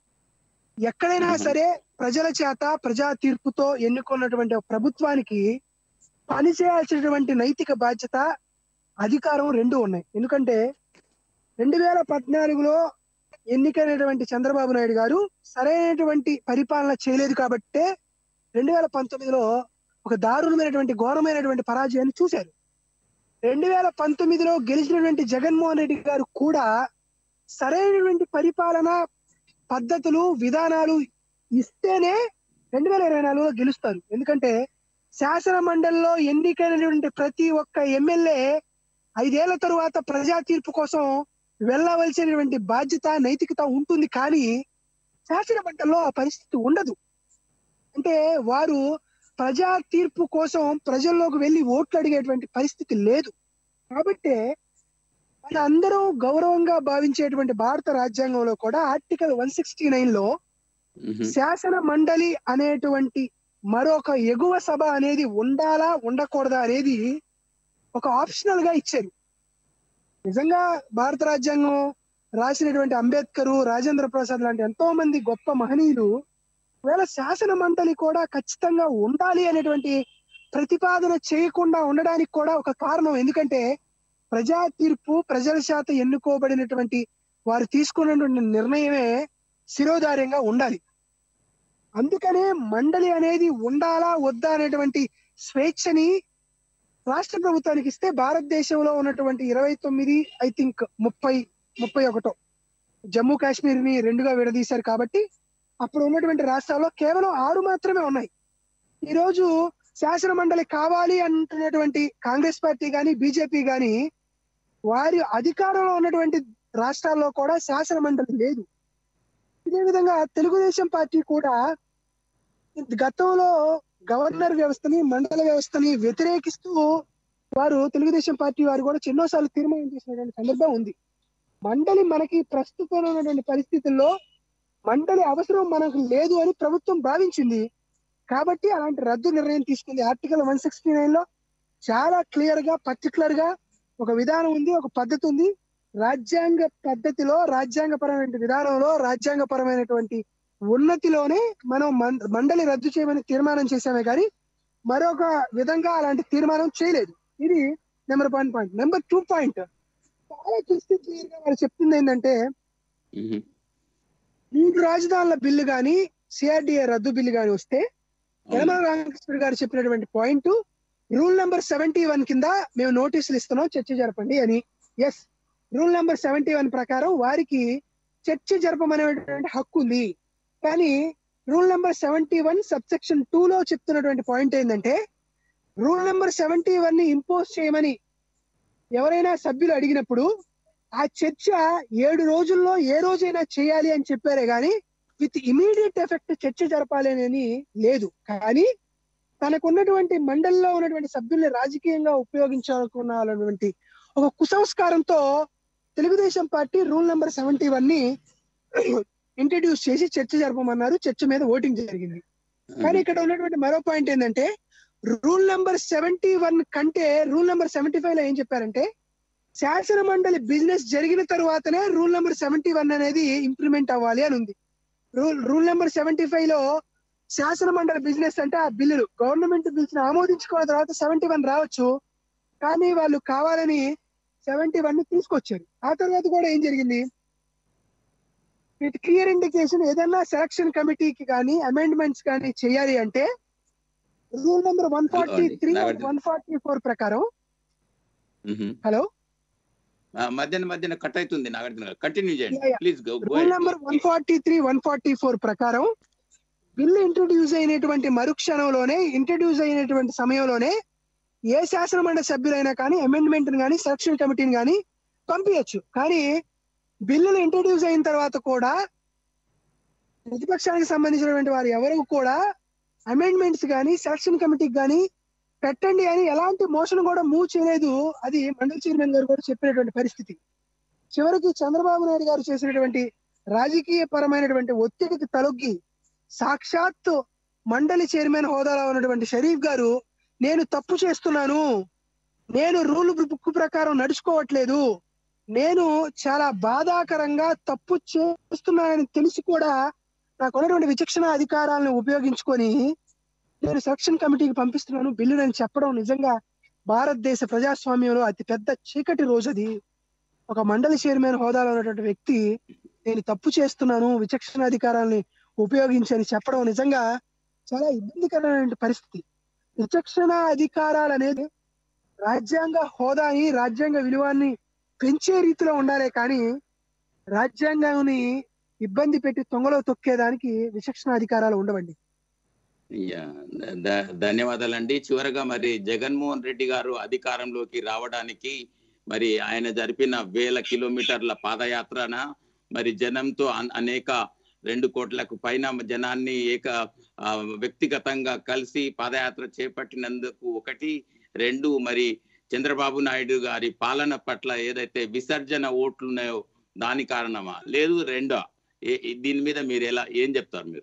ఎక్కడైనా సరే ప్రజల చేత ప్రజా తీర్పుతో ఎన్నుకున్నటువంటి ఒక ప్రభుత్వానికి పని చేయాల్సినటువంటి నైతిక బాధ్యత అధికారం రెండు ఉన్నాయి ఎందుకంటే రెండు వేల పద్నాలుగులో ఎన్నికైనటువంటి చంద్రబాబు నాయుడు గారు సరైనటువంటి పరిపాలన చేయలేదు కాబట్టే రెండు వేల పంతొమ్మిదిలో ఒక దారుణమైనటువంటి ఘోరమైనటువంటి పరాజయాన్ని చూశారు రెండు వేల పంతొమ్మిదిలో గెలిచినటువంటి జగన్మోహన్ రెడ్డి గారు కూడా సరైనటువంటి పరిపాలన పద్ధతులు విధానాలు ఇస్తేనే రెండు వేల ఇరవై నాలుగులో గెలుస్తారు ఎందుకంటే శాసన మండలిలో ఎన్నికైనటువంటి ప్రతి ఒక్క ఎమ్మెల్యే ఐదేళ్ల తరువాత ప్రజా తీర్పు కోసం వెళ్ళవలసినటువంటి బాధ్యత నైతికత ఉంటుంది కానీ శాసన మండలిలో ఆ పరిస్థితి ఉండదు అంటే వారు ప్రజా తీర్పు కోసం ప్రజల్లోకి వెళ్ళి ఓట్లు అడిగేటువంటి పరిస్థితి లేదు కాబట్టి మన అందరూ గౌరవంగా భావించేటువంటి భారత రాజ్యాంగంలో కూడా ఆర్టికల్ వన్ సిక్స్టీ నైన్ లో మ్మ్. శాసన మండలి అనేటువంటి మరొక ఎగువ సభ అనేది ఉండాలా ఉండకూడదా అనేది ఒక ఆప్షనల్ గా ఇచ్చారు నిజంగా భారత రాజ్యాంగం రాసినటువంటి అంబేద్కర్ రాజేంద్ర ప్రసాద్ లాంటి ఎంతో మంది గొప్ప మహనీయులు ఒకవేళ శాసన మండలి కూడా ఖచ్చితంగా ఉండాలి అనేటువంటి ప్రతిపాదన చేయకుండా ఉండడానికి కూడా ఒక కారణం ఎందుకంటే ప్రజా తీర్పు ప్రజల చేత ఎన్నుకోబడినటువంటి వారు తీసుకున్నటువంటి నిర్ణయమే శిరోధార్యంగా ఉండాలి అందుకనే మండలి అనేది ఉండాలా వద్దా అనేటువంటి స్వేచ్ఛని రాష్ట్ర ప్రభుత్వానికి ఇస్తే భారతదేశంలో ఉన్నటువంటి ఇరవై తొమ్మిది ఐ థింక్ ముప్పై ముప్పై ఒకటో జమ్మూ కాశ్మీర్ ని రెండుగా విడదీశారు కాబట్టి అప్పుడు ఉన్నటువంటి రాష్ట్రాల్లో కేవలం ఆరు మాత్రమే ఉన్నాయి ఈ రోజు శాసన మండలి కావాలి అంటున్నటువంటి కాంగ్రెస్ పార్టీ గాని బీజేపీ గాని వారి అధికారంలో ఉన్నటువంటి రాష్ట్రాల్లో కూడా శాసన మండలి లేదు ఇదే విధంగా తెలుగుదేశం పార్టీ కూడా గతంలో గవర్నర్ వ్యవస్థని మండల వ్యవస్థని వ్యతిరేకిస్తూ వారు తెలుగుదేశం పార్టీ వారు కూడా ఎన్నోసార్లు తీర్మానం చేసినటువంటి సందర్భం ఉంది మండలి మనకి ప్రస్తుతం ఉన్నటువంటి పరిస్థితుల్లో మండలి అవసరం మనకు లేదు అని ప్రభుత్వం భావించింది కాబట్టి అలాంటి రద్దు నిర్ణయం తీసుకుంది ఆర్టికల్ వన్ సిక్స్టీ నైన్ లో చాలా క్లియర్ గా పర్టికులర్ గా ఒక విధానం ఉంది ఒక పద్ధతి ఉంది రాజ్యాంగ పద్ధతిలో రాజ్యాంగపరమైన విధానంలో రాజ్యాంగపరమైనటువంటి ఉన్నతిలోనే మనం మం- మండలి రద్దు చేయమని తీర్మానం చేశామే కానీ మరొక విధంగా అలాంటి తీర్మానం చేయలేదు ఇది number one point number two point చాలా క్లియర్ క్లియర్ గా వాళ్ళు చెప్తుంది ఏంటంటే మ్మ్. మూడు రాజధానుల బిల్లు గాని సిఆర్డిఏ రద్దు బిల్లు గాని వస్తే యనమల రామకృష్ణ గారు చెప్పినటువంటి point rule number seventy one కింద మేము నోటీసులు ఇస్తున్నాం చర్చ జరపండి అని yes rule number seventy one ప్రకారం వారికి చర్చ జరపమనేటువంటి హక్కు ఉంది కానీ rule number seventy one subsection two లో చెప్తున్నటువంటి పాయింట్ ఏంటంటే రూల్ నెంబర్ సెవెంటీ వన్ ని ఇంపోజ్ చేయమని ఎవరైనా సభ్యులు అడిగినప్పుడు ఆ చర్చ ఏడు రోజుల్లో ఏ రోజైనా చేయాలి అని చెప్పారే గాని విత్ ఇమీడియట్ ఎఫెక్ట్ చర్చ జరపాలి అని లేదు కానీ తనకున్నటువంటి మండలిలో ఉన్నటువంటి సభ్యుల్ని రాజకీయంగా ఉపయోగించాలనుకున్నటువంటి ఒక కుసంస్కారంతో Telugudesam party rule number seventy one ని ఇంట్రడ్యూస్ చేసి చర్చ జరపమన్నారు చర్చ మీద ఓటింగ్ జరిగింది కానీ ఇక్కడ ఉన్నటువంటి మరో పాయింట్ ఏంటంటే రూల్ నెంబర్ సెవెంటీ వన్ కంటే రూల్ నెంబర్ సెవెంటీ ఫైవ్ లో ఏం చెప్పారంటే శాసన మండలి బిజినెస్ జరిగిన తరువాతనే రూల్ నెంబర్ సెవెంటీ వన్ అనేది ఇంప్లిమెంట్ అవ్వాలి అని ఉంది rule rule number seventy five లో శాసన మండలి బిజినెస్ అంటే ఆ బిల్లులు గవర్నమెంట్ బిల్స్ ని ఆమోదించుకున్న తర్వాత సెవెంటీ వన్ రావచ్చు కానీ వాళ్ళు కావాలని సెవెంటీ వన్ తీసుకొచ్చారు ఆ తర్వాత కూడా ఏం జరిగింది విత్ క్లియర్ ఇండికేషన్ ఏదైనా సెలక్షన్ కమిటీకి కానీ అమెండ్మెంట్స్ కానీ చేయాలి అంటే rule number one forty three Nagarjuna. One forty four ప్రకారం మ్మ్. హలో ఆ, మధ్యన మధ్యన కట్ అవుతుంది నాగార్జున గారు కంటిన్యూ చేయండి Yeah, yeah. Please go rule number one forty three one forty four ప్రకారం బిల్లు ఇంట్రడ్యూస్ అయినటువంటి మరుక్షణంలోనే ఇంట్రడ్యూస్ అయినటువంటి సమయంలోనే ఏ శాసనమండలి సభ్యులైనా కానీ అమెండ్మెంట్ కానీ సెలక్షన్ కమిటీని కానీ పంపించచ్చు కానీ బిల్లులు ఇంట్రడ్యూస్ అయిన తర్వాత కూడా ప్రతిపక్షానికి సంబంధించినటువంటి వారు ఎవరు కూడా అమెండ్మెంట్స్ కానీ సెలక్షన్ కమిటీకి కానీ పెట్టండి అని ఎలాంటి మోషన్ కూడా మూవ్ చేయలేదు అది మండలి చైర్మన్ గారు కూడా చెప్పినటువంటి పరిస్థితి చివరికి చంద్రబాబు నాయుడు గారు చేసినటువంటి రాజకీయ పరమైనటువంటి ఒత్తిడికి తలొగ్గి సాక్షాత్తు మండలి చైర్మన్ హోదాలో ఉన్నటువంటి షరీఫ్ గారు నేను తప్పు చేస్తున్నాను నేను రూల్ బుక్ ప్రకారం నడుచుకోవట్లేదు నేను చాలా బాధాకరంగా తప్పు చేస్తున్నానని తెలిసి కూడా నాకు ఉన్నటువంటి విచక్షణ అధికారాలను ఉపయోగించుకొని నేను సెలక్షన్ కమిటీకి పంపిస్తున్నాను బిల్లు నేను చెప్పడం నిజంగా భారతదేశ ప్రజాస్వామ్యంలో అతి పెద్ద చీకటి రోజు అది ఒక మండలి చైర్మన్ హోదాలో ఉన్నటువంటి వ్యక్తి నేను తప్పు చేస్తున్నాను విచక్షణ అధికారాలని ఉపయోగించి అని చెప్పడం నిజంగా చాలా ఇబ్బందికరమైన పరిస్థితి విచక్షణ అధికారాలు అనేది రాజ్యాంగ హోదాని రాజ్యాంగ విలువాన్ని పెంచే రీతిలో ఉండాలే కానీ రాజ్యాంగాన్ని ఇబ్బంది పెట్టి తొంగలో తొక్కేదానికి విచక్షణ అధికారాలు ఉండవండి యా, ధ- ధన్యవాదాలండి చివరగా మరి జగన్మోహన్ రెడ్డి గారు అధికారంలోకి రావడానికి మరి ఆయన జరిపిన వేల కిలోమీటర్ల పాదయాత్రన మరి జనంతో అన్- అనేక రెండు కోట్లకు పైన జనాన్ని ఏక ఆ, వ్యక్తిగతంగా కలిసి పాదయాత్ర చేపట్టినందుకు ఒకటి రెండు మరి చంద్రబాబు నాయుడు గారి పాలన పట్ల ఏదైతే విసర్జన ఓట్లు ఉన్నాయో దాని కారణమా లేదు రెండో ఏ- దీని మీద మీరు ఎలా ఏం చెప్తారు మీరు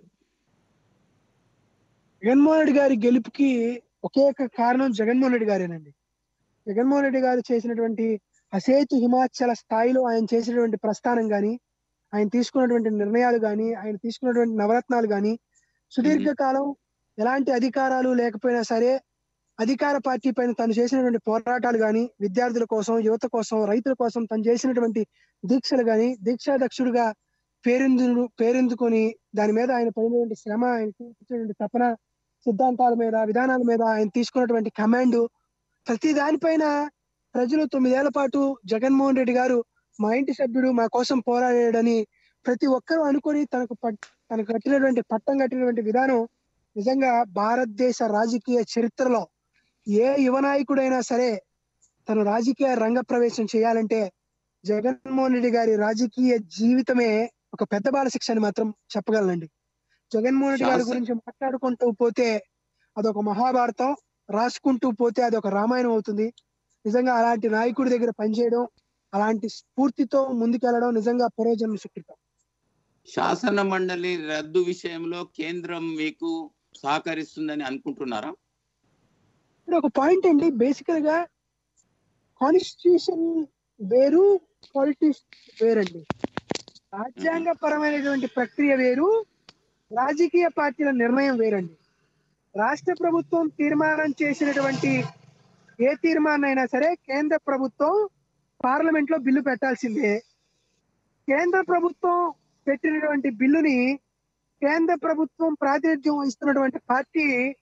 జగన్మోహన్ రెడ్డి గారి గెలుపుకి ఒకే ఒక కారణం జగన్మోహన్ రెడ్డి గారేనండి జగన్మోహన్ రెడ్డి గారు చేసినటువంటి అసేతు హిమాచల స్థాయిలో ఆయన చేసినటువంటి ప్రస్థానం గాని ఆయన తీసుకున్నటువంటి నిర్ణయాలు గాని ఆయన తీసుకున్నటువంటి నవరత్నాలు గాని సుదీర్ఘకాలం ఎలాంటి అధికారాలు లేకపోయినా సరే అధికార పార్టీ పైన తను చేసినటువంటి పోరాటాలు గాని విద్యార్థుల కోసం యువత కోసం రైతుల కోసం తను చేసినటువంటి దీక్షలు గాని దీక్షాదక్షుడుగా పేరెందు పేరెందుకొని దాని మీద ఆయన పడినటువంటి శ్రమ ఆయన చూపించినటువంటి తపన సిద్ధాంతాల మీద విధానాల మీద ఆయన తీసుకున్నటువంటి కమాండ్ ప్రతి దానిపైన ప్రజలు తొమ్మిదేళ్ల పాటు జగన్మోహన్ రెడ్డి గారు మా ఇంటి సభ్యుడు మా కోసం పోరాడాడని ప్రతి ఒక్కరూ అనుకొని తనకు పట్- తనకు కట్టినటువంటి పట్టం కట్టినటువంటి విధానం నిజంగా భారతదేశ రాజకీయ చరిత్రలో ఏ యువ నాయకుడైనా సరే తను రాజకీయ రంగ ప్రవేశం చేయాలంటే జగన్మోహన్ రెడ్డి గారి రాజకీయ జీవితమే ఒక పెద్ద బాల శిక్ష అని మాత్రం చెప్పగలనండి జగన్మోహన్ రెడ్డి గారి శాస్త్ర- గురించి మాట్లాడుకుంటూ పోతే అదొక మహాభారతం రాసుకుంటూ పోతే అదొక రామాయణం అవుతుంది నిజంగా అలాంటి నాయకుడి దగ్గర పనిచేయడం అలాంటి స్ఫూర్తితో ముందుకెళ్లడం నిజంగా పూర్వజన్మ సుకృతం శాసన మండలి రద్దు విషయంలో కేంద్రం మీకు సహకరిస్తుందని అనుకుంటున్నారా ఇక్కడ ఒక పాయింట్ అండి బేసికల్ గా కాన్స్టిట్యూషన్ వేరు పాలిటిక్స్ వేరండి రాజ్యాంగ పరమైనటువంటి ప్రక్రియ వేరు రాజకీయ పార్టీల నిర్ణయం వేరండి రాష్ట్ర ప్రభుత్వం తీర్మానం చేసినటువంటి ఏ తీర్మానం అయినా సరే కేంద్ర ప్రభుత్వం పార్లమెంట్ లో బిల్లు పెట్టాల్సిందే కేంద్ర ప్రభుత్వం పెట్టినటువంటి బిల్లుని కేంద్ర ప్రభుత్వం ప్రాతినిధ్యం వహిస్తున్నటువంటి పార్టీ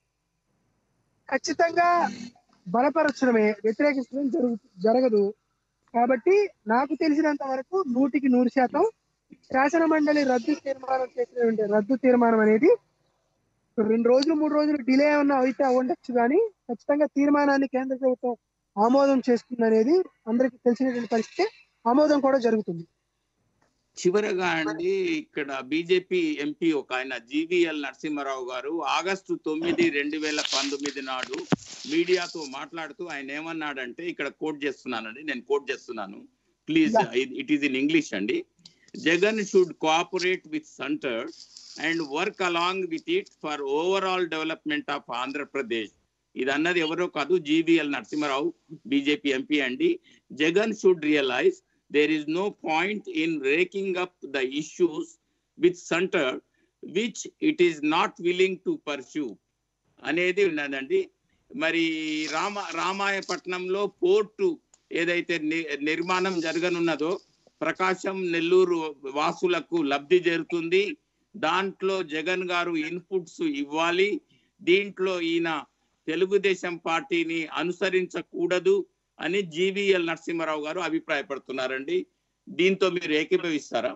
ఖచ్చితంగా బలపరచడమే వ్యతిరేకించడం జరుగు జరగదు కాబట్టి నాకు తెలిసినంత వరకు నూటికి నూరు శాతం శాసన మండలి రద్దు తీర్మానం చేసినటువంటి రద్దు తీర్మానం అనేది రెండు రోజులు మూడు రోజులు డిలే ఏమన్నా అయితే ఉండొచ్చు కానీ ఖచ్చితంగా తీర్మానాన్ని కేంద్ర ప్రభుత్వం ఆమోదం చేస్తుంది అనేది అందరికీ తెలిసినటువంటి పరిస్థితి ఆమోదం కూడా జరుగుతుంది చివరగా అండి ఇక్కడ బీజేపీ ఎంపీ ఒక ఆయన జీవీఎల్ నరసింహారావు గారు ఆగస్టు తొమ్మిది రెండు వేల పంతొమ్మిది నాడు మీడియాతో మాట్లాడుతూ ఆయన ఏమన్నాడంటే ఇక్కడ కోట్ చేస్తున్నానండి నేను కోట్ చేస్తున్నాను please it is in English అండి Jagan should cooperate with centre and work along with it for overall development of Andhra Pradesh ఇది అన్నది ఎవరో కాదు జీవీఎల్ నరసింహారావు బీజేపీ ఎంపీ అండి Jagan should realise there is no point in raking up the issues with center which it is not willing to pursue అనేది ఉన్నదండి మరి రామ రామాయపట్నంలో పోర్టు ఏదైతే ని- నిర్మాణం జరగనున్నదో ప్రకాశం నెల్లూరు వాసులకు లబ్ధి చేరుతుంది దాంట్లో జగన్ గారు ఇన్పుట్స్ ఇవ్వాలి దీంట్లో ఈయన తెలుగుదేశం పార్టీని అనుసరించకూడదు అని జీవీఎల్ నరసింహారావు గారు అభిప్రాయపడుతున్నారండి దీంతో మీరు ఏకీభవిస్తారా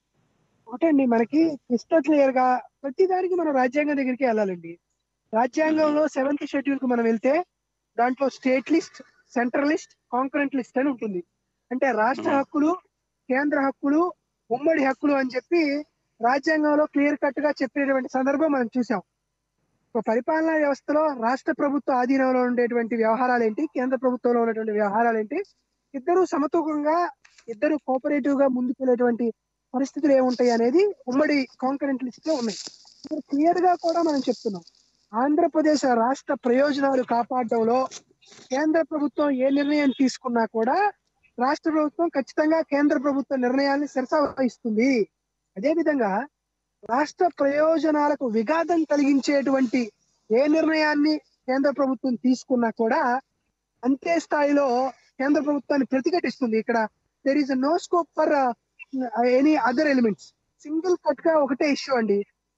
ఒకటండి మనకి క్రిస్టల్ క్లియర్ గా ప్రతి దానికి మనం రాజ్యాంగం దగ్గరికి వెళ్ళాలండి రాజ్యాంగంలో సెవెంత్ షెడ్యూల్ కు మనం వెళ్తే దాంట్లో state list central list concurrent list అని ఉంటుంది అంటే రాష్ట్ర Mhm. హక్కులు కేంద్ర హక్కులు ఉమ్మడి హక్కులు అని చెప్పి రాజ్యాంగంలో క్లియర్ కట్ గా చెప్పేటువంటి సందర్భం మనం చూసాం ఒక పరిపాలనా వ్యవస్థలో రాష్ట్ర ప్రభుత్వ ఆధీనంలో ఉండేటువంటి వ్యవహారాలు ఏంటి కేంద్ర ప్రభుత్వంలో ఉన్నటువంటి వ్యవహారాలు ఏంటి ఇద్దరు సమతూకంగా ఇద్దరు కోఆపరేటివ్ గా ముందుకెళ్ళేటువంటి పరిస్థితులు ఏముంటాయి అనేది ఉమ్మడి కాంకరెంట్ లిస్ట్ లో ఉన్నాయి ఇక్కడ క్లియర్ గా కూడా మనం చెప్తున్నాం ఆంధ్రప్రదేశ్ రాష్ట్ర ప్రయోజనాలు కాపాడడంలో కేంద్ర ప్రభుత్వం ఏ నిర్ణయం తీసుకున్నా కూడా రాష్ట్ర ప్రభుత్వం ఖచ్చితంగా కేంద్ర ప్రభుత్వ నిర్ణయాన్ని శిరస వహిస్తుంది అదే విధంగా రాష్ట్ర ప్రయోజనాలకు విఘాతం కలిగించేటువంటి ఏ నిర్ణయాన్ని కేంద్ర ప్రభుత్వం తీసుకున్నా కూడా అంతే స్థాయిలో కేంద్ర ప్రభుత్వాన్ని ప్రతిఘటిస్తుంది ఇక్కడ there is no scope for any other elements single cut గా ఒకటే ఇష్యూ అండి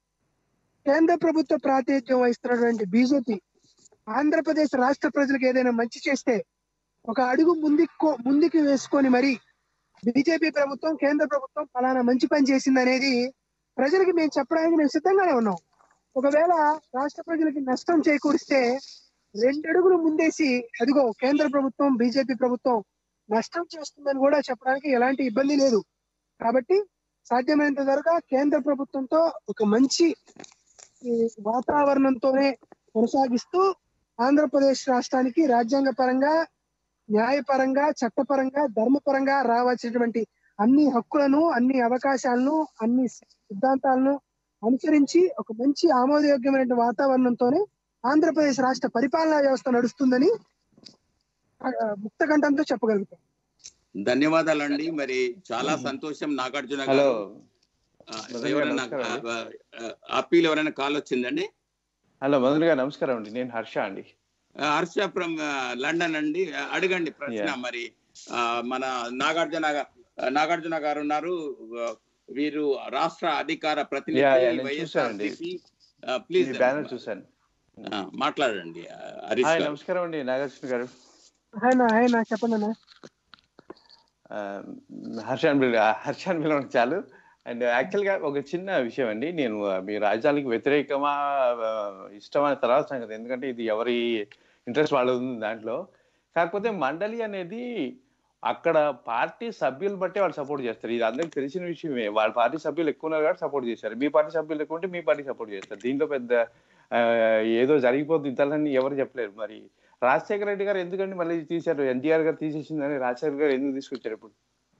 కేంద్ర ప్రభుత్వ ప్రాతినిధ్యం వహిస్తున్నటువంటి బీజేపీ ఆంధ్రప్రదేశ్ రాష్ట్ర ప్రజలకు ఏదైనా మంచి చేస్తే ఒక అడుగు ముందుకు ముందుకు వేసుకొని మరి బీజేపీ ప్రభుత్వం కేంద్ర ప్రభుత్వం ఫలానా మంచి పని చేసింది అనేది ప్రజలకి మేము చెప్పడానికి మేము సిద్ధంగానే ఉన్నాం ఒకవేళ రాష్ట్ర ప్రజలకి నష్టం చేకూరిస్తే రెండు అడుగులు ముందేసి అదిగో కేంద్ర ప్రభుత్వం బీజేపీ ప్రభుత్వం నష్టం చేస్తుందని కూడా చెప్పడానికి ఎలాంటి ఇబ్బంది లేదు కాబట్టి సాధ్యమైనంత త్వరగా కేంద్ర ప్రభుత్వంతో ఒక మంచి ఈ, వాతావరణంతోనే కొనసాగిస్తూ ఆంధ్రప్రదేశ్ రాష్ట్రానికి రాజ్యాంగ పరంగా న్యాయపరంగా చట్టపరంగా ధర్మపరంగా రావాల్సినటువంటి అన్ని హక్కులను అన్ని అవకాశాలను అన్ని సిద్ధాంతాలను అనుసరించి ఒక మంచి ఆమోదయోగ్యమైన వాతావరణంతోనే ఆంధ్రప్రదేశ్ రాష్ట్ర పరిపాలనా వ్యవస్థ నడుస్తుందని ఆ, ముక్తకంఠంతో చెప్పగలుగుతాం ధన్యవాదాలండి మరి చాలా సంతోషం నాగార్జున హలో గారు ఆ, మదన్ గారు ఎవరైనా నమస్కారం అండి. అప్పీల్ ఎవరైనా కాల్ వచ్చిందండి హలో మధుర్ గారు నమస్కారం అండి నేను హర్ష అండి ఆ, హర్ష ఫ్రమ్ లండన్ అండి ఆ, అడగండి ప్రశ్న Yeah. మరి ఆ, మన నాగార్జున గా- నాగార్జున గారు ఉన్నారు ఆ, వీరు రాష్ట్ర అధికార Yeah, yeah, ప్రతినిధి నేను వైఎస్ఆర్ చూశానండి. ప్లీజ్ మీ బ్యానర్ చూశాను మాట్లాడండి ఆ, హరీష్ హాయ్ గారు. నమస్కారం అండి నాగార్జున గారు హాయ్ నా హాయ్ నా చెప్పండి అన్న ఆ, హర్ష అని పిల- హర్ష అని పిలవడం చాలు అండ్ యాక్చువల్ గా ఒక చిన్న విషయం అండి నేను ఆ, మీ రాజ్యానికి వ్యతిరేకమా ఆ, ఇష్టమా అనే తర్వాత సంగతి ఎందుకంటే ఇది ఎవరి ఇంట్రెస్ట్ వాళ్ళది ఉంది దాంట్లో కాకపోతే మండలి అనేది అక్కడ పార్టీ సభ్యులు బట్టి వాళ్ళు సపోర్ట్ చేస్తారు ఇది అందరికి తెలిసిన విషయమే వాళ్ళ పార్టీ సభ్యులు ఎక్కువ ఉన్నారు కాబట్టి సపోర్ట్ చేశారు మీ పార్టీ సభ్యులు ఎక్కువ ఉంటే మీ పార్టీ సపోర్ట్ చేస్తారు దీంట్లో పెద్ద ఆ, ఏదో జరిగిపోతుంది ఇంతలని ఎవరు చెప్పలేరు మరి రాజశేఖర రెడ్డి గారు ఎందుకండి మళ్ళీ తీశారు ఎన్టీఆర్ గారు తీసేసిందని రాజశేఖర గారు ఎందుకు తీసుకొచ్చారు ఇప్పుడు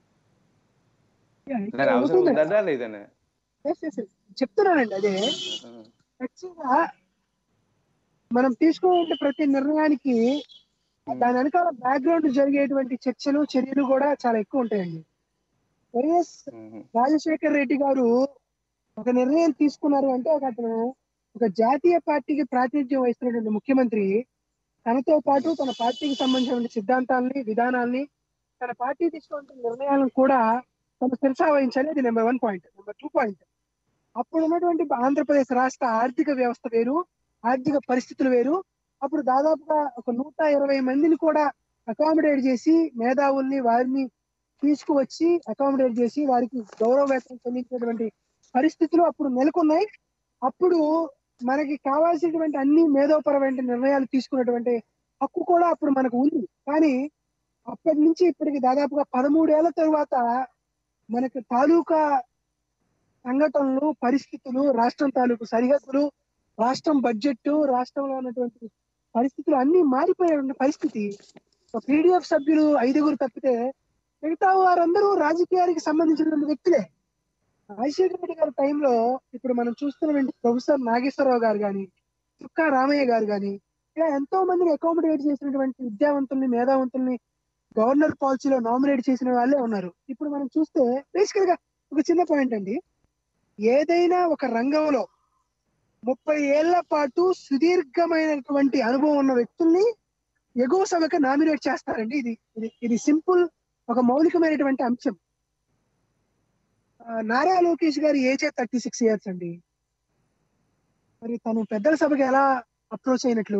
దాని అవసరం ఉందా లేదనే Yes, yes, yes. చెప్తున్నానండి అదే యాక్చువల్గా మనం తీసుకునే ప్రతి నిర్ణయానికి దాని వెనకాల బ్యాక్గ్రౌండ్ జరిగేటువంటి చర్చలు చర్యలు కూడా చాలా ఎక్కువ ఉంటాయండి వైఎస్ రాజశేఖర్ రెడ్డి గారు ఒక నిర్ణయం తీసుకున్నారు అంటే ఒక అతను ఒక జాతీయ పార్టీకి ప్రాతినిధ్యం వహిస్తున్నటువంటి ముఖ్యమంత్రి తనతో పాటు తన పార్టీకి సంబంధించిన సిద్ధాంతాలని విధానాల్ని తన పార్టీ తీసుకున్న నిర్ణయాలను కూడా తన శిరసా వహించాలి అది number one point number two point అప్పుడు ఉన్నటువంటి ఆంధ్రప్రదేశ్ రాష్ట్ర ఆర్థిక వ్యవస్థ వేరు ఆర్థిక పరిస్థితులు వేరు అప్పుడు దాదాపుగా ఒక నూట ఇరవై మందిని కూడా అకామిడేట్ చేసి మేధావుల్ని వారిని తీసుకువచ్చి అకామిడేట్ చేసి వారికి గౌరవ వేతనం చెల్లించేటువంటి పరిస్థితులు అప్పుడు నెలకొన్నాయి అప్పుడు మనకి కావాల్సినటువంటి అన్ని మేధోపరమైన నిర్ణయాలు తీసుకున్నటువంటి హక్కు కూడా అప్పుడు మనకు ఉంది కానీ అప్పటి నుంచి ఇప్పటికి దాదాపుగా పదమూడేళ్ల తరువాత మనకు తాలూకా సంఘటనలు పరిస్థితులు రాష్ట్రం తాలూకు సరిహద్దులు రాష్ట్రం బడ్జెట్ రాష్ట్రంలో ఉన్నటువంటి పరిస్థితులు అన్ని మారిపోయేటువంటి పరిస్థితి ఒక పీడిఎఫ్ సభ్యులు ఐదుగురు తప్పితే మిగతా వారందరూ రాజకీయానికి సంబంధించినటువంటి వ్యక్తులే రాజశేఖర రెడ్డి గారి టైంలో ఇప్పుడు మనం చూస్తున్నటువంటి ప్రొఫెసర్ నాగేశ్వరరావు గారు కానీ చుక్కా రామయ్య గారు కానీ ఇలా ఎంతో మందిని అకామిడేట్ చేసినటువంటి విద్యావంతుల్ని మేధావంతుల్ని గవర్నర్ పాలసీలో నామినేట్ చేసిన వాళ్ళే ఉన్నారు ఇప్పుడు మనం చూస్తే బేసికల్ గా ఒక చిన్న పాయింట్ అండి ఏదైనా ఒక రంగంలో ముప్పై ఏళ్ల పాటు సుదీర్ఘమైనటువంటి అనుభవం ఉన్న వ్యక్తుల్ని ఎగువ సభకు నామినేట్ చేస్తారండి ఇది ఇది ఇది సింపుల్ ఒక మౌలికమైనటువంటి అంశం ఆ, నారా లోకేష్ గారి ఏజే థర్టీ సిక్స్ ఇయర్స్ అండి మరి తను పెద్దల సభకి ఎలా అప్రోచ్ అయినట్లు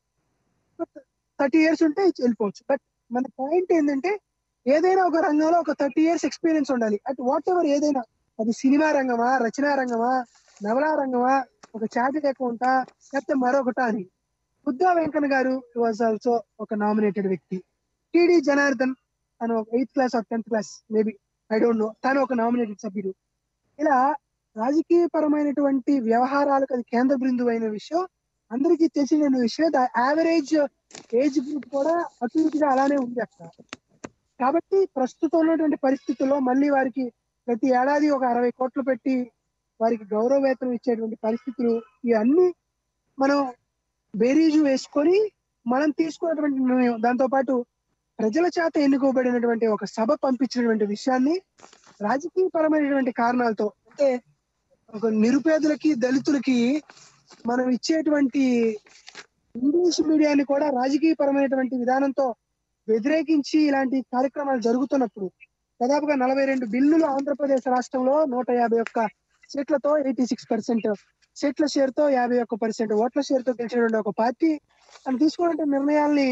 థర్టీ ఇయర్స్ ఉంటే వెళ్ళిపోవచ్చు బట్ మన పాయింట్ ఏంటంటే ఏదైనా ఒక రంగంలో ఒక థర్టీ ఇయర్స్ ఎక్స్పీరియన్స్ ఉండాలి అట్ వాట్ ఎవర్ ఏదైనా అది సినిమా రంగమా రచనా రంగమా నవలా రంగమా ఒక చార్టెడ్ అకౌంటా లేకపోతే మరొకటా అని బుద్ధా వెంకన్న గారు వాజ్ ఆల్సో ఒక నామినేటెడ్ వ్యక్తి టిడి జనార్దన్ తను eighth class or tenth class maybe I don't know తను ఒక నామినేటెడ్ సభ్యుడు ఇలా రాజకీయ పరమైనటువంటి వ్యవహారాలకు అది కేంద్ర బిందువు అయిన విషయం అందరికీ తెలిసిన విషయం ద యావరేజ్ ఏజ్ గ్రూప్ కూడా అటు ఇటుగా అలానే ఉంది అక్కడ కాబట్టి ప్రస్తుతం ఉన్నటువంటి పరిస్థితుల్లో మళ్ళీ వారికి ప్రతి ఏడాది ఒక అరవై కోట్లు పెట్టి వారికి గౌరవ వేతనం ఇచ్చేటువంటి పరిస్థితులు ఇవన్నీ మనం బేరీజు వేసుకొని మనం తీసుకున్నటువంటి నిర్ణయం దాంతో పాటు ప్రజల చేత ఎన్నుకోబడినటువంటి ఒక సభ పంపించినటువంటి విషయాన్ని రాజకీయ పరమైనటువంటి కారణాలతో అంటే ఒక నిరుపేదలకి దళితులకి మనం ఇచ్చేటువంటి ఇంగ్లీష్ మీడియాని కూడా రాజకీయ పరమైనటువంటి విధానంతో వ్యతిరేకించి ఇలాంటి కార్యక్రమాలు జరుగుతున్నప్పుడు దాదాపుగా నలభై రెండు బిల్లులు ఆంధ్రప్రదేశ్ రాష్ట్రంలో నూట యాభై ఒక్క సీట్లతో ఎయిటీ సిక్స్ పర్సెంట్ సీట్ల షేర్ తో యాభై ఒక్క పర్సెంట్ ఓట్ల షేర్ తో గెలిచినటువంటి ఒక పార్టీ తను తీసుకున్న నిర్ణయాల్ని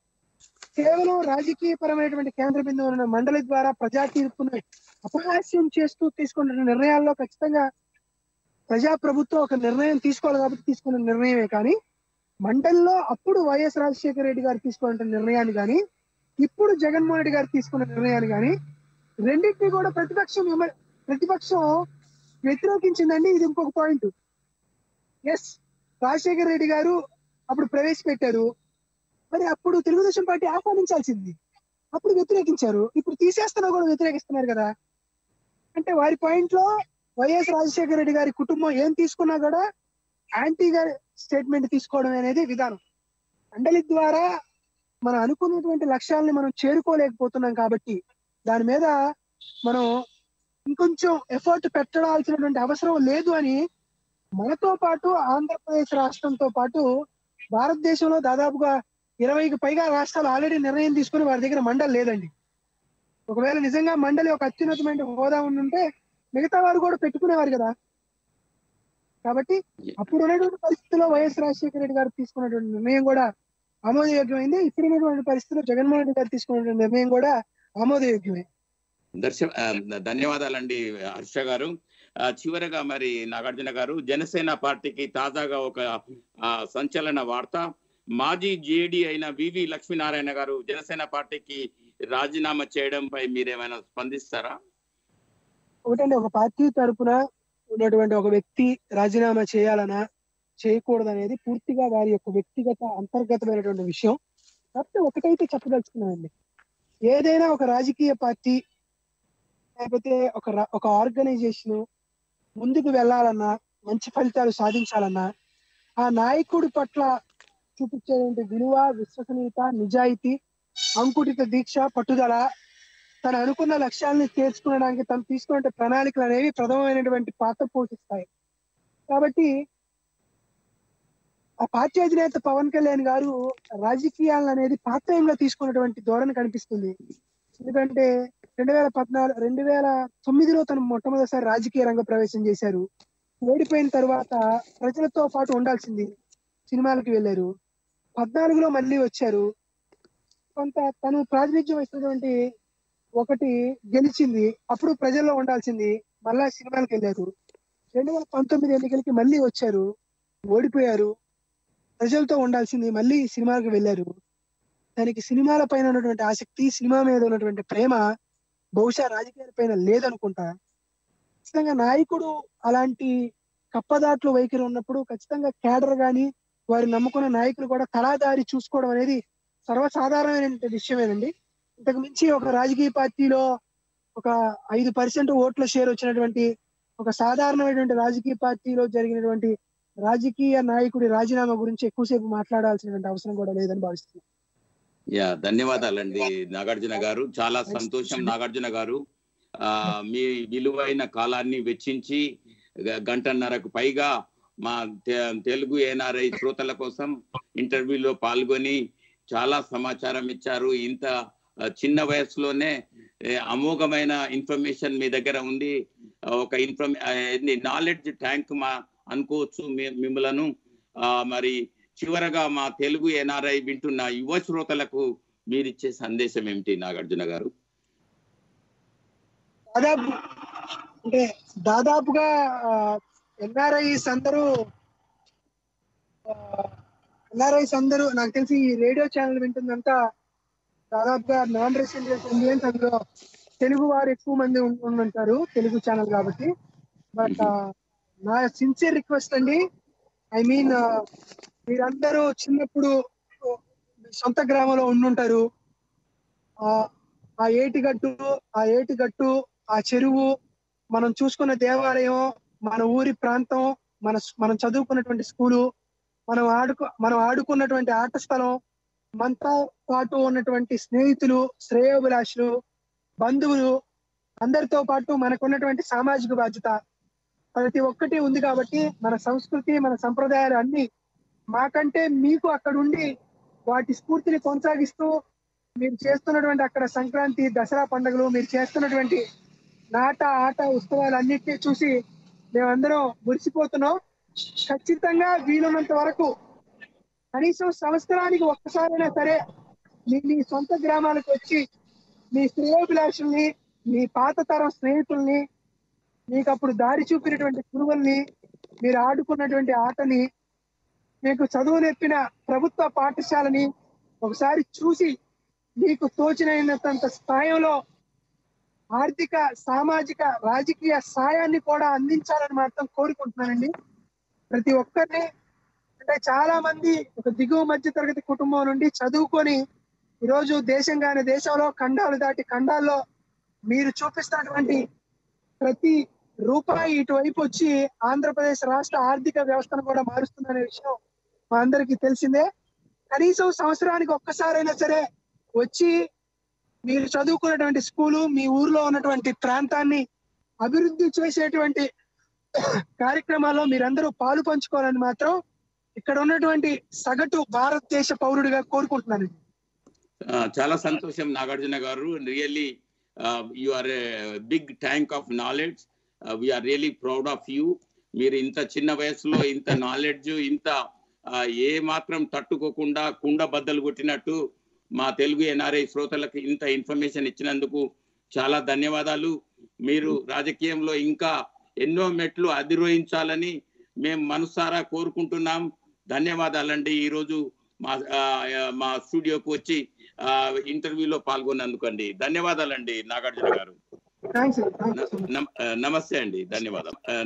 కేవలం రాజకీయ పరమైనటువంటి కేంద్ర బిందువు ఉన్న మండలి ద్వారా ప్రజా తీర్పును అపహాస్యం చేస్తూ తీసుకున్న నిర్ణయాల్లో ఖచ్చితంగా ప్రజా ప్రభుత్వం ఒక నిర్ణయం తీసుకోవాలి కాబట్టి తీసుకున్న నిర్ణయమే కానీ మండలిలో అప్పుడు వైఎస్ రాజశేఖర రెడ్డి గారు తీసుకున్న నిర్ణయాన్ని కానీ ఇప్పుడు జగన్మోహన్ రెడ్డి గారు తీసుకున్న నిర్ణయాన్ని కానీ రెండింటినీ కూడా ప్రతిపక్షం విమ- ప్రతిపక్షం వ్యతిరేకించిందండి ఇది ఇంకొక పాయింట్ ఎస్ రాజశేఖర రెడ్డి గారు అప్పుడు ప్రవేశపెట్టారు మరి అప్పుడు తెలుగుదేశం పార్టీ ఆహ్వానించాల్సింది అప్పుడు వ్యతిరేకించారు ఇప్పుడు తీసేస్తున్నా కూడా వ్యతిరేకిస్తున్నారు కదా అంటే వారి పాయింట్ లో వైఎస్ రాజశేఖర రెడ్డి గారి కుటుంబం ఏం తీసుకున్నా కూడా యాంటీగా స్టేట్మెంట్ తీసుకోవడం అనేది విధానం మండలి ద్వారా మనం అనుకున్నటువంటి లక్ష్యాలని మనం చేరుకోలేకపోతున్నాం కాబట్టి దాని మీద మనం ఇంకొంచెం ఎఫర్ట్ పెట్టడాల్సినటువంటి అవసరం లేదు అని మనతో పాటు ఆంధ్రప్రదేశ్ రాష్ట్రంతో పాటు భారతదేశంలో దాదాపుగా ఇరవైకి పైగా రాష్ట్రాలు ఆల్రెడీ నిర్ణయం తీసుకుని వారి దగ్గర మండలి లేదండి ఒకవేళ నిజంగా మండలి ఒక అత్యున్నతమైన హోదా ఉంటే మిగతా వారు కూడా పెట్టుకునేవారు కదా కాబట్టి అప్పుడు ఉన్నటువంటి పరిస్థితుల్లో వైఎస్ రాజశేఖర రెడ్డి గారు తీసుకున్నటువంటి నిర్ణయం కూడా ఆమోదయోగ్యమైంది ఇప్పుడు ఉన్నటువంటి పరిస్థితుల్లో జగన్మోహన్ రెడ్డి గారు తీసుకున్నటువంటి నిర్ణయం కూడా ఆమోదయోగ్యమే దర్శ ఆ, ధన్యవాదాలండి హర్ష గారు ఆ, చివరగా మరి నాగార్జున గారు జనసేన పార్టీకి తాజాగా ఒక ఆ, సంచలన వార్త మాజీ జేడి అయిన వివి లక్ష్మీనారాయణ గారు జనసేన పార్టీకి రాజీనామా చేయడంపై మీరేమైనా స్పందిస్తారా ఒకటండి ఒక పార్టీ తరపున ఉన్నటువంటి ఒక వ్యక్తి రాజీనామా చేయాలనా చేయకూడదనేది పూర్తిగా వారి యొక్క వ్యక్తిగత అంతర్గతమైనటువంటి విషయం కాకపోతే ఒకటైతే చెప్పదలుచుకున్నానండి ఏదైనా ఒక రాజకీయ పార్టీ లేకపోతే ఒక రా- ఒక ఆర్గనైజేషన్ ముందుకు వెళ్ళాలన్నా మంచి ఫలితాలు సాధించాలన్నా ఆ నాయకుడి పట్ల చూపించేటువంటి విలువ విశ్వసనీయత నిజాయితీ అంకుటిత దీక్ష పట్టుదల తను అనుకున్న లక్ష్యాలను చేర్చుకోవడానికి తను తీసుకున్న ప్రణాళికలు అనేవి ప్రథమమైనటువంటి పాత్ర పోషిస్తాయి కాబట్టి ఆ పార్టీ అధినేత పవన్ కళ్యాణ్ గారు రాజకీయాలను అనేది పాత్రయంగా తీసుకున్నటువంటి ధోరణి కనిపిస్తుంది ఎందుకంటే రెండు వేల పద్నాలుగు రెండు వేల తొమ్మిదిలో తను మొట్టమొదటిసారి రాజకీయ రంగ ప్రవేశం చేశారు ఓడిపోయిన తర్వాత ప్రజలతో పాటు ఉండాల్సింది సినిమాలకు వెళ్ళారు పద్నాలుగులో మళ్ళీ వచ్చారు కొంత తను ప్రాతినిధ్యం వహిస్తున్నటువంటి ఒకటి గెలిచింది అప్పుడు ప్రజల్లో ఉండాల్సింది మళ్ళా సినిమాలకు వెళ్ళారు రెండు వేల పంతొమ్మిది ఎన్నికలకి మళ్ళీ వచ్చారు ఓడిపోయారు ప్రజలతో ఉండాల్సింది మళ్ళీ సినిమాలకు వెళ్ళారు దానికి సినిమాల పైన ఉన్నటువంటి ఆసక్తి సినిమా మీద ఉన్నటువంటి ప్రేమ బహుశా రాజకీయాల పైన లేదనుకుంటా ఖచ్చితంగా నాయకుడు అలాంటి కప్పదాట్లు వైఖరి ఉన్నప్పుడు ఖచ్చితంగా కేడర్ గాని వారు నమ్ముకున్న నాయకులు కూడా తలాదారి చూసుకోవడం అనేది సర్వసాధారణమైన విషయమేనండి ఇంతకు మించి ఒక రాజకీయ పార్టీలో ఒక ఐదు పర్సెంట్ ఓట్ల షేర్ వచ్చినటువంటి ఒక సాధారణమైనటువంటి రాజకీయ పార్టీలో జరిగినటువంటి రాజకీయ నాయకుడి రాజీనామా గురించి ఎక్కువసేపు మాట్లాడాల్సినటువంటి అవసరం కూడా లేదని భావిస్తున్నాను యా ధన్యవాదాలండి నాగార్జున గారు చాలా సంతోషం నాగార్జున గారు ఆ మీ విలువైన కాలాన్ని వెచ్చించి గ- గంటన్నరకు పైగా మా తె- తెలుగు ఎన్ఆర్ఐ శ్రోతల కోసం ఇంటర్వ్యూలో పాల్గొని చాలా సమాచారం ఇచ్చారు ఇంత ఆ, చిన్న వయసులోనే ఏ, అమోఘమైన ఇన్ఫర్మేషన్ మీ దగ్గర ఉంది ఆ, ఒక ఇన్ఫర్మే నాలెడ్జ్ ట్యాంక్ మా అనుకోవచ్చు మీ- మిమ్మలను ఆ, మరి చివరగా మా తెలుగు ఎన్ఆర్ఐ వింటున్న యువ శ్రోతలకు మీరిచ్చే సందేశం ఏమిటి నాగార్జున గారు దాదాపు అంటే దాదాపుగా ఎన్ఆర్ఐస్ అందరూ ఎన్ఆర్ఐస్ అందరూ నాకు తెలిసి ఈ రేడియో ఛానల్ వింటుందంతా దాదాపుగా నాన్ రెసిడెంట్ ఇండియన్స్ అందులో తెలుగు వారు ఎక్కువ మంది ఉం- ఉంటారు తెలుగు ఛానల్ కాబట్టి బట్ నా సిన్సియర్ రిక్వెస్ట్ అండి ఐ మీన్ మీరందరూ చిన్నప్పుడు మీ సొంత గ్రామంలో ఉండుంటారు ఆ ఆ ఏటిగట్టు ఆ ఏటిగట్టు ఆ చెరువు మనం చూసుకున్న దేవాలయం మన ఊరి ప్రాంతం మన మనం చదువుకున్నటువంటి స్కూలు మనం ఆడుకు మనం ఆడుకున్నటువంటి ఆట స్థలం మనతో పాటు ఉన్నటువంటి స్నేహితులు శ్రేయోభిలాషులు బంధువులు అందరితో పాటు మనకు ఉన్నటువంటి సామాజిక బాధ్యత ప్రతి ఒక్కటి ఉంది కాబట్టి మన సంస్కృతి మన సంప్రదాయాలు అన్ని మాకంటే మీకు అక్కడ ఉండి వాటి స్ఫూర్తిని కొనసాగిస్తూ మీరు చేస్తున్నటువంటి అక్కడ సంక్రాంతి దసరా పండుగలు మీరు చేస్తున్నటువంటి నాట ఆట ఉత్సవాలు అన్నిటినీ చూసి మేమందరం మురిసిపోతున్నాం ఖచ్చితంగా వీలున్నంత వరకు కనీసం సంవత్సరానికి ఒక్కసారైనా సరే మీ మీ సొంత గ్రామాలకు వచ్చి మీ శ్రేయోభిలాషుల్ని మీ పాత తరం స్నేహితుల్ని మీకు అప్పుడు దారి చూపినటువంటి గురువుల్ని మీరు ఆడుకున్నటువంటి ఆటని మీకు చదువు నేర్పిన ప్రభుత్వ పాఠశాలని ఒకసారి చూసి మీకు తోచినంత స్థాయిలో ఆర్థిక సామాజిక రాజకీయ సాయాన్ని కూడా అందించాలని మాత్రం కోరుకుంటున్నానండి ప్రతి ఒక్కరిని అంటే చాలా మంది ఒక దిగువ మధ్య తరగతి కుటుంబం నుండి చదువుకొని ఈరోజు దేశంగానే దేశంలో ఖండాలు దాటి ఖండాల్లో మీరు చూపిస్తున్నటువంటి ప్రతి రూపాయి ఇటువైపు వచ్చి ఆంధ్రప్రదేశ్ రాష్ట్ర ఆర్థిక వ్యవస్థను కూడా మారుస్తుందనే విషయం మా అందరికీ తెలిసిందే కనీసం సంవత్సరానికి ఒక్కసారైనా సరే వచ్చి మీరు చదువుకున్నటువంటి స్కూలు మీ ఊర్లో ఉన్నటువంటి ప్రాంతాన్ని అభివృద్ధి చేసేటువంటి కార్యక్రమాల్లో మీరందరూ పాలు పంచుకోవాలని మాత్రం ఇక్కడ ఉన్నటువంటి సగటు భారతదేశ పౌరుడిగా కోరుకుంటున్నాను ఆ, చాలా సంతోషం Nagarjuna garu really you are big tank of knowledge we're really proud of you మీరు ఇంత చిన్న వయసులో ఇంత నాలెడ్జ్ ఇంత ఆ, ఏ మాత్రం తట్టుకోకుండా కుండ బద్దలు కొట్టినట్టు మా తెలుగు ఎన్ఆర్ఐ శ్రోతలకు ఇంత ఇన్ఫర్మేషన్ ఇచ్చినందుకు చాలా ధన్యవాదాలు మీరు రాజకీయంలో ఇంకా ఎన్నో మెట్లు అధిరోహించాలని మేము మనసారా కోరుకుంటున్నాం ధన్యవాదాలండి ఈరోజు మా ఆ, మా స్టూడియోకి వచ్చి ఆ, ఇంటర్వ్యూలో పాల్గొన్నందుకు అండి ధన్యవాదాలండి నాగార్జున గారు థ్యాంక్స్ న- నమ- నమస్తే అండి ధన్యవాదాలు ఆ,